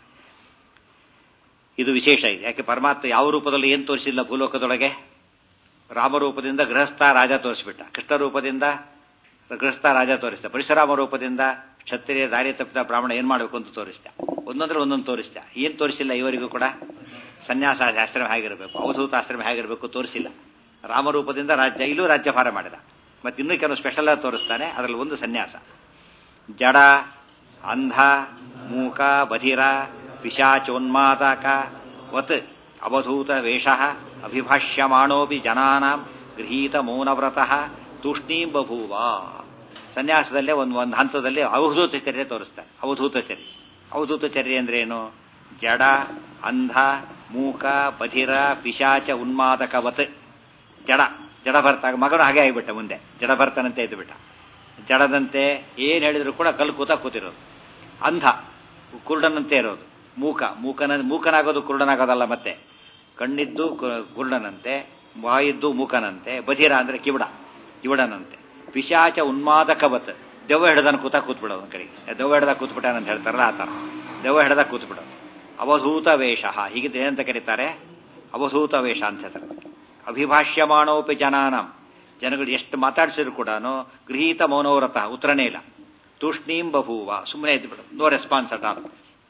ಇದು ವಿಶೇಷ ಇದೆ ಯಾಕೆ ಪರಮಾತ್ಮ ಯಾವ ರೂಪದಲ್ಲಿ ಏನು ತೋರಿಸಿಲ್ಲ ಭೂಲೋಕದೊಳಗೆ ರಾಮರೂಪದಿಂದ ಗೃಹಸ್ಥ ರಾಜ ತೋರಿಸ್ಬಿಟ್ಟ ಕೃಷ್ಣ ರೂಪದಿಂದ ಗೃಹಸ್ಥ ರಾಜ ತೋರಿಸ್ದ ಪರಶುರಾಮ ರೂಪದಿಂದ ಕ್ಷತ್ರಿಯ ದಾರಿ ತಪ್ಪಿದ ಬ್ರಾಹ್ಮಣ ಏನ್ ಮಾಡಬೇಕು ಅಂತ ತೋರಿಸ್ದ ಒಂದೊಂದ್ರೆ ಒಂದೊಂದು ತೋರಿಸ್ದ ಏನ್ ತೋರಿಸಿಲ್ಲ ಇವರಿಗೂ ಕೂಡ ಸನ್ಯಾಸ ಆಶ್ರಮ ಹೇಗಿರಬೇಕು ಅವಧೂತ ಆಶ್ರಮ ಹೇಗಿರಬೇಕು ತೋರಿಸಿಲ್ಲ ರಾಮರೂಪದಿಂದ ರಾಜ್ಯ ಇಲ್ಲೂ ರಾಜ್ಯಭಾರ ಮಾಡಿದ ಮತ್ತೆ ಇನ್ನೂ ಕೆಲವು ಸ್ಪೆಷಲ್ ಆಗಿ ತೋರಿಸ್ತಾನೆ ಅದರಲ್ಲಿ ಒಂದು ಸನ್ಯಾಸ ಜಡ ಅಂಧ ಮೂಕ ಬಧಿರ ಪಿಶಾಚೋನ್ಮಾದಕ ವತ್ ಅವಧೂತ ವೇಷ ಅಭಿಭಾಷ್ಯಮಾಣೋಪಿ ಜನಾನಾಂ ಗೃಹೀತ ಮೌನವ್ರತಃ ತೂಷ್ಣೀಂ ಬಭೂವ ಸನ್ಯಾಸದಲ್ಲೇ ಒಂದು ಒಂದು ಹಂತದಲ್ಲಿ ಅವಧೂತ ಚರ್ಯ ತೋರಿಸ್ತಾರೆ ಅವಧೂತ ಚರ್ಯ ಅವಧೂತ ಚರ್ಯ ಅಂದ್ರೆ ಏನು ಜಡ ಅಂಧ ಮೂಕ ಬಧಿರ ಪಿಶಾಚ ಉನ್ಮಾದಕವತ್ ಜಡ ಜಡ ಬರ್ತಾಗ ಮಗನು ಹಾಗೆ ಆಗಿಬಿಟ್ಟ ಮುಂದೆ ಜಡ ಬರ್ತಾನಂತೆ ಎದ್ದು ಬಿಟ್ಟ ಜಡದಂತೆ ಏನು ಹೇಳಿದ್ರು ಕೂಡ ಕಲ್ಲು ಕೂತ ಕೂತಿರೋದು ಅಂಧ ಕುರುಡನಂತೆ ಇರೋದು ಮೂಕ ಮೂಕನ ಮೂಕನಾಗೋದು ಕುರುಡನಾಗೋದಲ್ಲ ಮತ್ತೆ ಕಣ್ಣಿದ್ದು ಕು- ಕುರುಡನಂತೆ ಬಾಯಿದ್ದು ಮೂಕನಂತೆ ಬಧಿರ ಅಂದ್ರೆ ಕಿವಿಡ ಕಿವಿಡನಂತೆ ಪಿಶಾಚ ಉನ್ಮಾದಕವತ್ ದೆವ್ವ ಹಿಡ್ದನ ಕೂತ ಕೂತ್ಬಿಡೋದು ಒಂದ್ ಕಡೆಗೆ ದೆವ್ವ ಹಿಡ್ದ ಕೂತ್ಬಿಟ್ಟಾನ ಅಂತ ಹೇಳ್ತಾರಲ್ಲ ಆ ಥರ ದೆವ್ವ ಹಿಡ್ದ ಕೂತ್ಬಿಡೋದು ಅವಧೂತ ವೇಷ ಹೀಗಿದ್ರೆ ಏನಂತ ಕರೀತಾರೆ ಅವಧೂತ ವೇಷ ಅಂತ ಹೇಳ್ತಾರೆ ಅಭಿಭಾಷ್ಯಮಾಣೋಪಿ ಜನಾನಂ ಜನಗಳು ಎಷ್ಟು ಮಾತಾಡ್ಸಿದ್ರು ಕೂಡ ಗೃಹೀತ ಮೌನವ್ರತ ಉತ್ತರನೇ ಇಲ್ಲ ತೂಷ್ಣೀಂ ಬಭೂವ ಸುಮ್ಮನೆ ಇದ್ದು ಬಿಡು ನೋ ರೆಸ್ಪಾನ್ಸ್ ಅಟ್ ಆಲ್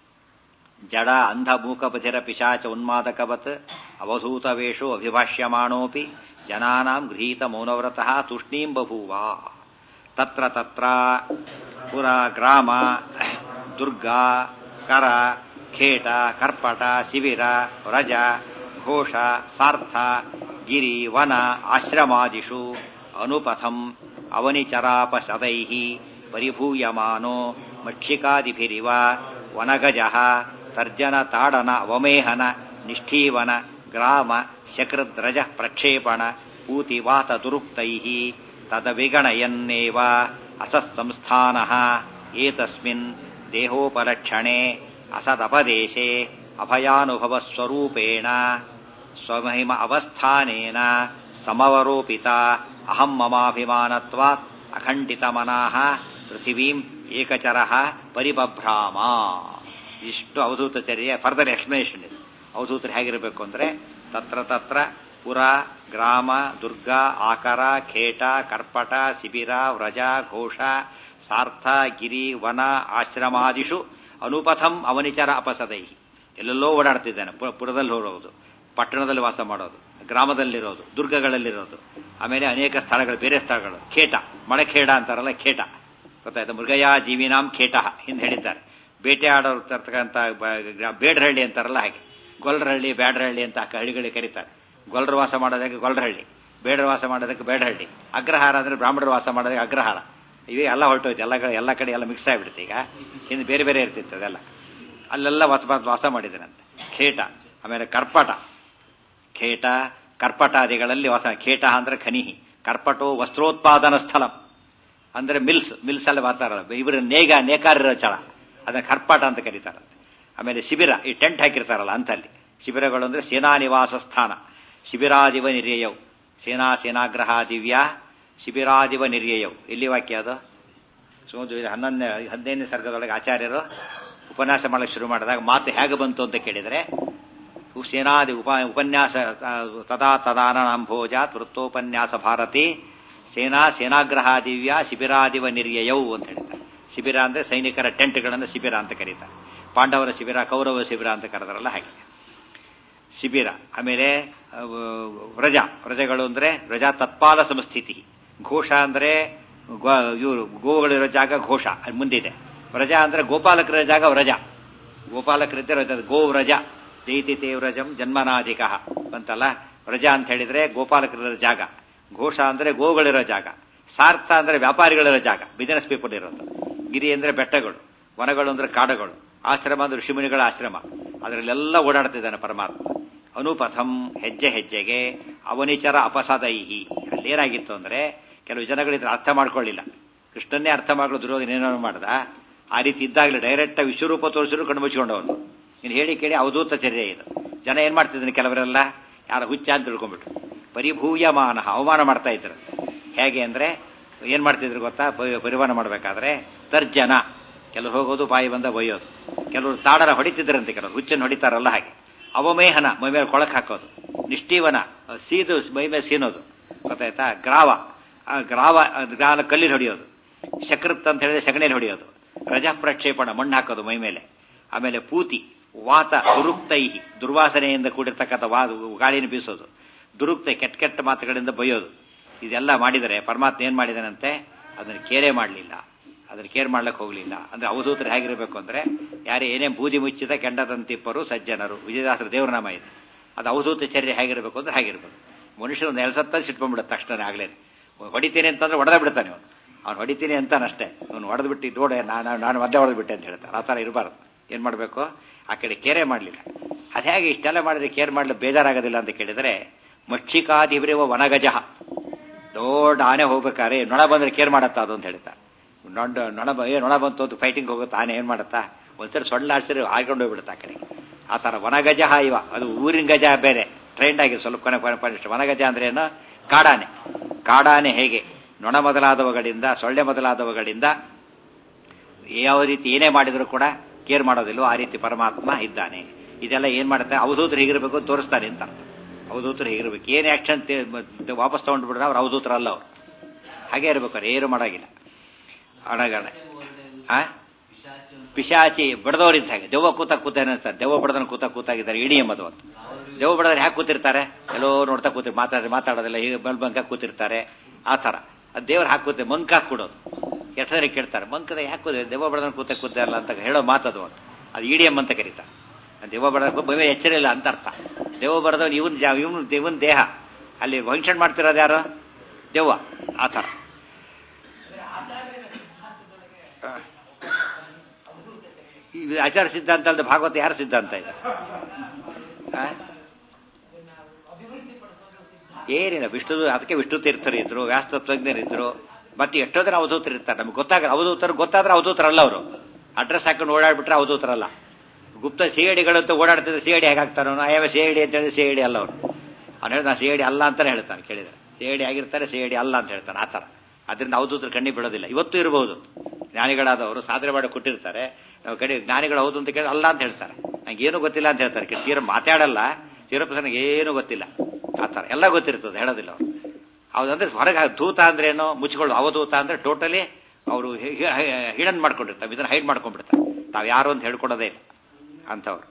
ಜಡ ಅಂಧ ಮೂಕ ಬಧಿರ ಪಿಶಾಚ ಉನ್ಮಾದಕವತ್ ಅವಧೂತ ವೇಷೋ ಅಭಿಭಾಷ್ಯಮಾಣೋಪಿ ಜನಾನಾಂ ಗೃಹೀತ ಮೌನವ್ರತಃ ತೂಷ್ಣೀಂ ಬಭೂವ ತತ್ರ ತತ್ರ ಪುರ ಗ್ರಾಮ ದುರ್ಗಾ ಕರ ಖೇಟ ಕರ್ಪಟ ಶಿಬಿರ ವ್ರಜ ಘೋಷ ಸಾರ್ಥ ಗಿರಿ ವನ ಆಶ್ರಮಾದಿಷು ಅನುಪಥಂ ಅವನಿಚರಾಪಸದೈ ಪರಿಭೂಯಮಾನೋ ಮಕ್ಷಿಕಾದಿಭಿರಿವ ವನಗಜ ತರ್ಜನ ತಾಡನ ಅವಮೇಹನ ನಿಷ್ಠೀವನ ಗ್ರಾಮ ಶಕೃದ್ರಜ ಪ್ರಕ್ಷೇಪಣ ಪೂತಿವಾತ ದುರುಕ್ತೈ ತದವಿಗಣಯನ್ನೇವ ಅಸತ್ಸಂಸ್ಥಾನ ಏತಸ್ಮಿನ್ ದೇಹೋಪಲಕ್ಷಣೆ ಅಸದಪದೇಶೆ ಅಭಯಾನುಭವಸ್ವರೂಪೇಣ ಸ್ವಮಹಿಮ ಅವಸ್ಥಾನೇನ ಸಮವರೋಪಿತ ಅಹಂ ಮಮಾಭಿಮಾನತ್ವಾತ್ ಅಖಂಡಿತ ಮನಃ ಪೃಥಿವೀಂ ಏಕಚರ ಪರಿಬಭ್ರಾಮ ಇಷ್ಟು ಅವಧೂತ ಚರ್ಯ ಫರ್ದರ್ ಎಕ್ಸ್ಪ್ಲನೇಷನ್ ಇದೆ ಅವಧೂತರು ಹೇಗಿರಬೇಕು ಅಂದ್ರೆ ತತ್ರ ತತ್ರ ಪುರ ಗ್ರಾಮ ದುರ್ಗ ಆಕರ ಖೇಟ ಕರ್ಪಟ ಶಿಬಿರ ವ್ರಜ ಘೋಷ ಸಾರ್ಥ ಗಿರಿ ವನ ಆಶ್ರಮಾದಿಷು ಅನುಪಥಂ ಅವನಿಚರ ಅಪಸದೈ ಎಲ್ಲೆಲ್ಲೋ ಓಡಾಡ್ತಿದ್ದಾನೆ ಪು- ಪುರದಲ್ಲಿ ಹೋಗೋದು ಪಟ್ಟಣದಲ್ಲಿ ವಾಸ ಮಾಡೋದು ಗ್ರಾಮದಲ್ಲಿರೋದು ದುರ್ಗಗಳಲ್ಲಿರೋದು ಆಮೇಲೆ ಅನೇಕ ಸ್ಥಳಗಳು ಬೇರೆ ಸ್ಥಳಗಳು ಖೇಟ ಮಳೆಖೇಡ ಅಂತಾರಲ್ಲ ಖೇಟ ಗೊತ್ತಾಯ್ತು ಮೃಗಯ ಜೀವಿನಾಂ ಖೇಟ ಹಿಂದೆ ಹೇಳಿದ್ದಾರೆ ಬೇಟೆ ಆಡೋರು ತರ್ತಕ್ಕಂಥ ಬೇಡ್ರಹಳ್ಳಿ ಅಂತಾರಲ್ಲ ಹಾಗೆ ಗೊಲ್ರಹಳ್ಳಿ ಬ್ಯಾಡ್ರಹಳ್ಳಿ ಅಂತ ಆ ಹಳ್ಳಿಗಳಿಗೆ ಕರೀತಾರೆ ಗೊಲ್ರ ವಾಸ ಮಾಡೋದಕ್ಕೆ ಗೊಲ್ರಹಳ್ಳಿ ಬೇಡರ ವಾಸ ಮಾಡೋದಕ್ಕೆ ಬೇಡಹಳ್ಳಿ ಅಗ್ರಹಾರ ಅಂದ್ರೆ ಬ್ರಾಹ್ಮಣರು ವಾಸ ಮಾಡೋದಕ್ಕೆ ಅಗ್ರಹಾರ ಇವೇ ಎಲ್ಲ ಹೊರಟೋಯ್ತು ಎಲ್ಲ ಕಡೆ ಎಲ್ಲ ಕಡೆ ಎಲ್ಲ ಮಿಕ್ಸ್ ಆಗಿಬಿಡುತ್ತೆ ಈಗ ಹಿಂದೆ ಬೇರೆ ಬೇರೆ ಇರ್ತಿತ್ತು ಅದೆಲ್ಲ ಅಲ್ಲೆಲ್ಲ ವಾಸ ವಾಸ ಮಾಡಿದನಂತೆ ಖೇಟ ಆಮೇಲೆ ಕರ್ಪಟ ಖೇಟ ಕರ್ಪಟಾದಿಗಳಲ್ಲಿ ವಾಸ ಖೇಟ ಅಂದ್ರೆ ಖನಿಹಿ ಕರ್ಪಟೋ ವಸ್ತ್ರೋತ್ಪಾದನ ಸ್ಥಳ ಅಂದ್ರೆ ಮಿಲ್ಸ್ ಮಿಲ್ಸ್ ಅಲ್ಲಿ ಬರ್ತಾರಲ್ಲ ಇವರು ನೇಗ ನೇಕಾರರ ಚಳ ಅದನ್ನ ಕರ್ಪಾಟ ಅಂತ ಕರೀತಾರಂತೆ ಆಮೇಲೆ ಶಿಬಿರ ಈ ಟೆಂಟ್ ಹಾಕಿರ್ತಾರಲ್ಲ ಅಂತಲ್ಲಿ ಶಿಬಿರಗಳು ಅಂದ್ರೆ ಸೇನಾ ನಿವಾಸ ಸ್ಥಾನ ಶಿಬಿರಾದಿವ ನಿರ್ಯಯವು ಸೇನಾ ಸೇನಾಗ್ರಹ ದಿವ್ಯ ಶಿಬಿರಾದಿವ ನಿರ್ಯಯವು ಎಲ್ಲಿ ವಾಕ್ಯ ಅದು ಸುಮಾರು ಇದು ಹನ್ನೊಂದನೇ ಹದಿನೈದನೇ ಸರ್ಗದೊಳಗೆ ಆಚಾರ್ಯರು ಉಪನ್ಯಾಸ ಮಾಡಕ್ಕೆ ಶುರು ಮಾಡಿದಾಗ ಮಾತು ಹೇಗೆ ಬಂತು ಅಂತ ಕೇಳಿದರೆ ಸೇನಾದಿ ಉಪ ಉಪನ್ಯಾಸ ಆ, ತದಾ ತದಾನಂಭೋಜಾತ್ ವೃತ್ತೋಪನ್ಯಾಸ ಭಾರತಿ ಸೇನಾ ಸೇನಾಗ್ರಹ ದಿವ್ಯ ಶಿಬಿರಾದಿವ ನಿರ್ಯಯವು ಅಂತ ಹೇಳ್ತಾರೆ ಶಿಬಿರ ಅಂದ್ರೆ ಸೈನಿಕರ ಟೆಂಟ್ಗಳನ್ನು ಶಿಬಿರ ಅಂತ ಕರೀತಾರೆ ಪಾಂಡವರ ಶಿಬಿರ ಕೌರವ ಶಿಬಿರ ಅಂತ ಕರೆದಾರಲ್ಲ ಹಾಗೆ ಶಿಬಿರ ಆಮೇಲೆ ಆ, ವ್ರಜ ವ್ರಜಗಳು ಅಂದ್ರೆ ವ್ರಜ ತತ್ಪಾಲ ಸಂಸ್ಥಿತಿ ಘೋಷ ಅಂದ್ರೆ ಇವರು ಗೋವುಗಳಿರೋ ಜಾಗ ಘೋಷ ಅಲ್ಲಿ ಮುಂದಿದೆ ವ್ರಜ ಅಂದ್ರೆ ಗೋಪಾಲಕರ ಜಾಗ ವ್ರಜ ಗೋಪಾಲಕರಿದ್ದರೆ ವ್ರಜ ಗೋ ವ್ರಜ ಜೈತಿ ತೇ ವ್ರಜಂ ಜನ್ಮನಾಧಿಕ ಬಂತಲ್ಲ ವ್ರಜ ಅಂತ ಹೇಳಿದ್ರೆ ಗೋಪಾಲಕರಿರೋ ಜಾಗ ಘೋಷ ಅಂದ್ರೆ ಗೋಗಳಿರೋ ಜಾಗ ಸಾರ್ಥ ಅಂದ್ರೆ ವ್ಯಾಪಾರಿಗಳಿರೋ ಜಾಗ ಬಿಸಿನೆಸ್ ಪೀಪಲ್ ಇರೋದು ಗಿರಿ ಅಂದ್ರೆ ಬೆಟ್ಟಗಳು ವನಗಳು ಅಂದ್ರೆ ಕಾಡುಗಳು ಆಶ್ರಮ ಅಂದ್ರೆ ಋಷಿಮುನಿಗಳ ಆಶ್ರಮ ಅದರಲ್ಲೆಲ್ಲ ಓಡಾಡ್ತಿದ್ದಾನೆ ಪರಮಾತ್ಮ ಅನುಪಥಂ ಹೆಜ್ಜೆ ಹೆಜ್ಜೆಗೆ ಅವನಿಚರ ಅಪಸದೈಹಿ ಅಲ್ಲೇನಾಗಿತ್ತು ಅಂದ್ರೆ ಕೆಲವು ಜನಗಳಿದ್ರೆ ಅರ್ಥ ಮಾಡ್ಕೊಳ್ಳಿಲ್ಲ ಕೃಷ್ಣನ್ನೇ ಅರ್ಥ ಮಾಡ್ಕೊಳ್ಳೋ ದುರ್ಯೋಧನ ಏನೋ ಮಾಡ್ದ ಆ ರೀತಿ ಇದ್ದಾಗಲೇ ಡೈರೆಕ್ಟ್ ವಿಶ್ವರೂಪ ತೋರಿಸಿದ್ರು ಕಣ್ಣು ಮುಚ್ಕೊಂಡವನು ನೀನು ಹೇಳಿ ಕೇಳಿ ಅವಧೂತ ಚರ್ಯ ಇದು ಜನ ಏನ್ ಮಾಡ್ತಿದ್ದಾನೆ ಕೆಲವರೆಲ್ಲ ಯಾರ ಹುಚ್ಚ ಅಂತ ತಿಳ್ಕೊಂಡ್ಬಿಟ್ರು ಪರಿಭೂಯಮಾನ ಅವಮಾನ ಮಾಡ್ತಾ ಇದ್ರು ಹೇಗೆ ಅಂದ್ರೆ ಏನ್ ಮಾಡ್ತಿದ್ರು ಗೊತ್ತಾ ಪರಿ- ಪರಿವಹನ ಮಾಡ್ಬೇಕಾದ್ರೆ ತರ್ಜನ ಕೆಲವರು ಹೋಗೋದು ಬಾಯಿ ಬಂದ ಬೈಯೋದು ಕೆಲವರು ತಾಡನ ಹೊಡಿತಿದ್ರಂತೆ ಕೆಲವರು ಹುಚ್ಚನ್ನು ಹೊಡಿತಾರಲ್ಲ ಹಾಗೆ ಅವಮೇಹನ ಮೈ ಮೇಲೆ ಕೊಳಕ್ ಹಾಕೋದು ನಿಷ್ಠೀವನ ಸೀದು ಮೈ ಮೇಲೆ ಸೀನೋದು ಗೊತ್ತಾಯ್ತಾ ಗ್ರಾವ ಆ ಗ್ರಾವ ಗ್ರಾವ ಕಲ್ಲಿಲ್ ಹೊಡೆಯೋದು ಶಕೃತ್ ಅಂತ ಹೇಳಿದ್ರೆ ಸಗಣಿಯಲ್ಲಿ ಹೊಡೆಯೋದು ರಜಾ ಪ್ರಕ್ಷೇಪಣ ಮಣ್ಣು ಹಾಕೋದು ಮೈ ಮೇಲೆ ಆಮೇಲೆ ಪೂತಿ ವಾತ ದುರುಕ್ತೈಹಿ ದುರ್ವಾಸನೆಯಿಂದ ಕೂಡಿರ್ತಕ್ಕಂಥ ವಾ ಗಾಳಿನ ಬೀಸೋದು ದುರುಕ್ತ ಕೆಟ್ಟ ಕೆಟ್ಟ ಮಾತುಗಳಿಂದ ಬೈಯೋದು ಇದೆಲ್ಲ ಮಾಡಿದರೆ ಪರಮಾತ್ಮ ಏನ್ ಮಾಡಿದನಂತೆ ಅದನ್ನು ಕೇರೆ ಮಾಡಲಿಲ್ಲ ಅದನ್ನು ಕೇರ್ ಮಾಡ್ಲಿಕ್ಕೆ ಹೋಗಲಿಲ್ಲ ಅಂದ್ರೆ ಅವಧೂತರು ಹೇಗಿರಬೇಕು ಅಂದ್ರೆ ಯಾರೇ ಏನೇ ಬೂದಿ ಮುಚ್ಚಿದ ಕೆಂಡದಂತಿಪ್ಪರು ಸಜ್ಜನರು ವಿಜಯದಾಸರ ದೇವರ ನಾಮ ಇದೆ ಅದು ಅವಧೂತ ಚರ್ಯ ಹೇಗಿರಬೇಕು ಅಂದ್ರೆ ಹಾಗಿರ್ಬೇಕು ಮನುಷ್ಯರು ನೆಲಸತ್ತ ಸಿಟ್ಕೊಂಡ್ಬಿಡುತ್ತೆ ತಕ್ಷಣ ಆಗ್ಲೇನೆ ಹೊಡಿತೀನಿ ಅಂತಂದ್ರೆ ಹೊಡೆದ ಬಿಡ್ತಾನೆ ಅವನು ಅವ್ನು ಹೊಡಿತೀನಿ ಅಂತಾನಷ್ಟೇ ಅವ್ನು ಹೊಡೆದು ಬಿಟ್ಟು ನೋಡೆ ನಾನು ನಾನು ಮದ್ದೆ ಹೊಡೆದು ಬಿಟ್ಟೆ ಅಂತ ಹೇಳ್ತಾರೆ ಆ ಥರ ಇರಬಾರ್ದು ಏನು ಮಾಡಬೇಕು ಆ ಕಡೆ ಕೇರೆ ಮಾಡಲಿಲ್ಲ ಅದು ಹೇಗೆ ಇಷ್ಟೆಲ್ಲ ಮಾಡಿದ್ರೆ ಕೇರ್ ಮಾಡಲು ಬೇಜಾರಾಗೋದಿಲ್ಲ ಅಂತ ಕೇಳಿದರೆ ಮಕ್ಷಿಕಾದಿಬ್ರಿವ ವನಗಜ ದೊಡ್ಡ ಆನೆ ಹೋಗ್ಬೇಕಾದ್ರೆ ನೊಣ ಬಂದ್ರೆ ಕೇರ್ ಮಾಡತ್ತಾ ಅದು ಅಂತ ಹೇಳ್ತಾರೆ ನೊಂಡ ನೊಣ ಬ- ಏ ನೊಣ ಬಂತು ಅಂತ ಫೈಟಿಂಗ್ ಹೋಗುತ್ತೆ ಆನೆ ಏನು ಮಾಡುತ್ತಾ ಒಂದ್ಸರಿ ಸೊಳ್ಳೆ ಆಡ್ಸಿದ್ರೆ ಹಾಕೊಂಡು ಹೋಗ್ಬಿಡುತ್ತೆ ಆ ಕಡೆ ಆ ಥರ ವನಗಜ ಇವ ಅದು ಊರಿನ ಗಜ ಬೇರೆ ಟ್ರೈಂಡ್ ಆಗಿದೆ ಸ್ವಲ್ಪ ಕೊನೆ ಕೊನೆ ಪನಿಷ್ಠ ವನಗಜ ಅಂದ್ರೆ ಏನು ಕಾಡಾನೆ ಕಾಡಾನೆ ಹೇಗೆ ನೊಣ ಮೊದಲಾದವುಗಳಿಂದ ಸೊಳ್ಳೆ ಮೊದಲಾದವುಗಳಿಂದ ಯಾವ ರೀತಿ ಏನೇ ಮಾಡಿದ್ರು ಕೂಡ ಕೇರ್ ಮಾಡೋದಿಲ್ವೋ ಆ ರೀತಿ ಪರಮಾತ್ಮ ಇದ್ದಾನೆ ಇದೆಲ್ಲ ಏನ್ ಮಾಡುತ್ತೆ ಅವಧೂತರು ಹೀಗಿರ್ಬೇಕು ಅಂತ ತೋರಿಸ್ತಾನೆ ಅಂತ ಅವಧೂತರು ಹೀಗಿರ್ಬೇಕು ಏನ್ ಆಕ್ಷನ್ ವಾಪಸ್ ತಗೊಂಡು ಬಿಡ್ರೆ ಅವ್ರು ಅವಧೂತರಲ್ಲ ಅವ್ರು ಹಾಗೆ ಇರ್ಬೇಕು ಅವ್ರು ಏನು ಮಾಡಾಗಿಲ್ಲ ಅಣಗಣ ಆ ಪಿಶಾಚಿ ಬಡದವ್ರು ಹಾಗೆ ದೆವ್ವ ಕೂತ ಕೂತ ಅನ್ನಿಸ್ತಾರೆ ದೆವ್ವ ಬಡದನ ಕೂತ ಕೂತಾಗಿದ್ದಾರೆ ಇಡೀ ಎಂಬುದು ಅಂತ ದೆವ್ವ ಬಡದ್ರೆ ಹ್ಯಾಕೆ ಕೂತಿರ್ತಾರೆ ಎಲ್ಲೋ ನೋಡ್ತಾ ಕೂತಿರ್ ಮಾತಾಡಿ ಮಾತಾಡೋದಿಲ್ಲ ಹೀಗೆ ಬಲ್ಬಂಕ ಕೂತಿರ್ತಾರೆ ಆ ಥರ ಅದು ದೇವ್ರು ಹಾಕುತ್ತೆ ಮಂಕ ಕೊಡೋದು ಎಷ್ಟರೆ ಕೇಳ್ತಾರೆ ಮಂಕದ ಯಾಕೆ ಕೂತ ದೆವ್ವ ಬಡದನ ಕೂತ ಕೂತ ಅಲ್ಲ ಅಂತ ಹೇಳೋ ಮಾತದು ಅಂತ ಅದು ಇಡಿಯಂ ಅಂತ ಕರೀತಾರೆ ದೆವ್ವ ಬಡದ ಬವೆ ಎಚ್ಚರ ಇಲ್ಲ ಅಂತ ಅರ್ಥ ದೆವ್ವ ಬಡದವನು ಇವನ್ ಜಾ ಇವನು ಇವನ್ ದೇಹ ಅಲ್ಲಿ ಫಂಕ್ಷನ್ ಮಾಡ್ತಿರೋದು ಯಾರು ದೆವ್ವ ಆ ಥರ ಇದು ಆಚಾರ ಸಿದ್ಧಾಂತ ಅಲ್ಲದೆ ಭಾಗವತ ಯಾರ ಸಿದ್ಧಾಂತ ಇದೆ ಆ? ಏನಿಲ್ಲ ವಿಷ್ಣು ಅದಕ್ಕೆ ವಿಷ್ಣು ತೀರ್ಥರು ಇದ್ರು ವ್ಯಾಸ ತತ್ವಜ್ಞರಿದ್ರು ಮತ್ತೆ ಎಷ್ಟೋ ಜನ ಅವಧೂತರು ಇರ್ತಾರೆ ನಮ್ಗೆ ಗೊತ್ತಾಗ ಅವಧೂತರು ಗೊತ್ತಾದ್ರೆ ಅವಧೂತರಲ್ಲ ಅವರು ಅಡ್ರೆಸ್ ಹಾಕೊಂಡು ಓಡಾಡ್ಬಿಟ್ರೆ ಅವಧೂತರಲ್ಲ ಗುಪ್ತ ಸಿಐಡಿಗಳಂತ ಓಡಾಡ್ತಿದ್ರೆ ಸಿಐಡಿ ಹೇಗಾಗ್ತಾನೋ ಅಯ್ಯವ ಸಿಐಡಿ ಅಂತ ಹೇಳಿದ್ರೆ ಸಿಐಡಿ ಅಲ್ಲ ಅವರು ಅವ್ನು ಹೇಳಿದ ನಾ ಸಿಐಡಿ ಅಲ್ಲ ಅಂತಾನೆ ಹೇಳ್ತಾನೆ ಕೇಳಿದ್ರೆ ಸಿಐಡಿ ಆಗಿರ್ತಾರೆ ಸಿಐಡಿ ಅಲ್ಲ ಅಂತ ಹೇಳ್ತಾನೆ ಆ ಥರ ಅದರಿಂದ ಅವಧೂತರು ಕಣ್ಣಿ ಬೀಳೋದಿಲ್ಲ ಇವತ್ತು ಇರಬಹುದು ಜ್ಞಾನಿಗಳಾದವರು ಸಾಧನೆ ಮಾಡಿ ಕೊಟ್ಟಿರ್ತಾರೆ ನಾವು ಕಡೆ ಜ್ಞಾನಿಗಳು ಹೌದು ಅಂತ ಕೇಳಿ ಅಲ್ಲ ಅಂತ ಹೇಳ್ತಾರೆ ನಂಗೆ ಏನು ಗೊತ್ತಿಲ್ಲ ಅಂತ ಹೇಳ್ತಾರೆ ಕೆ- ತೀರ ಮಾತಾಡಲ್ಲ ತೀರಪ್ರಸನಿಗೆ ಏನು ಗೊತ್ತಿಲ್ಲ ಆ ಥರ ಎಲ್ಲ ಗೊತ್ತಿರ್ತದೆ ಹೇಳೋದಿಲ್ಲ ಅವರು ಹೌದಂದ್ರೆ ಹೊರಗೆ ಧೂತ ಅಂದ್ರೆ ಏನೋ ಮುಚ್ಚಿಕೊಳ್ಳು ಅವಧೂತ ಅಂದ್ರೆ ಟೋಟಲಿ ಅವರು ಹಿಡನ್ ಮಾಡ್ಕೊಂಡಿರ್ತಾರೆ ಇದನ್ನ ಹೈಡ್ ಮಾಡ್ಕೊಂಡ್ಬಿಡ್ತಾರೆ ತಾವು ಯಾರು ಅಂತ ಹೇಳ್ಕೊಡೋದೇ ಇಲ್ಲ ಅಂಥವ್ರು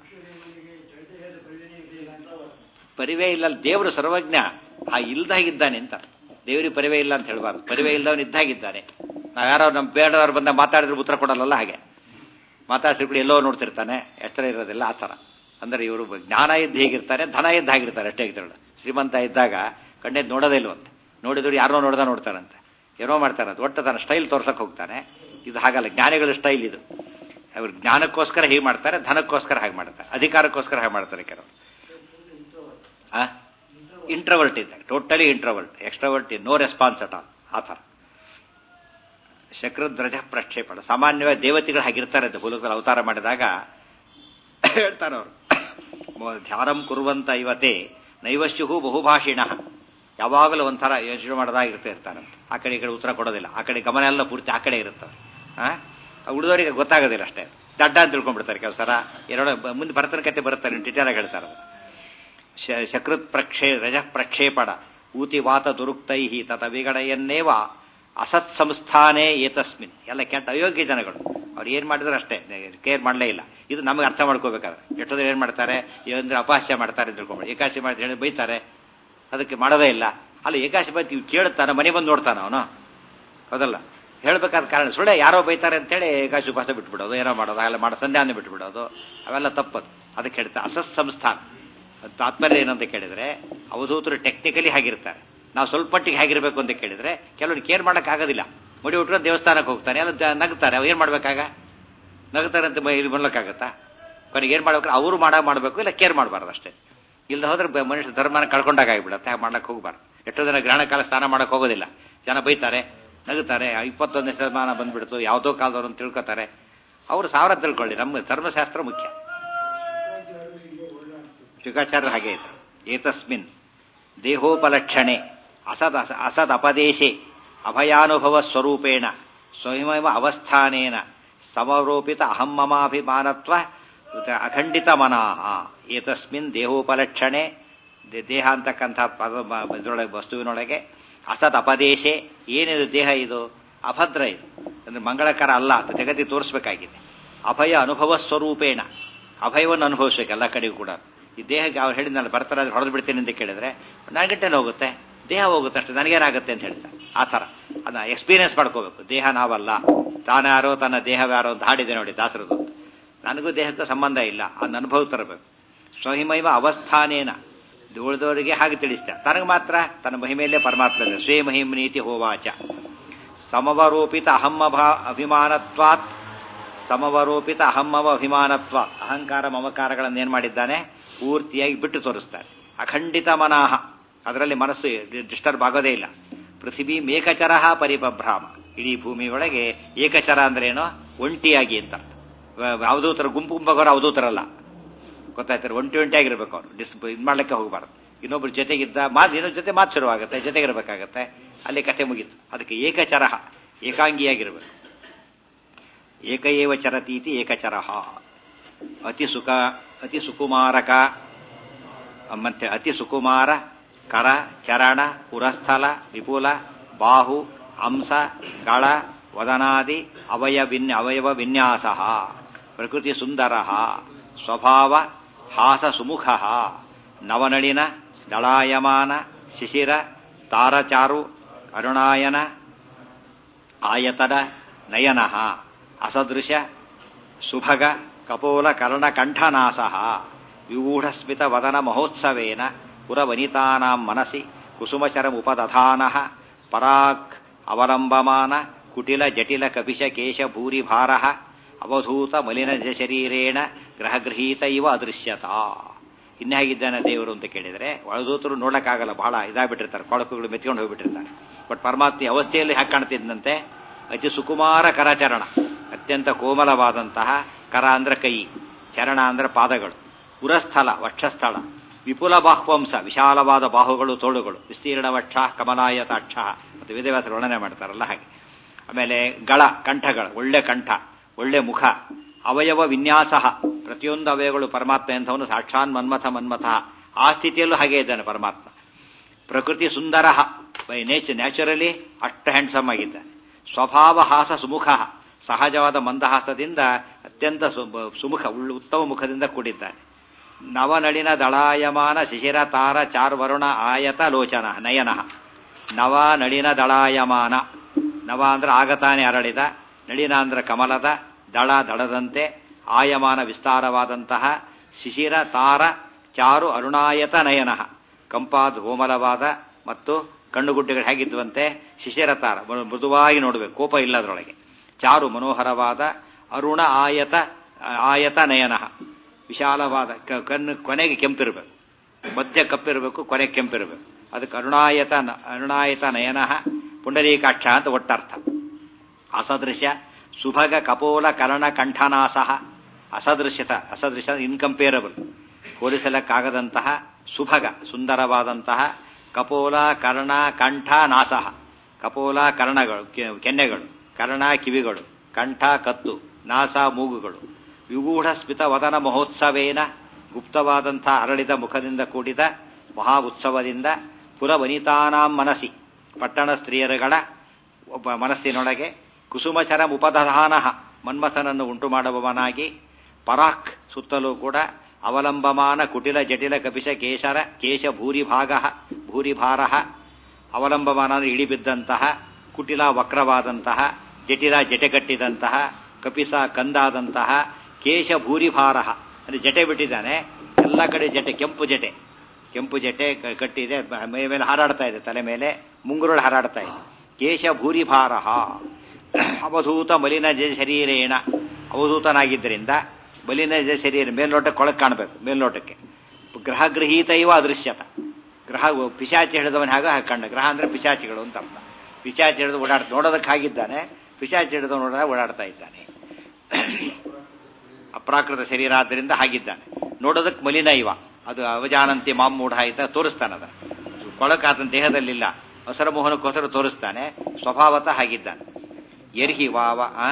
ಪರಿವೇ ಇಲ್ಲ ದೇವರು ಸರ್ವಜ್ಞ ಆ ಇಲ್ದಾಗಿದ್ದಾನೆ ಅಂತ ದೇವರಿಗೆ ಪರಿವೇ ಇಲ್ಲ ಅಂತ ಹೇಳ್ಬಾರ್ದು ಪರಿವೇ ಇಲ್ಲದವನು ಇದ್ದಾಗಿದ್ದಾನೆ ನಾವು ಯಾರೋ ನಮ್ಮ ಬೇಡದವ್ರು ಬಂದ ಮಾತಾಡಿದ್ರೆ ಉತ್ತರ ಕೊಡಲ್ಲ ಹಾಗೆ ಮಾತಾಡ್ಸಿರ್ಬಿಡಿ ಎಲ್ಲೋ ನೋಡ್ತಿರ್ತಾನೆ ಎಷ್ಟರ ಇರೋದಿಲ್ಲ ಆ ಥರ ಅಂದ್ರೆ ಇವರು ಜ್ಞಾನ ಇದ್ದು ಹೇಗಿರ್ತಾರೆ ಧನ ಇದ್ದು ಹಾಗಿರ್ತಾರೆ ಅಷ್ಟೇ ಆಗಿರ್ತಾಳೆ ಶ್ರೀಮಂತ ಇದ್ದಾಗ ಕಣ್ಣೆದ್ದು ನೋಡೋದೇ ಇಲ್ವಂತೆ ನೋಡಿದ್ರು ಯಾರೋ ನೋಡ್ದ ನೋಡ್ತಾರಂತೆ ಏನೋ ಮಾಡ್ತಾರಂತೆ ಒಟ್ಟು ತನ್ನ ಸ್ಟೈಲ್ ತೋರ್ಸಕ್ ಹೋಗ್ತಾನೆ ಇದು ಹಾಗಲ್ಲ ಜ್ಞಾನಿಗಳ ಸ್ಟೈಲ್ ಇದು ಅವ್ರು ಜ್ಞಾನಕ್ಕೋಸ್ಕರ ಹೀಗೆ ಮಾಡ್ತಾರೆ ಧನಕ್ಕೋಸ್ಕರ ಹಾಗೆ ಮಾಡ್ತಾರೆ ಅಧಿಕಾರಕ್ಕೋಸ್ಕರ ಹಾಗೆ ಮಾಡ್ತಾರೆ ಕೆಲವರು ಆ ಇಂಟ್ರವರ್ಟ್ ಇದ್ದ totally introvert extrovert no response at all ಆ ಥರ ಶಕ್ರಧ್ವಜ ಪ್ರಕ್ಷೇಪಣ ಸಾಮಾನ್ಯವಾಗಿ ದೇವತೆಗಳು ಹಾಗಿರ್ತಾರೆ ಅಂತ ಭೂಲೋಕದಲ್ಲಿ ಅವತಾರ ಮಾಡಿದಾಗ ಹೇಳ್ತಾರೆ ಅವರು ಧ್ಯಾನಂ ಕುರುವಂತ ಇವತೆ ನೈವಶ್ಯು ಬಹುಭಾಷಿಣ ಯಾವಾಗಲೂ ಒಂಥರ ಯೋಚನೆ ಮಾಡಿದಾಗ ಇರ್ತಾ ಇರ್ತಾರಂತೆ ಆ ಕಡೆ ಈ ಕಡೆ ಉತ್ತರ ಕೊಡೋದಿಲ್ಲ ಆ ಕಡೆ ಗಮನ ಎಲ್ಲ ಪೂರ್ತಿ ಆ ಕಡೆ ಇರುತ್ತವೆ ಆ ಉಳಿದವರಿಗೆ ಗೊತ್ತಾಗೋದಿಲ್ಲ ಅಷ್ಟೇ ದಡ್ಡ ಅಂತ ತಿಳ್ಕೊಂಡ್ಬಿಡ್ತಾರೆ ಕೆಲವು ಸಲ ಎರಡು ಮುಂದೆ ಭರತನ ಕತೆ ಬರುತ್ತಾರೆ ಟೀಚರ್ ಆಗಿ ಹೇಳ್ತಾರೆ ಅದು. ಶ- ಶಕೃತ್ ಪ್ರಕ್ಷೇ ರಜ ಪ್ರಕ್ಷೇಪಣ ಊತಿ ವಾತ ದುರುಕ್ತೈ ತತ ವಿಗಡಯನ್ನೇವ ಅಸತ್ ಸಂಸ್ಥಾನೇ ಏತಸ್ಮಿನ್ ಎಲ್ಲ ಕೆಟ್ಟ ಅಯೋಗ್ಯ ಜನಗಳು ಅವ್ರು ಏನ್ ಮಾಡಿದ್ರು ಅಷ್ಟೇ ಕೇರ್ ಮಾಡಲೇ ಇಲ್ಲ ಇದು ನಮಗೆ ಅರ್ಥ ಮಾಡ್ಕೋಬೇಕಾದ್ರೆ ಎಷ್ಟೋದ್ರೆ ಏನ್ ಮಾಡ್ತಾರೆ ಅಂದ್ರೆ ಅಪಹಾಸ್ಯ ಮಾಡ್ತಾರೆ ಅಂತ ತಿಳ್ಕೊಂಡ್ಬಿಡಿ ಏಕಾಶಿ ಮಾಡಿ ಹೇಳಿ ಬೈತಾರೆ ಅದಕ್ಕೆ ಮಾಡೋದೇ ಇಲ್ಲ ಅಲ್ಲ ಏಕಾಶಿ ಬೈತಿ ಕೇಳುತ್ತಾನ ಮನೆ ಬಂದು ನೋಡ್ತಾನ ಅವನು ಹೌದಲ್ಲ ಹೇಳ್ಬೇಕಾದ ಕಾರಣ ಸುಳ್ಳೆ ಯಾರೋ ಬೈತಾರೆ ಅಂತೇಳಿ ಏಕಾಶಿ ಉಪವಾಸ ಬಿಟ್ಬಿಡೋದು ಏನೋ ಮಾಡೋದು ಅವೆಲ್ಲ ಮಾಡೋ ಸಂಧ್ಯಾನ ಬಿಟ್ಬಿಡೋದು ಅವೆಲ್ಲ ತಪ್ಪದು ಅದಕ್ಕೆ ಹೇಳ್ತಾರೆ ಅಸತ್ ಸಂಸ್ಥಾನ ಅದ್ ತಾತ್ಪರ್ಯ ಏನಂತ ಕೇಳಿದ್ರೆ ಅವಧೂತರು ಟೆಕ್ನಿಕಲಿ ಹಾಗಿರ್ತಾರೆ ನಾವು ಸ್ವಲ್ಪ ಮಟ್ಟಿಗೆ ಹೇಗಿರ್ಬೇಕು ಅಂತ ಕೇಳಿದ್ರೆ ಕೆಲವರು ಕೇರ್ ಮಾಡಕ್ ಆಗೋದಿಲ್ಲ ಮುಡಿ ಉಟ್ಕೊಂಡು ದೇವಸ್ಥಾನಕ್ಕೆ ಹೋಗ್ತಾನೆ ಎಲ್ಲ ದ- ನಗ್ತಾರೆ ಅವ್ ಏನ್ ಮಾಡ್ಬೇಕಾಗ ನಗ್ತಾರೆ ಅಂತ ಇಲ್ಲಿ ಬರ್ಲಕ್ಕಾಗತ್ತಾ ಕೊನೆಗೆ ಏನ್ ಮಾಡ್ಬೇಕು ಅವರು ಮಾಡ ಮಾಡ್ಬೇಕು ಇಲ್ಲ ಕೇರ್ ಮಾಡಬಾರ್ದು ಅಷ್ಟೇ ಇಲ್ಲದ ಹೋದ್ರೆ ಬ- ಮನುಷ್ಯ ಧರ್ಮನ ಕಳ್ಕೊಂಡಾಗ ಆಗಿಬಿಡತ್ತೆ ಹಾಗೆ ಮಾಡ್ಲಕ್ಕೆ ಹೋಗ್ಬಾರ್ದು ಎಷ್ಟೋ ಜನ ಗ್ರಹಣ ಕಾಲ ಸ್ನಾನ ಮಾಡಕ್ ಹೋಗೋದಿಲ್ಲ ಜನ ಬೈತಾರೆ ನಗುತ್ತಾರೆ ಇಪ್ಪತ್ತೊಂದನೇ ಶತಮಾನ ಬಂದ್ಬಿಡ್ತು ಯಾವುದೋ ಕಾಲದವ್ರು ಅಂತ ತಿಳ್ಕೊತಾರೆ ಅವರು ಸಾವಿರ ತಿಳ್ಕೊಳ್ಳಿ ನಮ್ಮ ಧರ್ಮಶಾಸ್ತ್ರ ಮುಖ್ಯ ಶುಕಾಚಾರ್ಯ ಹಾಗೆ ಇದ್ರು ಏತಸ್ಮಿನ್ ದೇಹೋಪಲಕ್ಷಣೆ ಅಸದ್ ಅಸ- ಅಸದ್ ಅಪದೇಶೆ ಅಭಯಾನುಭವ ಸ್ವರೂಪೇಣ ಸ್ವಯಮೇವ ಅವಸ್ಥಾನೇನ ಸಮರೋಪಿತ ಅಹಂ ಮಮಾಭಿಮಾನತ್ವ ಅಖಂಡಿತ ಮನಃ ಏತಸ್ಮಿನ್ ದೇಹೋಪಲಕ್ಷಣೆ ದೇ- ದೇಹ ಅಂತಕ್ಕಂಥ ಪದ ಮ- ಇದ್ರೊಳಗೆ ವಸ್ತುವಿನೊಳಗೆ ಅಸತ್ ಅಪದೇಶೆ ಏನಿದು ದೇಹ ಇದು ಅಭದ್ರ ಇದು ಅಂದ್ರೆ ಮಂಗಳಕರ ಅಲ್ಲ ಅಂತ ಜಗತ್ತಿಗೆ ತೋರಿಸ್ಬೇಕಾಗಿದೆ ಅಭಯ ಅನುಭವ ಸ್ವರೂಪೇಣ ಅಭಯವನ್ನು ಅನುಭವಿಸ್ಬೇಕು ಎಲ್ಲ ಕಡೆಗೂ ಕೂಡ ಈ ದೇಹಕ್ಕೆ ಅವ್ರು ಹೇಳಿದ್ನಲ್ಲ ಬರ್ತಾರೆ ಹೊಡೆದು ಬಿಡ್ತೀನಿ ಅಂತ ಕೇಳಿದ್ರೆ ನನಗಟ್ಟೆನೇ ಹೋಗುತ್ತೆ ದೇಹ ಹೋಗುತ್ತೆ ಅಷ್ಟೇ ನನಗೇನಾಗುತ್ತೆ ಅಂತ ಹೇಳ್ತಾರೆ ಆ ಥರ ಅದನ್ನ ಎಕ್ಸ್ಪೀರಿಯನ್ಸ್ ಮಾಡ್ಕೋಬೇಕು ದೇಹ ನಾವಲ್ಲ ತಾನ್ಯಾರೋ ತನ್ನ ದೇಹವ್ಯಾರೋ ಅಂತ ಹಾಡಿದೆ ನೋಡಿ ದಾಸರದು ನನಗೂ ದೇಹಕ್ಕೂ ಸಂಬಂಧ ಇಲ್ಲ ಅದನ್ನ ಅನುಭವ ತರಬೇಕು ಸ್ವಹಿಮೈವ ಅವಸ್ಥಾನೇನ ಉಳಿದವರಿಗೆ ಹಾಗೆ ತಿಳಿಸ್ತ ತನಗೆ ಮಾತ್ರ ತನ್ನ ಮಹಿಮೆಯಲ್ಲೇ ಪರಮಾತ್ಮ ಇದೆ ಸ್ವೇ ಮಹಿಮ್ ನೀತಿ ಹೋವಾಚ ಸಮವರೋಪಿತ ಅಹಮ್ಮಭ ಅಭಿಮಾನತ್ವಾತ್ ಸಮವರೋಪಿತ ಅಹಮ್ಮವ ಅಭಿಮಾನತ್ವಾತ್ ಅಹಂಕಾರ ಮಮಕಾರಗಳನ್ನು ಏನ್ ಮಾಡಿದ್ದಾನೆ ಪೂರ್ತಿಯಾಗಿ ಬಿಟ್ಟು ತೋರಿಸ್ತಾನೆ ಅಖಂಡಿತ ಮನಾಹ ಅದರಲ್ಲಿ ಮನಸ್ಸು ಡಿಸ್ಟರ್ಬ್ ಆಗೋದೇ ಇಲ್ಲ ಪೃಥಿವೀ ಮೇಕಚರ ಪರಿಪಭ್ರಾಮ ಇಡೀ ಭೂಮಿಯೊಳಗೆ ಏಕಚರ ಅಂದ್ರೇನು ಒಂಟಿಯಾಗಿ ಅಂತ ಅವಧೂತರ ಗುಂಪು ಗುಂಪಾಗೋರು ಅವಧೂತರಲ್ಲ ಗೊತ್ತಾಯ್ತಾರೆ ಒಂಟಿ ಒಂಟಿಯಾಗಿರ್ಬೇಕು ಅವ್ರು ಡಿಸ್ ಇದು ಮಾಡ್ಲಿಕ್ಕೆ ಹೋಗಬಾರ್ದು ಇನ್ನೊಬ್ರ ಜೊತೆಗಿದ್ದ ಮಾತು ಇನ್ನೊಬ್ಬರ ಜೊತೆ ಮಾತು ಶುರುವಾಗುತ್ತೆ ಜೊತೆಗಿರ್ಬೇಕಾಗತ್ತೆ ಅಲ್ಲಿ ಕತೆ ಮುಗೀತು ಅದಕ್ಕೆ ಏಕಚರ ಏಕಾಂಗಿಯಾಗಿರ್ಬೇಕು ಏಕಏವ ಚರತೀತಿ ಏಕಚರ ಅತಿ ಸುಖ ಅತಿ ಸುಕುಮಾರಕ ಮತ್ತೆ ಅತಿ ಸುಕುಮಾರ ಕರ ಚರಣ ಪುರಸ್ಥಲ ವಿಪುಲ ಬಾಹು ಅಂಶ ಗಳ ವದನಾದಿ ಅವಯವಿನ್ ಅವಯವ ವಿನ್ಯಾಸ ಪ್ರಕೃತಿ ಸುಂದರ ಸ್ವಭಾವ ಹಾಸ ಸುಮುಖ ನವನಳಿನ ದಳಾಯಮಾನ ಶಿಶಿರ ತಾರಚಾರು ಅರುಣಾಯನ ಆಯತನ ನಯನ ಅಸದೃಶ ಸುಭಗ ಕಪೋಲ ಕರ್ಣಕಂಠನಾಸ ವಿಗೂಢಸ್ಮಿತ ವದನ ಮಹೋತ್ಸವೇನ ಪುರವನಿತಾನಾಂ ಮನಸಿ ಕುಸುಮಚರಮುಪದಧಾನ ಪರಾಕ್ ಅವಲಂಬಮಾನ ಕುಟಿಲ ಜಟಿಲ ಕಪಿಶ ಕೇಶ ಭೂರಿಭಾರ ಅವಧೂತ ಮಲಿನ ಶರೀರೇಣ ಗ್ರಹಗೃಹೀತ ಇವ ಅದೃಶ್ಯತ ಇನ್ನು ಹೇಗಿದ್ದಾನೆ ದೇವರು ಅಂತ ಕೇಳಿದರೆ ಒಳದೂತರು ನೋಡಕ್ಕಾಗಲ್ಲ ಬಹಳ ಇದಾಗ್ಬಿಟ್ಟಿರ್ತಾರೆ ಕೊಳಕುಗಳು ಮೆತ್ಕೊಂಡು ಹೋಗ್ಬಿಟ್ಟಿರ್ತಾರೆ ಬಟ್ ಪರಮಾತ್ಮ ಅವಸ್ಥೆಯಲ್ಲಿ ಹಾಗೆ ಕಾಣ್ತಿದ್ದಂತೆ ಅತಿ ಸುಕುಮಾರ ಕರಚರಣ ಅತ್ಯಂತ ಕೋಮಲವಾದಂತಹ ಕರ ಅಂದ್ರೆ ಕೈ ಚರಣ ಅಂದ್ರೆ ಪಾದಗಳು ಪುರಸ್ಥಲ ವಕ್ಷಸ್ಥಳ ವಿಪುಲ ಬಾಹ್ವಂಸ ವಿಶಾಲವಾದ ಬಾಹುಗಳು ತೋಳುಗಳು ವಿಸ್ತೀರ್ಣ ವಕ್ಷ ಕಮಲಾಯತಾಕ್ಷ ಮತ್ತು ವೇದವ್ಯಾಸರು ವರ್ಣನೆ ಮಾಡ್ತಾರಲ್ಲ ಹಾಗೆ ಆಮೇಲೆ ಗಳ ಕಂಠಗಳು ಒಳ್ಳೆ ಕಂಠ ಒಳ್ಳೆ ಮುಖ ಅವಯವ ವಿನ್ಯಾಸ ಪ್ರತಿಯೊಂದು ಅವಯವಗಳು ಪರಮಾತ್ಮ ಎಂಥವನು ಸಾಕ್ಷಾನ್ ಮನ್ಮಥ ಮನ್ಮಥ ಆ ಸ್ಥಿತಿಯಲ್ಲೂ ಹಾಗೆ ಇದ್ದಾನೆ ಪರಮಾತ್ಮ ಪ್ರಕೃತಿ ಸುಂದರ ಬೈ ನೇಚರ್ ನ್ಯಾಚುರಲಿ ಅಷ್ಟ ಹ್ಯಾಂಡ್ಸಮ್ ಆಗಿದ್ದಾನೆ ಸ್ವಭಾವ ಹಾಸ ಸುಮುಖ ಸಹಜವಾದ ಮಂದಹಾಸದಿಂದ ಅತ್ಯಂತ ಸುಮುಖ ಉತ್ತಮ ಮುಖದಿಂದ ಕೂಡಿದ್ದಾನೆ ನವನಳಿನ ದಳಾಯಮಾನ ಶಿಶಿರ ತಾರ ಚಾರ್ವರುಣ ಆಯತ ಲೋಚನ ನಯನ ನವ ನಳಿನ ದಳಾಯಮಾನ ನವ ಅಂದ್ರೆ ಆಗತಾನೆ ಅರಳಿದ ನಳಿನ ಅಂದ್ರೆ ಕಮಲದ ದಳ ದಳದಂತೆ ಆಯಮಾನ ವಿಸ್ತಾರವಾದಂತಹ ಶಿಶಿರ ತಾರ ಚಾರು ಅರುಣಾಯತ ನಯನ ಕಂಪಾದ ಕೋಮಲವಾದ ಮತ್ತು ಕಣ್ಣುಗುಡ್ಡೆಗಳು ಹೇಗಿದ್ವಂತೆ ಶಿಶಿರ ತಾರ ಮೃದುವಾಗಿ ನೋಡಬೇಕು ಕೋಪ ಇಲ್ಲ ಅದರೊಳಗೆ ಚಾರು ಮನೋಹರವಾದ ಅರುಣ ಆಯತ ಆಯತ ನಯನ ವಿಶಾಲವಾದ ಕಣ್ಣು ಕೊನೆಗೆ ಕೆಂಪಿರಬೇಕು ಮಧ್ಯ ಕಪ್ಪಿರಬೇಕು ಕೊನೆ ಕೆಂಪಿರಬೇಕು ಅದಕ್ಕೆ ಅರುಣಾಯತ ಅರುಣಾಯತ ನಯನ ಪುಂಡರೀಕಾಕ್ಷ ಅಂತ ಒಟ್ಟರ್ಥ ಅಸದೃಶ್ಯ ಸುಭಗ ಕಪೋಲ ಕರ್ಣ ಕಂಠನಾಸಹ ಅಸದೃಶ್ಯತ ಅಸದೃಶ ಇನ್ಕಂಪೇರಬಲ್ ಹೋಲಿಸಲಕ್ಕಾಗದಂತಹ ಸುಭಗ ಸುಂದರವಾದಂತಹ ಕಪೋಲ ಕರ್ಣ ಕಂಠ ನಾಸಹ ಕಪೋಲ ಕರ್ಣಗಳು ಕೆನ್ನೆಗಳು ಕರ್ಣ ಕಿವಿಗಳು ಕಂಠ ಕತ್ತು ನಾಸ ಮೂಗುಗಳು ವಿಗೂಢ ಸ್ಮಿತ ವದನ ಮಹೋತ್ಸವೇನ ಗುಪ್ತವಾದಂಥ ಅರಳಿದ ಮುಖದಿಂದ ಕೂಡಿದ ಮಹಾ ಉತ್ಸವದಿಂದ ಪುರವನಿತಾನಾಂ ಮನಸ್ಸಿ ಪಟ್ಟಣ ಸ್ತ್ರೀಯರುಗಳ ಒಬ್ಬ ಮನಸ್ಸಿನೊಳಗೆ ಕುಸುಮಚರ ಮುಪದಧಾನ ಮನ್ಮಥನನ್ನು ಉಂಟು ಮಾಡುವವನಾಗಿ ಪರಾಕ್ ಸುತ್ತಲೂ ಕೂಡ ಅವಲಂಬಮಾನ ಕುಟಿಲ ಜಟಿಲ ಕಪಿಶ ಕೇಶರ ಕೇಶ ಭೂರಿಭಾಗ ಭೂರಿಭಾರ ಅವಲಂಬಮಾನ ಇಳಿಬಿದ್ದಂತಹ ಕುಟಿಲ ವಕ್ರವಾದಂತಹ ಜಟಿಲ ಜಟೆಗಟ್ಟಿದಂತಹ ಕಪಿಸ ಕಂದಾದಂತಹ ಕೇಶ ಭೂರಿಭಾರ ಅಂದ್ರೆ ಜಟೆ ಬಿಟ್ಟಿದ್ದಾನೆ ಎಲ್ಲ ಕಡೆ ಜಟೆ ಕೆಂಪು ಜಟೆ ಕೆಂಪು ಜಟೆ ಕಟ್ಟಿದೆ ಮೈ ಮೇಲೆ ಹಾರಾಡ್ತಾ ಇದೆ ತಲೆ ಮೇಲೆ ಮುಂಗುರುಳು ಹಾರಾಡ್ತಾ ಇದೆ ಕೇಶ ಭೂರಿಭಾರ ಅವಧೂತ ಮಲಿನ ಜ ಶರೀರೇಣ ಅವಧೂತನಾಗಿದ್ದರಿಂದ ಮಲಿನ ಜ ಶರೀರ ಮೇಲ್ನೋಟಕ್ಕೆ ಕೊಳಕ್ ಕಾಣಬೇಕು ಮೇಲ್ನೋಟಕ್ಕೆ ಗ್ರಹ ಗೃಹೀತ ಇವ ಅದೃಶ್ಯತ ಗ್ರಹ ಪಿಶಾಚಿ ಹಿಡಿದವನ ಹಾಗೆ ಕಂಡ ಗ್ರಹ ಅಂದ್ರೆ ಪಿಶಾಚಿಗಳು ಅಂತ ಅರ್ಥ ಪಿಶಾಚಿ ಹಿಡಿದು ಓಡಾಡ್ತಾ ನೋಡೋದಕ್ಕೆ ಹಾಗಿದ್ದಾನೆ ಪಿಶಾಚಿ ಹಿಡಿದು ನೋಡ ಓಡಾಡ್ತಾ ಇದ್ದಾನೆ ಅಪ್ರಾಕೃತ ಶರೀರ ಆದ್ದರಿಂದ ಹಾಗಿದ್ದಾನೆ ನೋಡೋದಕ್ಕೆ ಮಲಿನ ಇವ ಅದು ಅವಜಾನಂತಿ ಮಾಮೂಢ ಆಯ್ತಾ ತೋರಿಸ್ತಾನೆ ಅದನ್ನು ಕೊಳಕ ಆತನ ದೇಹದಲ್ಲಿಲ್ಲ ಹೊಸರ ಮೋಹನಕ್ಕೋಸ್ಕರ ತೋರಿಸ್ತಾನೆ ಸ್ವಭಾವತಃ ಹಾಗಿದ್ದಾನೆ ಎರ್ಹಿ ವಾವ ಆ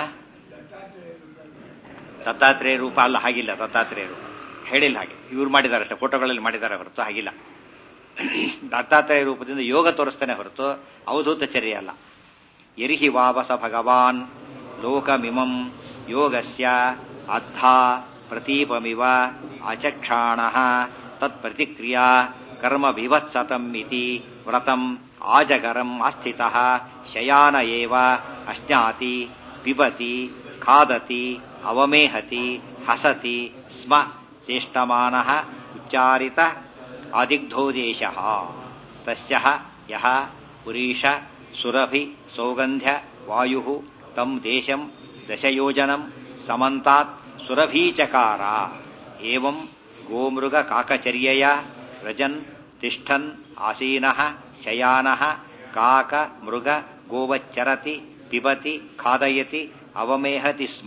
ದತ್ತಾತ್ರೇಯ ರೂಪ ಅಲ್ಲ ಹಾಗಿಲ್ಲ ದತ್ತಾತ್ರೇಯ ರೂಪ ಹೇಳಿಲ್ಲ ಹಾಗೆ ಇವ್ರು ಮಾಡಿದ್ದಾರೆ ಅಷ್ಟೇ ಫೋಟೋಗಳಲ್ಲಿ ಮಾಡಿದ್ದಾರೆ ಹೊರತು ಹಾಗಿಲ್ಲ ದತ್ತಾತ್ರೇಯ ರೂಪದಿಂದ ಯೋಗ ತೋರಿಸ್ತಾನೆ ಹೊರತು ಅವಧೂತ ಚರ್ಯ ಅಲ್ಲ ಎರ್ಹಿ ವಾವಸ ಭಗವಾನ್ ಲೋಕಮಿಮಂ ಯೋಗಸ್ಯ ಅದ್ಧಾ ಪ್ರತೀಪಮಿವ ಅಚಕ್ಷಾಣ ತತ್ಪ್ರತಿಕ್ರಿಯಾ ಕರ್ಮ ವಿವತ್ಸತಂ ಇತಿ ವ್ರತಂ ಆಜಗರಂ ಅಸ್ಥಿತ ಶಯಾನ ಏವ ಅಶ್ನಾತಿ ಪಿಬತಿ ಖಾದತಿ ಅವಮೇಹತಿ ಹಸತಿ ಸ್ಮ ಚೇಷ್ಟಮಾನ ಉಚ್ಚಾರಿತ ಆದಿಗ್ಧೋ ದೇಶ ತಸ್ಯ ಯಹ ಪುರೀಶ ಸುರಭಿ ಸೌಗಂಧ್ಯ ವಾಯು ತಂ ದೇಶಂ ದಶಯೋಜನಂ ಸಮಂತಾತ್ ಸುರಭೀಚಕಾರ ಏವಂ ಗೋಮೃಗ ಕಾಕಚರ್ಯಯ ವ್ರಜನ್ ತಿಷ್ಠನ್ ಆಸೀನಃ ಶಯಾನಃ ಕಾಕ ಮೃಗ ಗೋವಚ್ಚರತಿ ಪಿಬತಿ ಖಾದಯತಿ ಅವಮೇಹತಿ ಸ್ಮ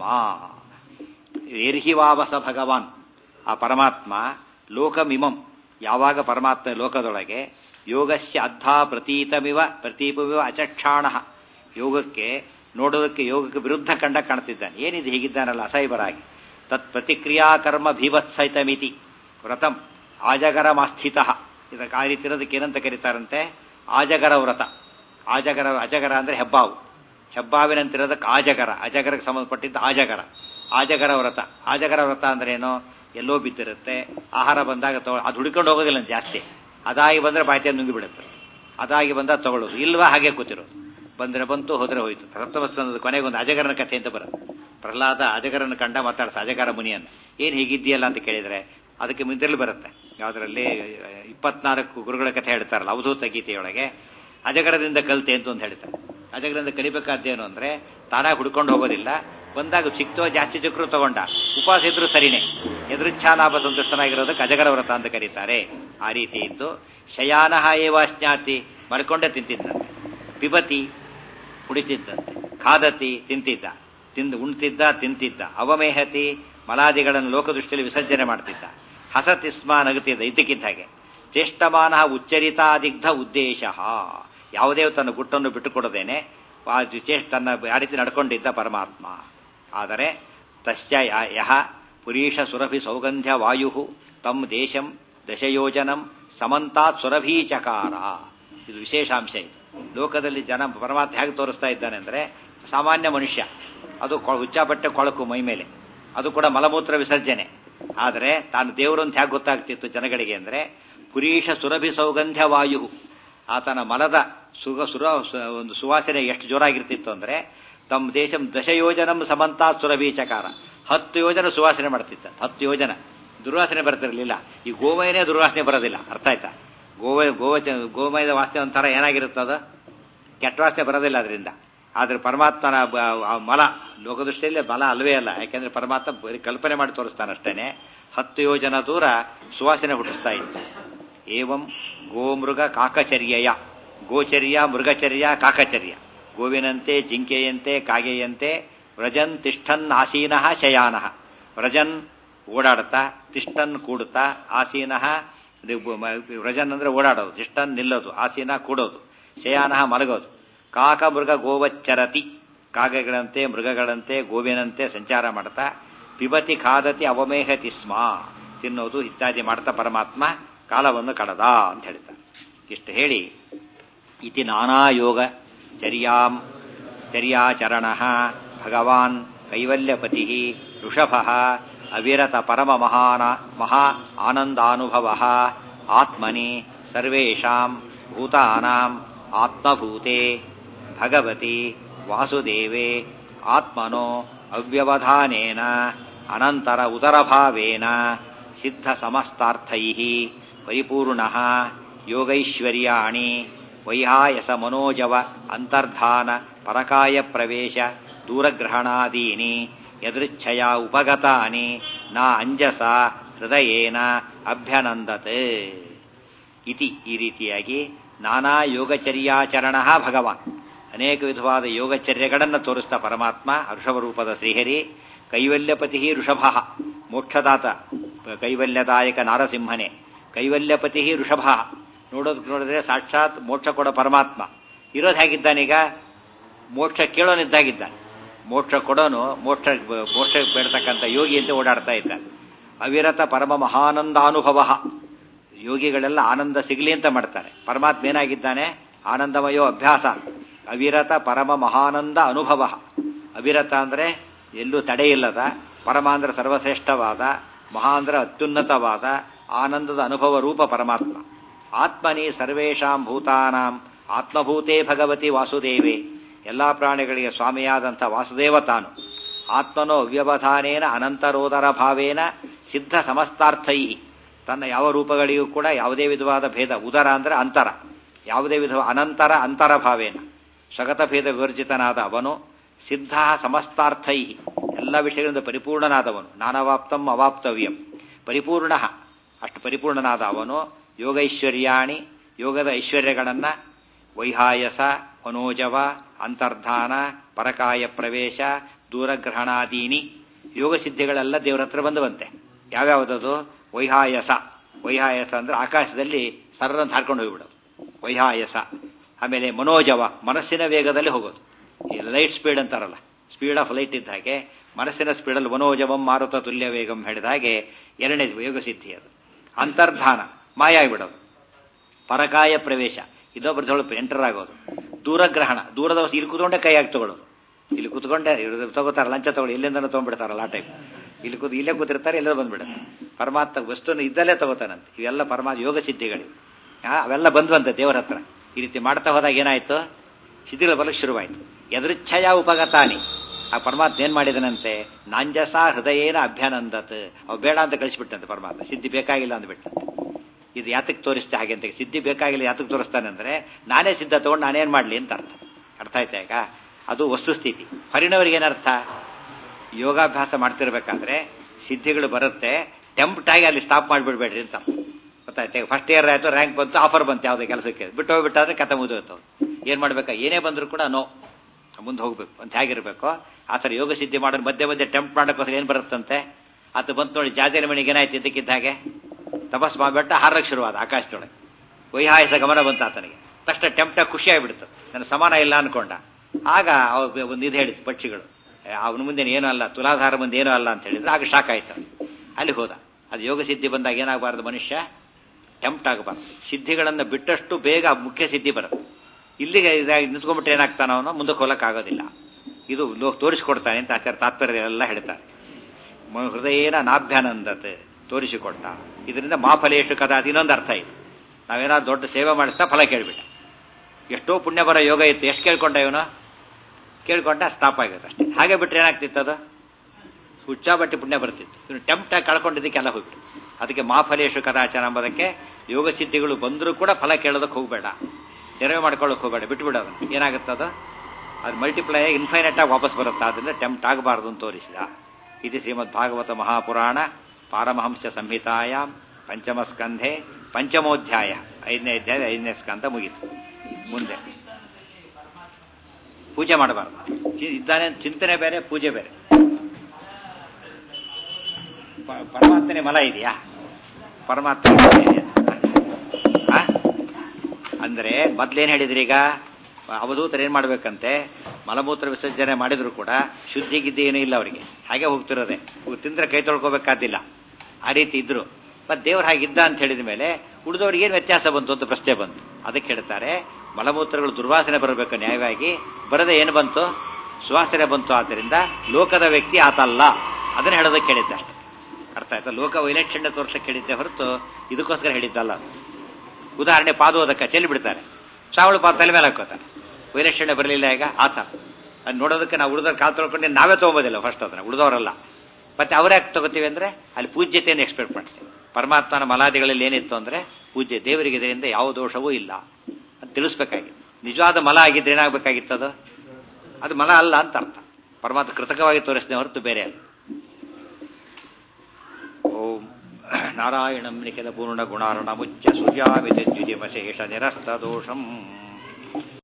ಏರ್ಹಿವಾವಸ ಭಗವಾನ್ ಆ ಪರಮಾತ್ಮ ಲೋಕಮಿಮಂ ಯಾವಾಗ ಪರಮಾತ್ಮ ಲೋಕದೊಳಗೆ ಯೋಗಸ್ಯ ಅದ್ಧಾ ಪ್ರತೀತಮಿವ ಪ್ರತೀಪಮಿವ ಅಚಕ್ಷಾಣ ಯೋಗಕ್ಕೆ ನೋಡೋದಕ್ಕೆ ಯೋಗಕ್ಕೆ ವಿರುದ್ಧ ಕಂಡ ಕಾಣ್ತಿದ್ದಾನೆ ಏನಿದೆ ಹೀಗಿದ್ದಾನಲ್ಲ ಅಸೈಬರಾಗಿ ತತ್ ಪ್ರತಿಕ್ರಿಯಾಕರ್ಮ ಭೀವತ್ಸಹಿತಮಿತಿ ವ್ರತಂ ಆಜಗರ ಮಾಸ್ಥಿತ ಇದಕ್ಕೆ ಆ ರೀತಿ ಇರೋದಕ್ಕೆ ಏನಂತ ಕರೀತಾರಂತೆ ಆಜಗರ ವ್ರತ ಆಜಗರ ಅಜಗರ ಅಂದ್ರೆ ಹೆಬ್ಬಾವು ಹೆಬ್ಬಾವಿನಂತಿರೋದಕ್ಕೆ ಆಜಗರ ಅಜಗರಕ್ಕೆ ಸಂಬಂಧಪಟ್ಟಿದ್ದ ಆಜಗರ ಆಜಗರ ವ್ರತ ಆಜಗರ ವ್ರತ ಅಂದ್ರೆ ಏನು ಎಲ್ಲೋ ಬಿದ್ದಿರುತ್ತೆ ಆಹಾರ ಬಂದಾಗ ತಗೊ ಅದು ಹುಡ್ಕೊಂಡು ಹೋಗೋದಿಲ್ಲ ಜಾಸ್ತಿ ಅದಾಗಿ ಬಂದ್ರೆ ಬಾಯ್ತಿಯ ನುಂಗಿ ಬಿಡುತ್ತೆ ಅದಾಗಿ ಬಂದಾಗ ತಗೊಳ್ಳೋದು ಇಲ್ವಾ ಹಾಗೆ ಕೂತಿರೋದು ಬಂದ್ರೆ ಬಂತು ಹೋದ್ರೆ ಹೋಯ್ತು ಸಪ್ತಮಸ್ಕಂದದ ಕೊನೆಗೆ ಒಂದು ಅಜಗರನ ಕಥೆ ಅಂತ ಬರುತ್ತೆ ಪ್ರಹ್ಲಾದ ಅಜಗರನ ಕಂಡ ಮಾತಾಡ್ಸ ಅಜಗರ ಮುನಿಯನ್ನು ಏನ್ ಹೀಗಿದ್ದೀಯಲ್ಲ ಅಂತ ಕೇಳಿದ್ರೆ ಅದಕ್ಕೆ ಮುಂದಿರಲು ಬರುತ್ತೆ ಯಾವ್ದ್ರಲ್ಲಿ ಇಪ್ಪತ್ನಾಲ್ಕು ಗುರುಗಳ ಕಥೆ ಹೇಳ್ತಾರಲ್ಲ ಅವಧೂತ ಗೀತೆಯೊಳಗೆ ಅಜಗರದಿಂದ ಕಲಿತೆ ಅಂತ ಒಂದು ಹೇಳ್ತಾರೆ ಅಜಗರದಿಂದ ಕಲಿಬೇಕಾದ್ದೇನು ಅಂದ್ರೆ ತಾನಾಗಿ ಹುಡ್ಕೊಂಡು ಹೋಗೋದಿಲ್ಲ ಬಂದಾಗ ಸಿಕ್ತೋ ಜಾಸ್ತಿ ಚಕ್ರು ತಗೊಂಡ ಉಪವಾಸ ಇದ್ರು ಸರಿನೇ ಎದುರಿಚ್ಛಾ ಲಾಭ ಸಂತುಷ್ಟನಾಗಿರೋದಕ್ಕೆ ಅಜಗರ ವ್ರತ ಅಂತ ಕರೀತಾರೆ ಆ ರೀತಿ ಇದ್ದು ಶಯಾನಹ ಏವ ಸ್ನಾತಿ ಮಲ್ಕೊಂಡೇ ತಿಂತಿದ್ದಂತೆ ಪಿಬತಿ ಕುಡಿತಿದ್ದಂತೆ ಖಾದತಿ ತಿಂತಿದ್ದ ತಿಂದು ಉಣ್ತಿದ್ದ ತಿಂತಿದ್ದ ಅವಮೇಹತಿ ಮಲಾದಿಗಳನ್ನು ಲೋಕದೃಷ್ಟಿಯಲ್ಲಿ ವಿಸರ್ಜನೆ ಮಾಡ್ತಿದ್ದ ಹಸತಿ ಸ್ಮ ನಗುತ್ತಿದ್ದ ಇದ್ದಕ್ಕಿದ್ದ ಹಾಗೆ ಚೇಷ್ಟಮಾನ ಉಚ್ಚರಿತಾದಿಗ್ಧ ಉದ್ದೇಶ ಯಾವುದೇ ತನ್ನ ಗುಟ್ಟನ್ನು ಬಿಟ್ಟುಕೊಡದೇನೆ ಚೇಷ್ಟ ತನ್ನ ಆ ರೀತಿ ನಡ್ಕೊಂಡಿದ್ದ ಪರಮಾತ್ಮ ಆದರೆ ತಸ್ಯ ಯಹ ಪುರೀಶ ಸುರಭಿ ಸೌಗಂಧ್ಯ ವಾಯು ತಮ್ ದೇಶಂ ದಶಯೋಜನಂ ಸಮಂತಾತ್ ಸುರಭೀಚಕಾರ ಇದು ವಿಶೇಷಾಂಶ ಇದು ಲೋಕದಲ್ಲಿ ಜನ ಪರಮಾತ್ಮ ಹೇಗೆ ತೋರಿಸ್ತಾ ಇದ್ದಾನೆ ಅಂದ್ರೆ ಸಾಮಾನ್ಯ ಮನುಷ್ಯ ಅದು ಹುಚ್ಚಾಬಟ್ಟೆ ಕೊಳಕು ಮೈ ಮೇಲೆ ಅದು ಕೂಡ ಮಲಮೂತ್ರ ವಿಸರ್ಜನೆ ಆದರೆ ತಾನು ದೇವರು ಅಂತ ಹೇಗೆ ಗೊತ್ತಾಗ್ತಿತ್ತು ಜನಗಳಿಗೆ ಅಂದ್ರೆ ಪುರೀಶ ಸುರಭಿ ಸೌಗಂಧ್ಯ ವಾಯು ಆತನ ಮಲದ ಸುಗ ಸುರ ಒಂದು ಸುವಾಸನೆ ಎಷ್ಟು ಜೋರಾಗಿರ್ತಿತ್ತು ಅಂದ್ರೆ ತಮ್ಮ ದೇಶ ದಶಯೋಜನಂ ಸಮಂತಾತ್ ಸುರಭೀಚಕಾರ ಹತ್ತು ಯೋಜನ ಸುವಾಸನೆ ಮಾಡ್ತಿದ್ದ ಹತ್ತು ಯೋಜನ ದುರ್ವಾಸನೆ ಬರ್ತಿರ್ಲಿಲ್ಲ ಈ ಗೋಮಯನೇ ದುರ್ವಾಸನೆ ಬರೋದಿಲ್ಲ ಅರ್ಥ ಆಯ್ತಾ ಗೋವ ಗೋವಚ ಗೋಮಯದ ವಾಸನೆ ಒಂಥರ ಏನಾಗಿರುತ್ತದ ಕೆಟ್ಟ ವಾಸನೆ ಬರೋದಿಲ್ಲ ಅದರಿಂದ ಆದ್ರೆ ಪರಮಾತ್ಮನ ಮಲ ಲೋಕದೃಷ್ಟಿಯಲ್ಲಿ ಮಲ ಅಲ್ವೇ ಅಲ್ಲ ಯಾಕೆಂದ್ರೆ ಪರಮಾತ್ಮ ಬರೀ ಕಲ್ಪನೆ ಮಾಡಿ ತೋರಿಸ್ತಾನಷ್ಟೇನೆ ಹತ್ತು ಯೋಜನ ದೂರ ಸುವಾಸನೆ ಹುಟ್ಟಿಸ್ತಾ ಇತ್ತು ಏವಂ ಗೋಮೃಗ ಕಾಕಚರ್ಯಯ ಗೋಚರ್ಯ ಮೃಗಚರ್ಯ ಕಾಕಚರ್ಯ ಗೋವಿನಂತೆ ಜಿಂಕೆಯಂತೆ ಕಾಗೆಯಂತೆ ವ್ರಜನ್ ತಿಷ್ಠನ್ ಆಸೀನಃ ಶಯಾನಃ ವ್ರಜನ್ ಓಡಾಡ್ತಾ ತಿಷ್ಟನ್ ಕೂಡುತ್ತಾ ಆಸೀನಃ ವ್ರಜನ್ ಅಂದ್ರೆ ಓಡಾಡೋದು ತಿಷ್ಟನ್ ನಿಲ್ಲೋದು ಆಸೀನ ಕೂಡೋದು ಶಯಾನಃ ಮಲಗೋದು ಕಾಕ ಮೃಗ ಗೋವಚ್ಚರತಿ ಕಾಗೆಗಳಂತೆ ಮೃಗಗಳಂತೆ ಗೋವಿನಂತೆ ಸಂಚಾರ ಮಾಡ್ತಾ ಪಿಬತಿ ಖಾದತಿ ಅವಮೇಹತಿ ಸ್ಮ ತಿನ್ನೋದು ಇತ್ಯಾದಿ ಮಾಡ್ತಾ ಪರಮಾತ್ಮ ಕಾಲವನ್ನು ಕಡದ ಅಂತ ಹೇಳ್ತಾರೆ ಇಷ್ಟು ಹೇಳಿ ಇತಿ ನಾನಾ ಯೋಗ ಚರ್ಯಾಂ ಚರ್ಯಾಚರಣ ಭಗವಾನ್ ಕೈವಲ್ಯಪತಿ ಋಷಭ ಅವಿರತ ಪರಮ ಮಹಾನ ಮಹಾ ಆನಂದಾನುಭವ ಆತ್ಮನಿ ಸರ್ವೇಷಾಂ ಭೂತಾನಾಂ ಆತ್ಮಭೂತೆ ಭಗವತಿ ವಾಸುದೇವೇ ಆತ್ಮನೋ ಅವ್ಯವಧಾನೇನ ಅನಂತರ ಉದರಭಾವೇನ ಸಿದ್ಧ ಸಮಸ್ತಾರ್ಥೈ ಪರಿಪೂರ್ಣ ಯೋಗೈಶ್ವರ್ಯಾಣಿ ವೈಹಾಯಸ ಮನೋಜವ ಅಂತರ್ಧಾನ ಪರಕಾಯ ಪ್ರವೇಶ ದೂರಗ್ರಹಣಾದೀನಿ ಯದೃಚ್ಛಯ ಉಪಗತಾನಿ ನ ಅಂಜಸ ಹೃದಯೇನ ಅಭ್ಯನಂದತೆ ಇತಿ ಈ ರೀತಿಯಾಗಿ ನಾನಾ ಯೋಗಚರ್ಯಾಚರಣ ಭಗವಾನ್ ಅನೇಕ ವಿಧವಾದ ಯೋಗಚರ್ಯಗಳನ್ನು ತೋರಿಸ್ತಾ ಪರಮಾತ್ಮ ಋಷಭ ರೂಪದ ಶ್ರೀಹರಿ ಕೈವಲ್ಯಪತಿ ಋಷಭ ಮೋಕ್ಷದಾತ ಕೈವಲ್ಯದಾಯಕ ನಾರಸಿಂಹನೇ ಕೈವಲ್ಯಪತಿ ಋಷಭ ನೋಡೋದಕ್ಕೆ ನೋಡಿದ್ರೆ ಸಾಕ್ಷಾತ್ ಮೋಕ್ಷ ಕೊಡೋ ಪರಮಾತ್ಮ ಇರೋದು ಹೇಗಿದ್ದಾನೀಗ ಮೋಕ್ಷ ಕೇಳೋನಿದ್ದಾಗಿದ್ದಾನೆ ಮೋಕ್ಷ ಕೊಡೋನು ಮೋಕ್ಷ ಮೋಕ್ಷ ಬೇಡ್ತಕ್ಕಂಥ ಯೋಗಿ ಅಂತ ಓಡಾಡ್ತಾ ಇದ್ದಾನೆ ಅವಿರತ ಪರಮ ಮಹಾನಂದಾನುಭವ ಯೋಗಿಗಳೆಲ್ಲ ಆನಂದ ಸಿಗಲಿ ಅಂತ ಮಾಡ್ತಾರೆ ಪರಮಾತ್ಮ ಏನಾಗಿದ್ದಾನೆ ಆನಂದಮಯೋ ಅಭ್ಯಾಸ ಅವಿರತ ಪರಮ ಮಹಾನಂದ ಅನುಭವ ಅವಿರತ ಅಂದ್ರೆ ಎಲ್ಲೂ ತಡೆಯಿಲ್ಲದ ಪರಮ ಅಂದ್ರೆ ಸರ್ವಶ್ರೇಷ್ಠವಾದ ಮಹಾಂದ್ರ ಅತ್ಯುನ್ನತವಾದ ಆನಂದದ ಅನುಭವ ರೂಪ ಪರಮಾತ್ಮ ಆತ್ಮನಿ ಸರ್ವೇಷಾಂ ಭೂತಾನಾಂ ಆತ್ಮಭೂತೇ ಭಗವತಿ ವಾಸುದೇವೇ ಎಲ್ಲಾ ಪ್ರಾಣಿಗಳಿಗೆ ಸ್ವಾಮಿಯಾದಂಥ ವಾಸುದೇವ ತಾನು ಆತ್ಮನೋ ಅವ್ಯವಧಾನೇನ ಅನಂತರೋದರ ಭಾವೇನ ಸಿದ್ಧ ಸಮಸ್ತಾರ್ಥೈ ತನ್ನ ಯಾವ ರೂಪಗಳಿಗೂ ಕೂಡ ಯಾವುದೇ ವಿಧವಾದ ಭೇದ ಉದರ ಅಂದ್ರೆ ಅಂತರ ಯಾವುದೇ ವಿಧ ಅನಂತರ ಅಂತರ ಭಾವೇನ ಸ್ವಗತ ಭೇದ ವಿವರ್ಜಿತನಾದ ಅವನು ಸಿದ್ಧ ಸಮಸ್ತಾರ್ಥೈ ಎಲ್ಲ ವಿಷಯಗಳಿಂದ ಪರಿಪೂರ್ಣನಾದವನು ನಾನವಾಪ್ತಂ ಅವಾಪ್ತವ್ಯಂ ಪರಿಪೂರ್ಣ ಅಷ್ಟು ಪರಿಪೂರ್ಣನಾದ ಅವನು ಯೋಗೈಶ್ವರ್ಯಾಣಿ ಯೋಗದ ಐಶ್ವರ್ಯಗಳನ್ನ ವೈಹಾಯಸ ಮನೋಜವ ಅಂತರ್ಧಾನ ಪರಕಾಯ ಪ್ರವೇಶ ದೂರಗ್ರಹಣಾದೀನಿ ಯೋಗ ಸಿದ್ಧಿಗಳೆಲ್ಲ ದೇವರ ಹತ್ರ ಬಂದವಂತೆ ಯಾವ್ಯಾವುದದು ವೈಹಾಯಸ ವೈಹಾಯಸ ಅಂದ್ರೆ ಆಕಾಶದಲ್ಲಿ ಸರ್ರಂತ ಹಾರ್ಕೊಂಡು ಹೋಗ್ಬಿಡೋದು ವೈಹಾಯಸ ಆಮೇಲೆ ಮನೋಜವ ಮನಸ್ಸಿನ ವೇಗದಲ್ಲಿ ಹೋಗೋದು ಈ ಲೈಟ್ ಸ್ಪೀಡ್ ಅಂತಾರಲ್ಲ ಸ್ಪೀಡ್ ಆಫ್ ಲೈಟ್ ಇದ್ದ ಹಾಗೆ ಮನಸ್ಸಿನ ಸ್ಪೀಡಲ್ಲಿ ಮನೋಜವಂ ಮಾರುತ ತುಲ್ಯ ವೇಗಂ ಹೇಳಿದ ಹಾಗೆ ಎರಡನೇ ಯೋಗ ಸಿದ್ಧಿ ಅದು ಅಂತರ್ಧಾನ ಮಾಯ ಆಗಿಬಿಡೋದು ಪರಕಾಯ ಪ್ರವೇಶ ಇನ್ನೊಬ್ಬರದೊಳಗೆ ಎಂಟರ್ ಆಗೋದು ದೂರಗ್ರಹಣ ದೂರದ ವಸ್ತು ಇಲ್ಲಿ ಕೂತ್ಕೊಂಡೆ ಕೈಯಾಗಿ ತಗೊಳ್ಳೋದು ಇಲ್ಲಿ ಕೂತ್ಕೊಂಡೆ ಇವ್ರು ತಗೋತಾರೆ ಲಂಚ ತಗೊಳ್ಳಿ ಎಲ್ಲಿಂದನೂ ತೊಗೊಂಡ್ಬಿಡ್ತಾರಲ್ಲ ಆ ಟೈಪ್ ಇಲ್ಲಿ ಕೂತು ಇಲ್ಲೇ ಕೂತಿರ್ತಾರೆ ಎಲ್ಲರೂ ಬಂದ್ಬಿಡುತ್ತೆ ಪರಮಾತ್ಮ ವಸ್ತುನ ಇದ್ದಲ್ಲೇ ತಗೋತಾನಂತೆ ಇವೆಲ್ಲ ಪರಮಾತ್ಮ ಯೋಗ ಸಿದ್ಧಿಗಳಿವೆ ಆ, ಅವೆಲ್ಲ ಬಂದ್ವಂತೆ ದೇವರ ಹತ್ರ ಈ ರೀತಿ ಮಾಡ್ತಾ ಹೋದಾಗ ಏನಾಯ್ತು ಸಿದ್ಧಿಗಳು ಬರಲಿಕ್ಕೆ ಶುರುವಾಯಿತು ಎದೃಚ್ಛಯ ಉಪಗತಾನಿ ಆ ಪರಮಾತ್ಮ ಏನ್ ಮಾಡಿದನಂತೆ ನಾಂಜಸ ಹೃದಯೇನ ಅಭ್ಯಾನಂದತ್ ಅವ್ ಬೇಡ ಅಂತ ಕಳಿಸ್ಬಿಟ್ಟಂತೆ ಪರಮಾತ್ಮ ಸಿದ್ಧಿ ಬೇಕಾಗಿಲ್ಲ ಅಂದ್ಬಿಟ್ಟಂತೆ ಇದು ಯಾತಕ್ಕೆ ತೋರಿಸ್ತೆ ಹಾಗೆ ಅಂತ ಸಿದ್ಧಿ ಬೇಕಾಗಿಲ್ಲ ಯಾತಕ್ಕೆ ತೋರಿಸ್ತಾನೆ ಅಂದ್ರೆ ನಾನೇ ಸಿದ್ಧ ತಗೊಂಡು ನಾನೇನ್ ಮಾಡ್ಲಿ ಅಂತ ಅರ್ಥ ಅರ್ಥ ಆಯ್ತಾ ಈಗ ಅದು ವಸ್ತುಸ್ಥಿತಿ ಹೊರಿನವರಿಗೆ ಏನರ್ಥ ಯೋಗಾಭ್ಯಾಸ ಮಾಡ್ತಿರ್ಬೇಕಾದ್ರೆ ಸಿದ್ಧಿಗಳು ಬರುತ್ತೆ ಟೆಂಪ್ಟ್ ಆಗಿ ಅಲ್ಲಿ ಸ್ಟಾಪ್ ಮಾಡಿಬಿಡ್ಬೇಡ್ರಿ ಅಂತ ಅರ್ಥ. ಗೊತ್ತಾಯ್ತಾ ಈಗ ಫಸ್ಟ್ ಇಯರ್ ಆಯ್ತು ರ್ಯಾಂಕ್ ಬಂತು ಆಫರ್ ಬಂತು ಯಾವುದೇ ಕೆಲಸಕ್ಕೆ ಬಿಟ್ಟು ಹೋಗ್ಬಿಟ್ಟಾದ್ರೆ ಕತೆ ಮುಗಿದೋಯ್ತು ಏನ್ ಮಾಡ್ಬೇಕಾ ಏನೇ ಬಂದ್ರು ಕೂಡ ನೋ ಮುಂದೆ ಹೋಗ್ಬೇಕು ಅಂತ ಹೇಗಿರ್ಬೇಕು ಆ ಥರ ಯೋಗ ಸಿದ್ಧಿ ಮಾಡೋದು ಮಧ್ಯೆ ಮಧ್ಯೆ ಟೆಂಪ್ಟ್ ಮಾಡೋಕ್ಕೋಸ್ಕರ ಏನ್ ಬರುತ್ತಂತೆ ಆತ ಬಂತು ನೋಡಿ ಜಾಜರ ಮಣಿಗೆ ಏನಾಯ್ತು ಇದಕ್ಕಿದ್ದ ಹಾಗೆ ತಪಸ್ ಮಾಡ್ಬಿಟ್ಟ ಹಾರಕ್ಕೆ ಶುರುವಾದ ಆಕಾಶದೊಳಗೆ ವೈಹಾಯಸ ಗಮನ ಬಂತು ಆತನಿಗೆ ತಕ್ಷಣ ಟೆಂಪ್ಟ ಖುಷಿ ಆಗಿಬಿಡ್ತು ನನ್ನ ಸಮಾನ ಇಲ್ಲ ಅನ್ಕೊಂಡ ಆಗ ಅವ ಒಂದು ಇದು ಹೇಳಿತು ಪಕ್ಷಿಗಳು ಅವನ ಮುಂದೆ ಏನೂ ಅಲ್ಲ ತುಲಾಧಾರ ಮುಂದೆ ಏನೂ ಅಲ್ಲ ಅಂತ ಹೇಳಿದ್ರೆ ಆಗ ಶಾಕ್ ಆಯ್ತು ಅವ್ನಿಗೆ. ಅಲ್ಲಿ ಹೋದ ಅದು ಯೋಗ ಸಿದ್ಧಿ ಬಂದಾಗ ಏನಾಗಬಾರ್ದು ಮನುಷ್ಯ ಟೆಂಪ್ಟ್ ಆಗಬಾರ್ದು ಸಿದ್ಧಿಗಳನ್ನು ಬಿಟ್ಟಷ್ಟು ಬೇಗ ಮುಖ್ಯ ಸಿದ್ಧಿ ಬರುತ್ತೆ ಇಲ್ಲಿಗೆ ಇದಾಗಿ ನಿಂತ್ಕೊಂಡ್ಬಿಟ್ರೆ ಏನಾಗ್ತಾನ ಅವನು ಮುಂದಕ್ಕೆ ಹೋಗಕ್ಕಾಗೋದಿಲ್ಲ ಇದು ಲೋ- ತೋರಿಸಿಕೊಡ್ತಾನೆ ಅಂತ ಆಚಾರ್ಯ ತಾತ್ಪರ್ಯ ಎಲ್ಲ ಹೇಳ್ತಾರೆ ಮ- ಹೃದಯೇನ ನಾಭ್ಯಾನಂದತೆ ತೋರಿಸಿಕೊಟ್ಟ ಇದರಿಂದ ಮಾಫಲೇಶು ಕದಾತಿ ಇನ್ನೊಂದು ಅರ್ಥ ಇದು ನಾವೇನಾದ್ರು ದೊಡ್ಡ ಸೇವೆ ಮಾಡಿಸ್ತಾ ಫಲ ಕೇಳ್ಬಿಟ್ಟ ಎಷ್ಟೋ ಪುಣ್ಯ ಬರೋ ಯೋಗ ಇತ್ತು ಎಷ್ಟು ಕೇಳ್ಕೊಂಡ ಇವನು ಕೇಳ್ಕೊಂಡ ಸ್ಟಾಪ್ ಆಗುತ್ತೆ ಅಷ್ಟೇ ಹಾಗೆ ಬಿಟ್ರೆ ಏನಾಗ್ತಿತ್ತು ಅದು ಹುಚ್ಚಾಬಟ್ಟಿ ಪುಣ್ಯ ಬರ್ತಿತ್ತು ಇವನು ಟೆಂಪ್ಟ್ ಆಗಿ ಕಳ್ಕೊಂಡಿದ್ದಕ್ಕೆಲ್ಲ ಹೋಗ್ಬಿಟ್ಟು ಅದಕ್ಕೆ ಮಾಫಲೇಶು ಕದಾಚನ ಎಂಬುದಕ್ಕೆ ಯೋಗ ಸಿದ್ಧಿಗಳು ಬಂದರೂ ಕೂಡ ಫಲ ಕೇಳೋದಕ್ಕೆ ಹೋಗಬೇಡ ನೆರವೆ ಮಾಡ್ಕೊಳ್ಳೋಕೆ ಹೋಗಬೇಡ ಬಿಟ್ಬಿಡೋದು ಏನಾಗುತ್ತದ ಅದು ಮಲ್ಟಿಪ್ಲೈ ಆಗಿ ಇನ್ಫೈನೈಟ್ ಆಗಿ ವಾಪಸ್ ಬರುತ್ತೆ ಆದ್ರಿಂದ ಟೆಂಪ್ಟ್ ಆಗಬಾರ್ದು ಅಂತ ತೋರಿಸಿದ ಇದು ಶ್ರೀಮದ್ ಭಾಗವತ ಮಹಾಪುರಾಣ ಪಾರಮಹಂಸ ಸಂಹಿತಾಯ ಪಂಚಮ ಸ್ಕಂಧೆ ಪಂಚಮೋಧ್ಯಾಯ ಐದನೇ ಅಧ್ಯಾಯ ಐದನೇ ಸ್ಕಂಧ ಮುಗೀತು ಮುಂದೆ ಪೂಜೆ ಮಾಡಬಾರ್ದು ಚಿ- ಇದ್ದಾನೆ ಅಂತ ಚಿಂತನೆ ಬೇರೆ ಪೂಜೆ ಬೇರೆ ಪ- ಪರಮಾತ್ಮನೇ ಮಲ ಇದೆಯಾ ಪರಮಾತ್ಮ ಮಲ ಇದೆಯಾ? ಆ? ಅಂದ್ರೆ ಮೊದ್ಲೇನ್ ಹೇಳಿದ್ರಿ ಈಗ ಅವಧೂತರು ಏನ್ ಮಾಡ್ಬೇಕಂತೆ ಮಲಮೂತ್ರ ವಿಸರ್ಜನೆ ಮಾಡಿದ್ರು ಕೂಡ ಶುದ್ಧಿ ಗಿದ್ದಿ ಏನೂ ಇಲ್ಲ ಅವರಿಗೆ ಹಾಗೆ ಹೋಗ್ತಿರೋದೆ ಇವ್ರು ತಿಂದ್ರೆ ಕೈ ತೊಳ್ಕೋಬೇಕಾದಿಲ್ಲ ಆ ರೀತಿ ಇದ್ರು ಮತ್ತೆ ದೇವ್ರು ಹಾಗಿದ್ದ ಅಂತ ಹೇಳಿದ ಮೇಲೆ ಉಳಿದವ್ರಿಗೆ ಏನು ವ್ಯತ್ಯಾಸ ಬಂತು ಅಂತ ಪ್ರಶ್ನೆ ಬಂತು ಅದಕ್ಕೆ ಹೇಳ್ತಾರೆ ಮಲಮೂತ್ರಗಳು ದುರ್ವಾಸನೆ ಬರಬೇಕು ನ್ಯಾಯವಾಗಿ ಬರದೆ ಏನು ಬಂತು ಸುವಾಸನೆ ಬಂತು ಆದ್ದರಿಂದ ಲೋಕದ ವ್ಯಕ್ತಿ ಆತಲ್ಲ ಅದನ್ನ ಹೇಳೋದಕ್ಕೆ ಹೇಳಿದ್ದೆ ಅಷ್ಟೇ ಅರ್ಥ ಆಯ್ತಾ ಲೋಕ ವೈಲಕ್ಷಣ್ಯ ತೋರ್ಸಕ್ಕೆ ಹೇಳಿದ್ದೆ ಹೊರತು ಇದಕ್ಕೋಸ್ಕರ ಹೇಳಿದ್ದಲ್ಲ ಅದು. ಉದಾಹರಣೆ ಪಾದೋದಕ್ಕ ಚೆಲ್ಲಿ ಬಿಡ್ತಾರೆ ಶ್ರಾವಣ ಪಾದ ತಲೆ ಮೇಲೆ ಹಾಕೋತಾರೆ ವೈಲಕ್ಷಣ್ಯ ಬರಲಿಲ್ಲ ಈಗ ಆತ ಅದು ನೋಡೋದಕ್ಕೆ ನಾವು ಉಳಿದವ್ರು ಕಾಲು ತೊಳ್ಕೊಂಡು ನಾವೇ ತೊಗೊಂಬೋದಿಲ್ಲ ಫಸ್ಟ್ ಅದನ್ನ ಉಳಿದವರಲ್ಲ ಮತ್ತೆ ಅವ್ರು ಯಾಕೆ ತಗೋತೀವಿ ಅಂದ್ರೆ ಅಲ್ಲಿ ಪೂಜ್ಯತೆಯನ್ನು ಎಕ್ಸ್ಪೆಕ್ಟ್ ಮಾಡ್ತೀವಿ ಪರಮಾತ್ಮನ ಮಲಾದಿಗಳಲ್ಲಿ ಏನಿತ್ತು ಅಂದ್ರೆ ಪೂಜ್ಯ ದೇವರಿಗೆ ಇದರಿಂದ ಯಾವ ದೋಷವೂ ಇಲ್ಲ ಅಂತ ತಿಳಿಸ್ಬೇಕಾಗಿತ್ತು ನಿಜವಾದ ಮಲ ಆಗಿದ್ರೆ ಏನಾಗಬೇಕಾಗಿತ್ತು ಅದು ಅದು ಮಲ ಅಲ್ಲ ಅಂತ ಅರ್ಥ ಪರಮಾತ್ಮ ಕೃತಕವಾಗಿ ತೋರಿಸಿದ ಹೊರತು ಬೇರೆ ಅಲ್ಲ ಓಂ ನಾರಾಯಣಂ ನಿಖಿಲ ಪೂರ್ಣ ಗುಣಾರ್ಣ ಮುಚ್ಚ ಸೂರ್ಯಾವಿದ್ಯುಜ್ಯುತಿಮಶೇಷ ನಿರಸ್ತ ದೋಷಂ